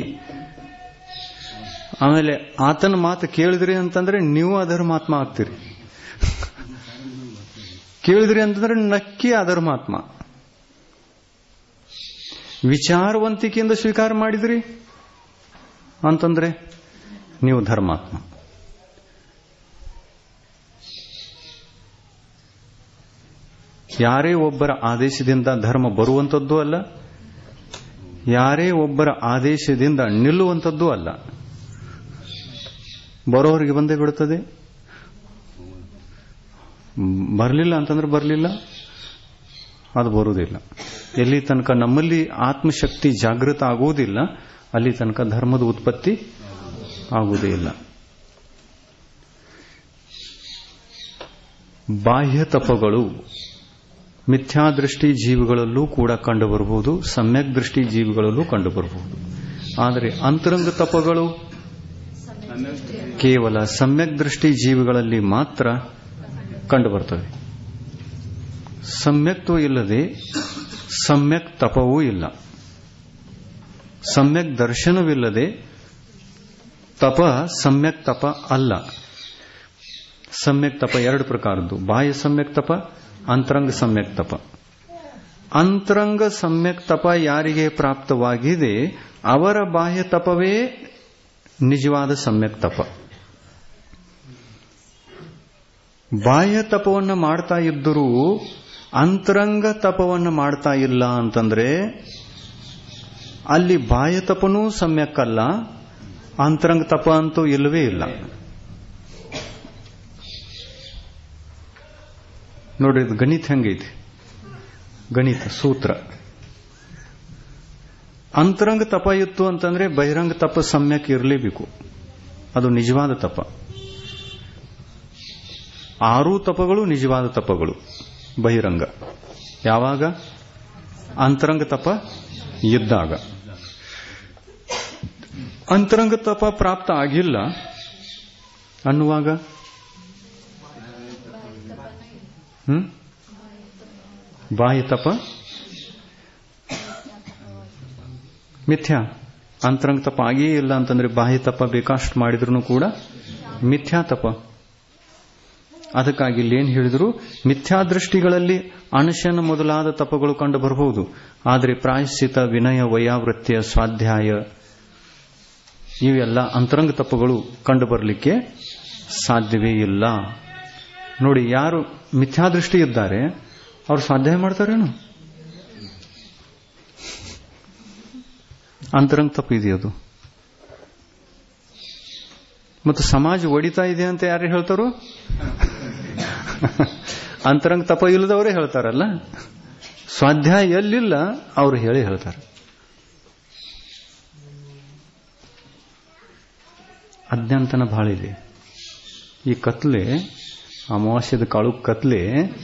ಆಮೇಲೆ ಆತನ ಮಾತು ಕೇಳಿದ್ರಿ ಅಂತಂದ್ರೆ ನೀವು ಅಧರ್ಮಾತ್ಮ ಆಗ್ತೀರಿ ಕೇಳಿದ್ರಿ ಅಂತಂದ್ರೆ ನಕ್ಕಿ ಅಧರ್ಮಾತ್ಮ ವಿಚಾರವಂತಿಕೆಯಿಂದ ಸ್ವೀಕಾರ ಮಾಡಿದ್ರಿ ಅಂತಂದ್ರೆ ನೀವು ಧರ್ಮಾತ್ಮ ಯಾರೇ ಒಬ್ಬರ ಆದೇಶದಿಂದ ಧರ್ಮ ಬರುವಂಥದ್ದು ಅಲ್ಲ ಯಾರೇ ಒಬ್ಬರ ಆದೇಶದಿಂದ ನಿಲ್ಲುವಂಥದ್ದು ಅಲ್ಲ ಬರೋರಿಗೆ ಬಂದೇ ಬಿಡುತ್ತದೆ ಬರಲಿಲ್ಲ ಅಂತಂದ್ರೆ ಬರಲಿಲ್ಲ ಅದು ಬರುವುದಿಲ್ಲ ಎಲ್ಲಿ ತನಕ ನಮ್ಮಲ್ಲಿ ಆತ್ಮಶಕ್ತಿ ಜಾಗೃತ ಆಗುವುದಿಲ್ಲ ಅಲ್ಲಿ ತನಕ ಧರ್ಮದ ಉತ್ಪತ್ತಿ ಆಗುವುದೇ ಇಲ್ಲ ಬಾಹ್ಯ ತಪಗಳು ಮಿಥ್ಯಾದೃಷ್ಟಿ ಜೀವಿಗಳಲ್ಲೂ ಕೂಡ ಕಂಡುಬರಬಹುದು ಸಮ್ಯಕ್ ದೃಷ್ಟಿ ಜೀವಿಗಳಲ್ಲೂ ಕಂಡುಬರಬಹುದು ಆದರೆ ಅಂತರಂಗ ತಪಗಳು ಕೇವಲ ಸಮ್ಯಕ್ ದೃಷ್ಟಿ ಜೀವಿಗಳಲ್ಲಿ ಮಾತ್ರ ಕಂಡುಬರ್ತವೆ ಸಮ್ಯಕ್ತ್ವ ಇಲ್ಲದೆ ಸಮ್ಯಕ್ ತಪವೂ ಇಲ್ಲ ಸಮ್ಯಕ್ ದರ್ಶನವಿಲ್ಲದೆ ತಪ ಸಮ್ಯಕ್ ತಪ ಅಲ್ಲ ಸಮ್ಯಕ್ ತಪ ಎರಡು ಪ್ರಕಾರದ್ದು ಬಾಹ್ಯ ಸಮ್ಯಕ್ ತಪ ಅಂತರಂಗ ಸಮ್ಯಕ್ ತಪ ಅಂತರಂಗ ಸಮ್ಯಕ್ ತಪ ಯಾರಿಗೆ ಪ್ರಾಪ್ತವಾಗಿದೆ ಅವರ ಬಾಹ್ಯ ತಪವೇ ನಿಜವಾದ ಸಮ್ಯಕ್ ತಪ ಬಾಹ್ಯ ತಪವನ್ನು ಮಾಡ್ತಾ ಇದ್ದರೂ ಅಂತರಂಗ ತಪವನ್ನು ಮಾಡ್ತಾ ಇಲ್ಲ ಅಂತಂದ್ರೆ ಅಲ್ಲಿ ಬಾಹ್ಯ ತಪನೂ ಸಮ್ಯಕ್ಕಲ್ಲ ಅಂತರಂಗ ತಪ ಅಂತೂ ಇಲ್ಲವೇ ಇಲ್ಲ ನೋಡ್ರಿ ಇದು ಗಣಿತ ಹೆಂಗೈತಿ ಗಣಿತ ಸೂತ್ರ ಅಂತರಂಗ ತಪ ಇತ್ತು ಅಂತಂದ್ರೆ ಬಹಿರಂಗ ತಪ ಸಮ್ಯಕ್ ಇರಲೇಬೇಕು ಅದು ನಿಜವಾದ ತಪ ಆರೂ ತಪಗಳು ನಿಜವಾದ ತಪಗಳು ಬಹಿರಂಗ ಯಾವಾಗ ಅಂತರಂಗ ತಪ ಇದ್ದಾಗ ಅಂತರಂಗ ತಪ ಪ್ರಾಪ್ತ ಆಗಿಲ್ಲ ಅನ್ನುವಾಗ ಹ್ಮ್ ಬಾಹ್ಯ ತಪ ಮಿಥ್ಯಾ ಅಂತರಂಗ ತಪ ಆಗಿಯೇ ಇಲ್ಲ ಅಂತಂದ್ರೆ ಬಾಹ್ಯ ತಪ ಬೇಕಷ್ಟು ಮಾಡಿದ್ರು ಕೂಡ ಮಿಥ್ಯಾ ತಪ ಅದಕ್ಕಾಗಿ ಇಲ್ಲಿ ಏನ್ ಹೇಳಿದ್ರು ಮಿಥ್ಯಾದೃಷ್ಟಿಗಳಲ್ಲಿ ಅನಶನ ಮೊದಲಾದ ತಪಗಳು ಕಂಡು ಬರಬಹುದು ಆದರೆ ಪ್ರಾಯಶ್ಚಿತ ವಿನಯ ವಯಾವೃತ್ತಿಯ ಸ್ವಾಧ್ಯಾಯ ಇವೆಲ್ಲ ಅಂತರಂಗ ತಪಗಳು ಕಂಡು ಬರಲಿಕ್ಕೆ ಸಾಧ್ಯವೇ ಇಲ್ಲ ನೋಡಿ ಯಾರು ಮಿಥ್ಯಾದೃಷ್ಟಿ ಇದ್ದಾರೆ ಅವ್ರು ಸ್ವಾಧ್ಯಾಯ ಮಾಡ್ತಾರೇನು ಅಂತರಂಗ ತಪ್ಪು ಇದೆಯದು ಮತ್ತು ಸಮಾಜ ಒಡಿತಾ ಇದೆ ಅಂತ ಯಾರು ಹೇಳ್ತಾರೋ ಅಂತರಂಗ ತಪ ಇಲ್ಲದವರೇ ಹೇಳ್ತಾರಲ್ಲ ಸ್ವಾಧ್ಯಾಯ ಎಲ್ಲಿಲ್ಲ ಅವರು ಹೇಳಿ ಹೇಳ್ತಾರೆ ಅಜ್ಞಾಂತನ ಬಹಳ ಇದೆ ಈ ಕತ್ಲೆ ಅಮಾವಾಸ್ಯದ ಕಾಳು ಕತ್ಲೆ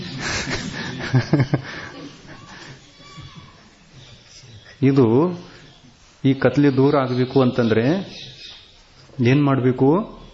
ಇದು ಈ ಕತ್ಲೆ ದೂರ ಆಗಬೇಕು ಅಂತಂದ್ರೆ ಏನ್ ಮಾಡಬೇಕು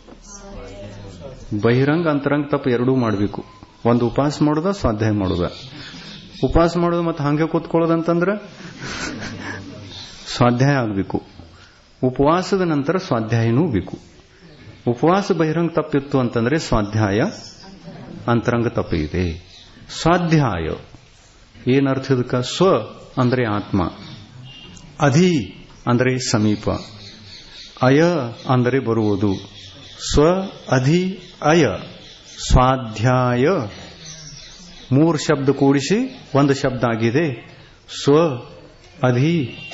ಬಹಿರಂಗ ಅಂತರಂಗ ತಪ್ಪ ಎರಡೂ ಮಾಡಬೇಕು ಒಂದು ಉಪವಾಸ ಮಾಡೋದ ಸ್ವಾಧ್ಯಾಯ ಮಾಡೋದ ಉಪವಾಸ ಮಾಡೋದು ಮತ್ತೆ ಹಂಗೆ ಕೂತ್ಕೊಳ್ಳೋದಂತಂದ್ರೆ ಸ್ವಾಧ್ಯಾಯ ಆಗಬೇಕು ಉಪವಾಸದ ನಂತರ ಸ್ವಾಧ್ಯಾಯನೂ ಬೇಕು ಉಪವಾಸ ಬಹಿರಂಗ ತಪ್ಪಿತ್ತು ಅಂತಂದ್ರೆ ಸ್ವಾಧ್ಯಾಯ ಅಂತರಂಗ ತಪ್ಪಿದೆ ಸ್ವಾಧ್ಯಾಯ ಏನರ್ಥದಕ್ಕ ಸ್ವ ಅಂದ್ರೆ ಆತ್ಮ ಅಧಿ ಅಂದರೆ ಸಮೀಪ ಅಯ ಅಂದರೆ ಬರುವುದು ಸ್ವ ಅಧಿ ಅಯ ಸ್ವಾಧ್ಯಾಯ ಮೂರು ಶಬ್ದ ಕೂಡಿಸಿ ಒಂದು ಶಬ್ದ ಆಗಿದೆ ಸ್ವ ಅಧಿ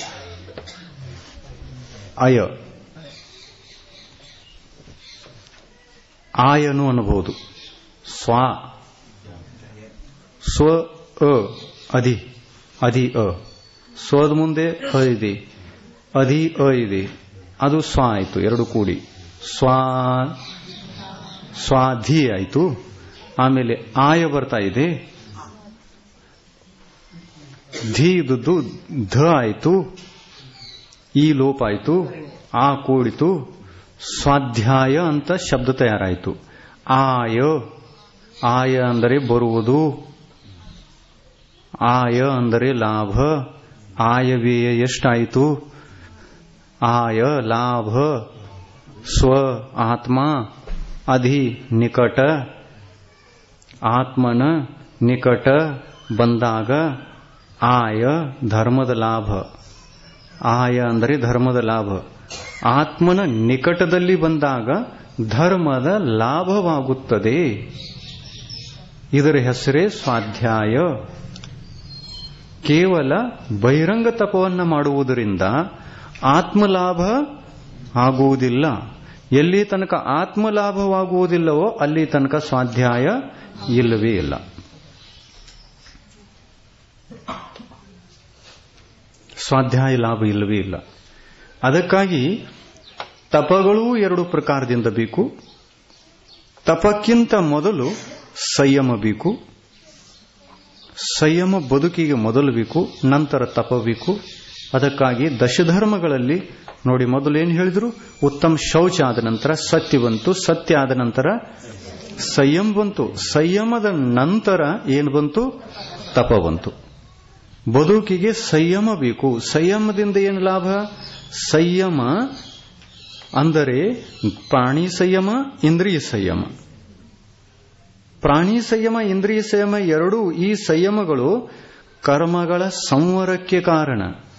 ಅಯ ಆಯನು ಅನ್ನಬಹುದು ಸ್ವ ಸ್ವ ಅ ಅಧಿ ಅಧಿ ಅ ಸ್ವದ ಮುಂದೆ ಅ ಇದೆ ಅಧಿ ಅ ಇದೆ ಅದು ಸ್ವ ಆಯಿತು ಎರಡು ಕೂಡಿ ಸ್ವಾ ಸ್ವಾಧಿ ಆಯಿತು ಆಮೇಲೆ ಆಯ ಬರ್ತಾ ಇದೆ ಧಿ ಇದ್ದದ್ದು ಧ ಆಯಿತು ಈ ಲೋಪ ಆಯಿತು ಆ ಕೂಡಿತು ಸ್ವಾಧ್ಯಾಯ ಅಂತ ಶಬ್ದ ತಯಾರಾಯಿತು ಆಯ ಆಯ ಅಂದರೆ ಬರುವುದು ಆಯ ಅಂದರೆ ಲಾಭ ಆಯವ್ಯಯ ಎಷ್ಟಾಯಿತು ಆಯ ಲಾಭ ಸ್ವ ಆತ್ಮ ಅಧಿ ನಿಕಟ ಆತ್ಮನ ನಿಕಟ ಬಂದಾಗ ಆಯ ಧರ್ಮದ ಲಾಭ ಆಯ ಅಂದರೆ ಧರ್ಮದ ಲಾಭ ಆತ್ಮನ ನಿಕಟದಲ್ಲಿ ಬಂದಾಗ ಧರ್ಮದ ಲಾಭವಾಗುತ್ತದೆ ಇದರ ಹೆಸರೇ ಸ್ವಾಧ್ಯಾಯ ಕೇವಲ ಬಹಿರಂಗ ತಪವನ್ನ ಮಾಡುವುದರಿಂದ ಆತ್ಮಲಾಭ ಆಗುವುದಿಲ್ಲ ಎಲ್ಲಿ ತನಕ ಆತ್ಮಲಾಭವಾಗುವುದಿಲ್ಲವೋ ಅಲ್ಲಿ ತನಕ ಸ್ವಾಧ್ಯಾಯ ಇಲ್ಲವೇ ಇಲ್ಲ ಸ್ವಾಧ್ಯಾಯ ಲಾಭ ಇಲ್ಲವೇ ಇಲ್ಲ ಅದಕ್ಕಾಗಿ ತಪಗಳೂ ಎರಡು ಪ್ರಕಾರದಿಂದ ಬೇಕು ತಪಕ್ಕಿಂತ ಮೊದಲು ಸಂಯಮ ಬೇಕು ಸಂಯಮ ಬದುಕಿಗೆ ಮೊದಲು ಬೇಕು ನಂತರ ತಪ ಬೇಕು ಅದಕ್ಕಾಗಿ ದಶಧರ್ಮಗಳಲ್ಲಿ ನೋಡಿ ಮೊದಲು ಏನು ಹೇಳಿದ್ರು ಉತ್ತಮ ಶೌಚ ಆದ ನಂತರ ಸತ್ಯ ಬಂತು ಸತ್ಯ ಆದ ನಂತರ ಸಂಯಮ ಬಂತು ಸಂಯಮದ ನಂತರ ಏನು ಬಂತು ತಪ ಬಂತು ಬದುಕಿಗೆ ಸಂಯಮ ಬೇಕು ಸಂಯಮದಿಂದ ಏನು ಲಾಭ ಸಂಯಮ ಅಂದರೆ ಪ್ರಾಣಿ ಸಂಯಮ ಇಂದ್ರಿಯ ಸಂಯಮ ಪ್ರಾಣಿ ಸಂಯಮ ಇಂದ್ರಿಯ ಸಂಯಮ ಎರಡೂ ಈ ಸಂಯಮಗಳು ಕರ್ಮಗಳ ಸಂವರಕ್ಕೆ ಕಾರಣ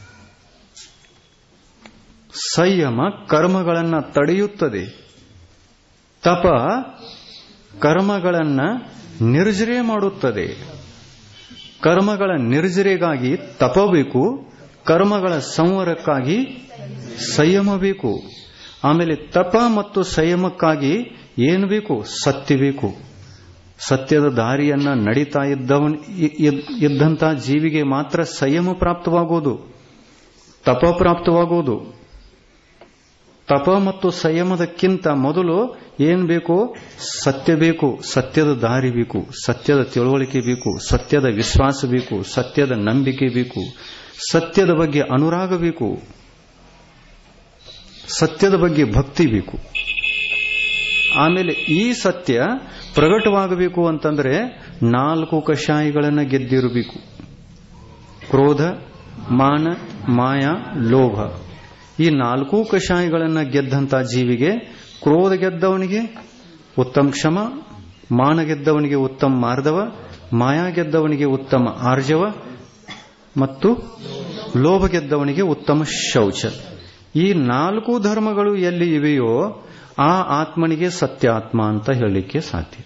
ಸಂಯಮ ಕರ್ಮಗಳನ್ನು ತಡೆಯುತ್ತದೆ ತಪ ಕರ್ಮಗಳನ್ನ ನಿರ್ಜರೆ ಮಾಡುತ್ತದೆ ಕರ್ಮಗಳ ನಿರ್ಜರೆಗಾಗಿ ತಪ ಬೇಕು ಕರ್ಮಗಳ ಸಂವರಕ್ಕಾಗಿ ಸಂಯಮ ಬೇಕು ಆಮೇಲೆ ತಪ ಮತ್ತು ಸಂಯಮಕ್ಕಾಗಿ ಏನು ಬೇಕು ಸತ್ಯ ಬೇಕು ಸತ್ಯದ ದಾರಿಯನ್ನ ನಡೀತಾ ಇದ್ದವನ್ ಇದ್ದಂತ ಜೀವಿಗೆ ಮಾತ್ರ ಸಂಯಮ ಪ್ರಾಪ್ತವಾಗುವುದು ತಪ ಪ್ರಾಪ್ತವಾಗುವುದು ತಪ ಮತ್ತು ಸಂಯಮದಕ್ಕಿಂತ ಮೊದಲು ಏನ್ ಬೇಕು ಸತ್ಯ ಬೇಕು ಸತ್ಯದ ದಾರಿ ಬೇಕು ಸತ್ಯದ ತಿಳುವಳಿಕೆ ಬೇಕು ಸತ್ಯದ ವಿಶ್ವಾಸ ಬೇಕು ಸತ್ಯದ ನಂಬಿಕೆ ಬೇಕು ಸತ್ಯದ ಬಗ್ಗೆ ಅನುರಾಗ ಬೇಕು ಸತ್ಯದ ಬಗ್ಗೆ ಭಕ್ತಿ ಬೇಕು ಆಮೇಲೆ ಈ ಸತ್ಯ ಪ್ರಕಟವಾಗಬೇಕು ಅಂತಂದ್ರೆ ನಾಲ್ಕು ಕಷಾಯಗಳನ್ನು ಗೆದ್ದಿರಬೇಕು ಕ್ರೋಧ ಮಾನ ಮಾಯಾ ಲೋಭ ಈ ನಾಲ್ಕೂ ಕಷಾಯಗಳನ್ನ ಗೆದ್ದಂತ ಜೀವಿಗೆ ಕ್ರೋಧ ಗೆದ್ದವನಿಗೆ ಉತ್ತಮ ಕ್ಷಮ ಮಾನ ಗೆದ್ದವನಿಗೆ ಉತ್ತಮ ಮಾರ್ಧವ ಮಾಯಾ ಗೆದ್ದವನಿಗೆ ಉತ್ತಮ ಆರ್ಜವ ಮತ್ತು ಲೋಭ ಗೆದ್ದವನಿಗೆ ಉತ್ತಮ ಶೌಚ ಈ ನಾಲ್ಕು ಧರ್ಮಗಳು ಎಲ್ಲಿ ಇವೆಯೋ ಆ ಆತ್ಮನಿಗೆ ಸತ್ಯಾತ್ಮ ಅಂತ ಹೇಳಲಿಕ್ಕೆ ಸಾಧ್ಯ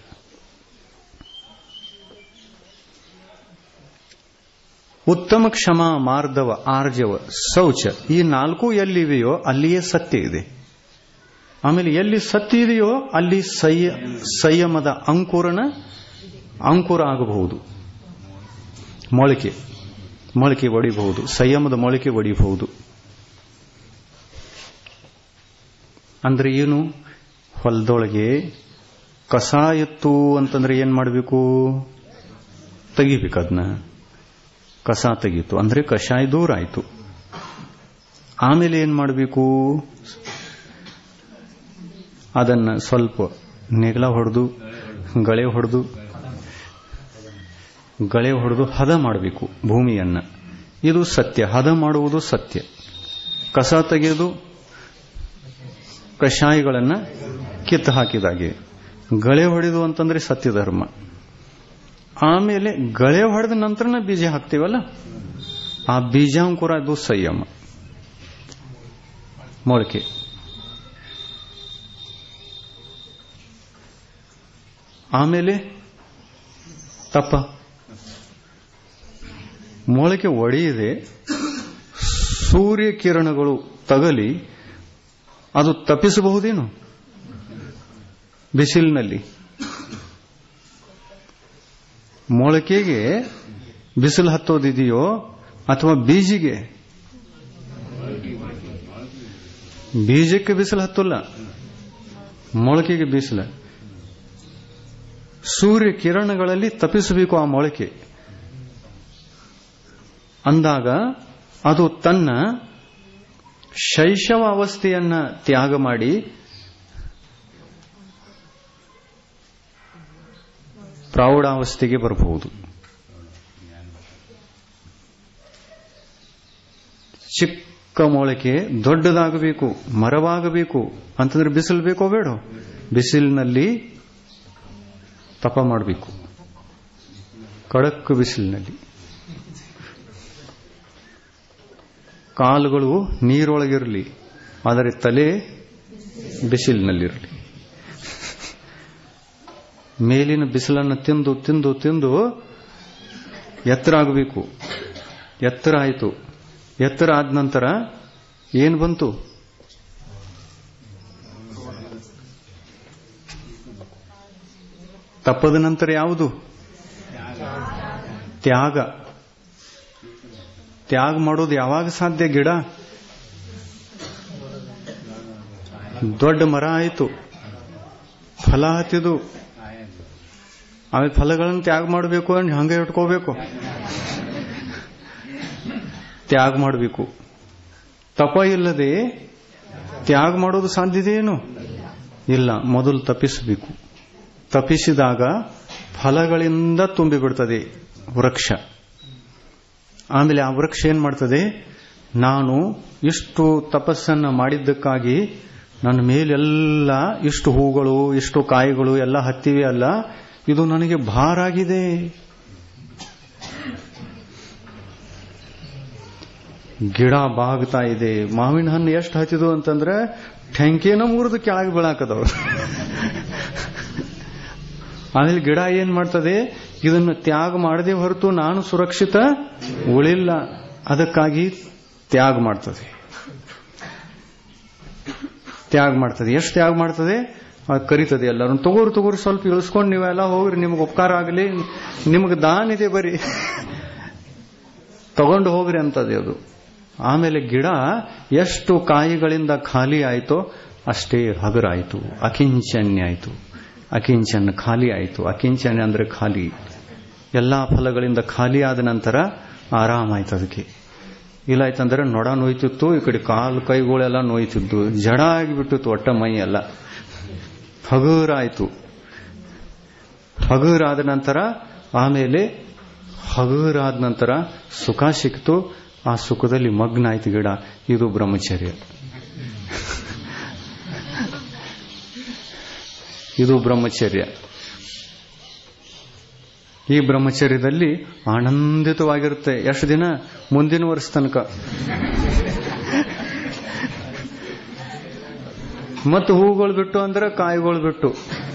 ಉತ್ತಮ ಕ್ಷಮ ಮಾರ್ಧವ ಆರ್ಜವ ಶೌಚ ಈ ನಾಲ್ಕು ಎಲ್ಲಿವೆಯೋ ಅಲ್ಲಿಯೇ ಸತ್ಯ ಇದೆ ಆಮೇಲೆ ಎಲ್ಲಿ ಸತ್ಯ ಇದೆಯೋ ಅಲ್ಲಿ ಸಂಯ ಸಂಯಮದ ಅಂಕುರನ ಅಂಕುರ ಆಗಬಹುದು ಮೊಳಕೆ ಮೊಳಕೆ ಒಡಿಬಹುದು ಸಂಯಮದ ಮೊಳಕೆ ಒಡಿಬಹುದು ಅಂದ್ರೆ ಏನು ಹೊಲದೊಳಗೆ ಕಸ ಎತ್ತು ಅಂತಂದ್ರೆ ಏನ್ ಮಾಡಬೇಕು ತೆಗಿಬೇಕು ಅದನ್ನ ಕಸ ತೆಗೀತು ಅಂದ್ರೆ ಕಷಾಯ ದೂರ ಆಯ್ತು ಆಮೇಲೆ ಏನ್ ಮಾಡಬೇಕು ಅದನ್ನ ಸ್ವಲ್ಪ ನೆಗಲ ಹೊಡೆದು ಗಳೆ ಹೊಡೆದು ಗಳೆ ಹೊಡೆದು ಹದ ಮಾಡಬೇಕು ಭೂಮಿಯನ್ನ ಇದು ಸತ್ಯ ಹದ ಮಾಡುವುದು ಸತ್ಯ ಕಸ ತೆಗೆದು ಕಷಾಯಗಳನ್ನ ಕಿತ್ತು ಹಾಕಿದಾಗೆ ಗಳೆ ಹೊಡೆದು ಅಂತಂದ್ರೆ ಸತ್ಯ ಧರ್ಮ ಆಮೇಲೆ ಗಳೆ ಹೊಡೆದ ನಂತರನ ಬೀಜ ಹಾಕ್ತೀವಲ್ಲ ಆ ಬೀಜಾಂಕುರ ಅದು ಸಂಯಮ ಮೊಳಕೆ ಆಮೇಲೆ ತಪ್ಪ ಮೊಳಕೆ ಒಡೆಯದೆ ಸೂರ್ಯ ಕಿರಣಗಳು ತಗಲಿ ಅದು ತಪ್ಪಿಸಬಹುದೇನು ಬಿಸಿಲಿನಲ್ಲಿ ಮೊಳಕೆಗೆ ಬಿಸಿಲು ಹತ್ತೋದಿದೆಯೋ ಅಥವಾ ಬೀಜಿಗೆ ಬೀಜಕ್ಕೆ ಬಿಸಿಲು ಹತ್ತಲ್ಲ ಮೊಳಕೆಗೆ ಬಿಸಿಲ ಸೂರ್ಯ ಕಿರಣಗಳಲ್ಲಿ ತಪ್ಪಿಸಬೇಕು ಆ ಮೊಳಕೆ ಅಂದಾಗ ಅದು ತನ್ನ ಶೈಶವ ಅವಸ್ಥೆಯನ್ನ ತ್ಯಾಗ ಮಾಡಿ ಪ್ರೌಢಾವಸ್ಥೆಗೆ ಬರಬಹುದು ಚಿಕ್ಕ ಮೊಳಕೆ ದೊಡ್ಡದಾಗಬೇಕು ಮರವಾಗಬೇಕು ಅಂತಂದ್ರೆ ಬಿಸಿಲು ಬೇಕೋ ಬೇಡ ಬಿಸಿಲಿನಲ್ಲಿ ತಪ ಮಾಡಬೇಕು ಕಡಕ್ ಬಿಸಿಲಿನಲ್ಲಿ ಕಾಲುಗಳು ನೀರೊಳಗಿರಲಿ ಆದರೆ ತಲೆ ಬಿಸಿಲಿನಲ್ಲಿರಲಿ ಮೇಲಿನ ಬಿಸಿಲನ್ನು ತಿಂದು ತಿಂದು ತಿಂದು ಎತ್ತರ ಆಗಬೇಕು ಎತ್ತರ ಆಯಿತು ಎತ್ತರ ಆದ ನಂತರ ಏನು ಬಂತು ತಪ್ಪದ ನಂತರ ಯಾವುದು ತ್ಯಾಗ ತ್ಯಾಗ ಮಾಡೋದು ಯಾವಾಗ ಸಾಧ್ಯ ಗಿಡ ದೊಡ್ಡ ಮರ ಆಯಿತು ಫಲ ಹತ್ತಿದು ಆಮೇಲೆ ಫಲಗಳನ್ನು ತ್ಯಾಗ ಮಾಡಬೇಕು ಅಂದ್ರೆ ಹಂಗೆ ಇಟ್ಕೋಬೇಕು ತ್ಯಾಗ ಮಾಡಬೇಕು ತಪ ಇಲ್ಲದೆ ತ್ಯಾಗ ಮಾಡೋದು ಸಾಧ್ಯತೆ ಏನು ಇಲ್ಲ ಮೊದಲು ತಪ್ಪಿಸಬೇಕು ತಪ್ಪಿಸಿದಾಗ ಫಲಗಳಿಂದ ತುಂಬಿಬಿಡ್ತದೆ ವೃಕ್ಷ ಆಮೇಲೆ ಆ ವೃಕ್ಷ ಏನ್ ಮಾಡ್ತದೆ ನಾನು ಇಷ್ಟು ತಪಸ್ಸನ್ನ ಮಾಡಿದ್ದಕ್ಕಾಗಿ ನನ್ನ ಮೇಲೆಲ್ಲ ಇಷ್ಟು ಹೂಗಳು ಇಷ್ಟು ಕಾಯಿಗಳು ಎಲ್ಲ ಹತ್ತಿವೆ ಅಲ್ಲ ಇದು ನನಗೆ ಭಾರ ಆಗಿದೆ ಗಿಡ ಬಾಗ್ತಾ ಇದೆ ಮಾವಿನ ಹಣ್ಣು ಎಷ್ಟು ಹತ್ತಿದು ಅಂತಂದ್ರೆ ಟೆಂಕೇನ ಮುರಿದು ಕೆಳಗೆ ಬೀಳಾಕದವ ಆಮೇಲೆ ಗಿಡ ಏನ್ ಮಾಡ್ತದೆ ಇದನ್ನು ತ್ಯಾಗ ಮಾಡದೆ ಹೊರತು ನಾನು ಸುರಕ್ಷಿತ ಉಳಿಲ್ಲ ಅದಕ್ಕಾಗಿ ತ್ಯಾಗ ಮಾಡ್ತದೆ ತ್ಯಾಗ ಮಾಡ್ತದೆ ಎಷ್ಟು ತ್ಯಾಗ ಮಾಡ್ತದೆ ಅದು ಕರಿತದೆ ಎಲ್ಲರೂ ತಗೋರು ತಗೋರು ಸ್ವಲ್ಪ ಇಳಿಸ್ಕೊಂಡು ನೀವೆಲ್ಲ ಹೋಗ್ರಿ ನಿಮ್ಗೆ ಉಪಕಾರ ಆಗಲಿ ನಿಮ್ಗೆ ದಾನ್ ಇದೆ ಬರೀ ತಗೊಂಡು ಹೋಗ್ರಿ ಅಂತದೆ ಅದು ಆಮೇಲೆ ಗಿಡ ಎಷ್ಟು ಕಾಯಿಗಳಿಂದ ಖಾಲಿ ಆಯಿತೋ ಅಷ್ಟೇ ಹಗರಾಯಿತು ಅಕಿಂಚನ್ಯ ಆಯಿತು ಅಕಿಂಚನ್ ಖಾಲಿ ಆಯಿತು ಅಕಿಂಚನ್ಯ ಅಂದ್ರೆ ಖಾಲಿ ಎಲ್ಲಾ ಫಲಗಳಿಂದ ಖಾಲಿ ಆದ ನಂತರ ಆರಾಮಾಯ್ತು ಅದಕ್ಕೆ ಇಲ್ಲ ಆಯ್ತಂದ್ರೆ ನೊಡ ನೋಯ್ತಿತ್ತು ಈ ಕಡೆ ಕಾಲು ಕೈಗಳೆಲ್ಲ ನೋಯ್ತಿದ್ದು ಜಡ ಆಗಿಬಿಟ್ಟಿತ್ತು ಒಟ್ಟ ಮೈ ಎಲ್ಲ ಹಗುರಾಯ್ತು ಹಗುರಾದ ನಂತರ ಆಮೇಲೆ ಹಗುರಾದ ನಂತರ ಸುಖ ಸಿಕ್ತು ಆ ಸುಖದಲ್ಲಿ ಮಗ್ನ ಆಯ್ತು ಗಿಡ ಇದು ಬ್ರಹ್ಮಚರ್ಯ ಇದು ಬ್ರಹ್ಮಚರ್ಯ ಈ ಬ್ರಹ್ಮಚರ್ಯದಲ್ಲಿ ಆನಂದಿತವಾಗಿರುತ್ತೆ ಎಷ್ಟು ದಿನ ಮುಂದಿನ ವರ್ಷ ತನಕ ಮತ್ತು ಹೂಗಳು ಬಿಟ್ಟು ಅಂದ್ರೆ ಕಾಯಿಗಳು ಬಿಟ್ಟು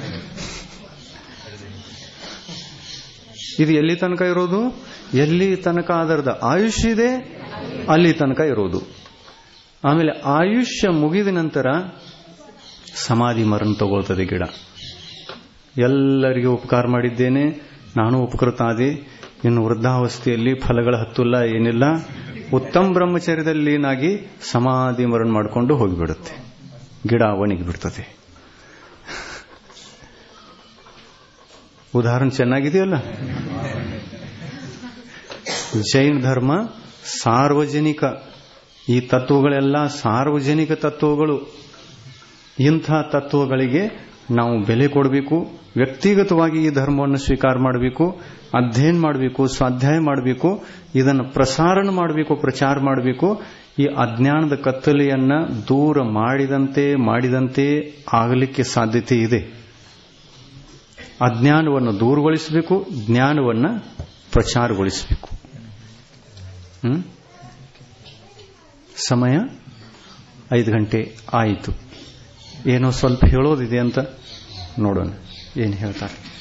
ಇದು ಎಲ್ಲಿ ತನಕ ಇರೋದು ಎಲ್ಲಿ ತನಕ ಅದರದ ಆಯುಷ್ಯ ಇದೆ ಅಲ್ಲಿ ತನಕ ಇರೋದು ಆಮೇಲೆ ಆಯುಷ್ಯ ಮುಗಿದ ನಂತರ ಸಮಾಧಿ ಮರಣ ತಗೊಳ್ತದೆ ಗಿಡ ಎಲ್ಲರಿಗೂ ಉಪಕಾರ ಮಾಡಿದ್ದೇನೆ ನಾನು ಉಪಕೃತ ಆದೆ ಇನ್ನು ವೃದ್ಧಾವಸ್ಥೆಯಲ್ಲಿ ಫಲಗಳ ಹತ್ತುಲ್ಲ ಏನಿಲ್ಲ ಉತ್ತಮ ಬ್ರಹ್ಮಚರ್ಯದಲ್ಲಿ ಏನಾಗಿ ಸಮಾಧಿ ಮರಣ ಮಾಡಿಕೊಂಡು ಹೋಗಿಬಿಡುತ್ತೆ ಗಿಡ ಒಣಗಿ ಬಿಡ್ತದೆ ಉದಾಹರಣೆ ಚೆನ್ನಾಗಿದೆಯಲ್ಲ ಜೈನ ಧರ್ಮ ಸಾರ್ವಜನಿಕ ಈ ತತ್ವಗಳೆಲ್ಲ ಸಾರ್ವಜನಿಕ ತತ್ವಗಳು ಇಂಥ ತತ್ವಗಳಿಗೆ ನಾವು ಬೆಲೆ ಕೊಡಬೇಕು ವ್ಯಕ್ತಿಗತವಾಗಿ ಈ ಧರ್ಮವನ್ನು ಸ್ವೀಕಾರ ಮಾಡಬೇಕು ಅಧ್ಯಯನ ಮಾಡಬೇಕು ಸ್ವಾಧ್ಯಾಯ ಮಾಡಬೇಕು ಇದನ್ನು ಪ್ರಸಾರಣ ಮಾಡಬೇಕು ಪ್ರಚಾರ ಮಾಡಬೇಕು ಈ ಅಜ್ಞಾನದ ಕತ್ತಲೆಯನ್ನ ದೂರ ಮಾಡಿದಂತೆ ಮಾಡಿದಂತೆ ಆಗಲಿಕ್ಕೆ ಸಾಧ್ಯತೆ ಇದೆ ಅಜ್ಞಾನವನ್ನು ದೂರಗೊಳಿಸಬೇಕು ಜ್ಞಾನವನ್ನು ಪ್ರಚಾರಗೊಳಿಸಬೇಕು ಹ್ಮ್ ಸಮಯ ಐದು ಗಂಟೆ ಆಯಿತು ಏನೋ ಸ್ವಲ್ಪ ಹೇಳೋದಿದೆ ಅಂತ ನೋಡೋಣ ಏನು ಹೇಳ್ತಾರೆ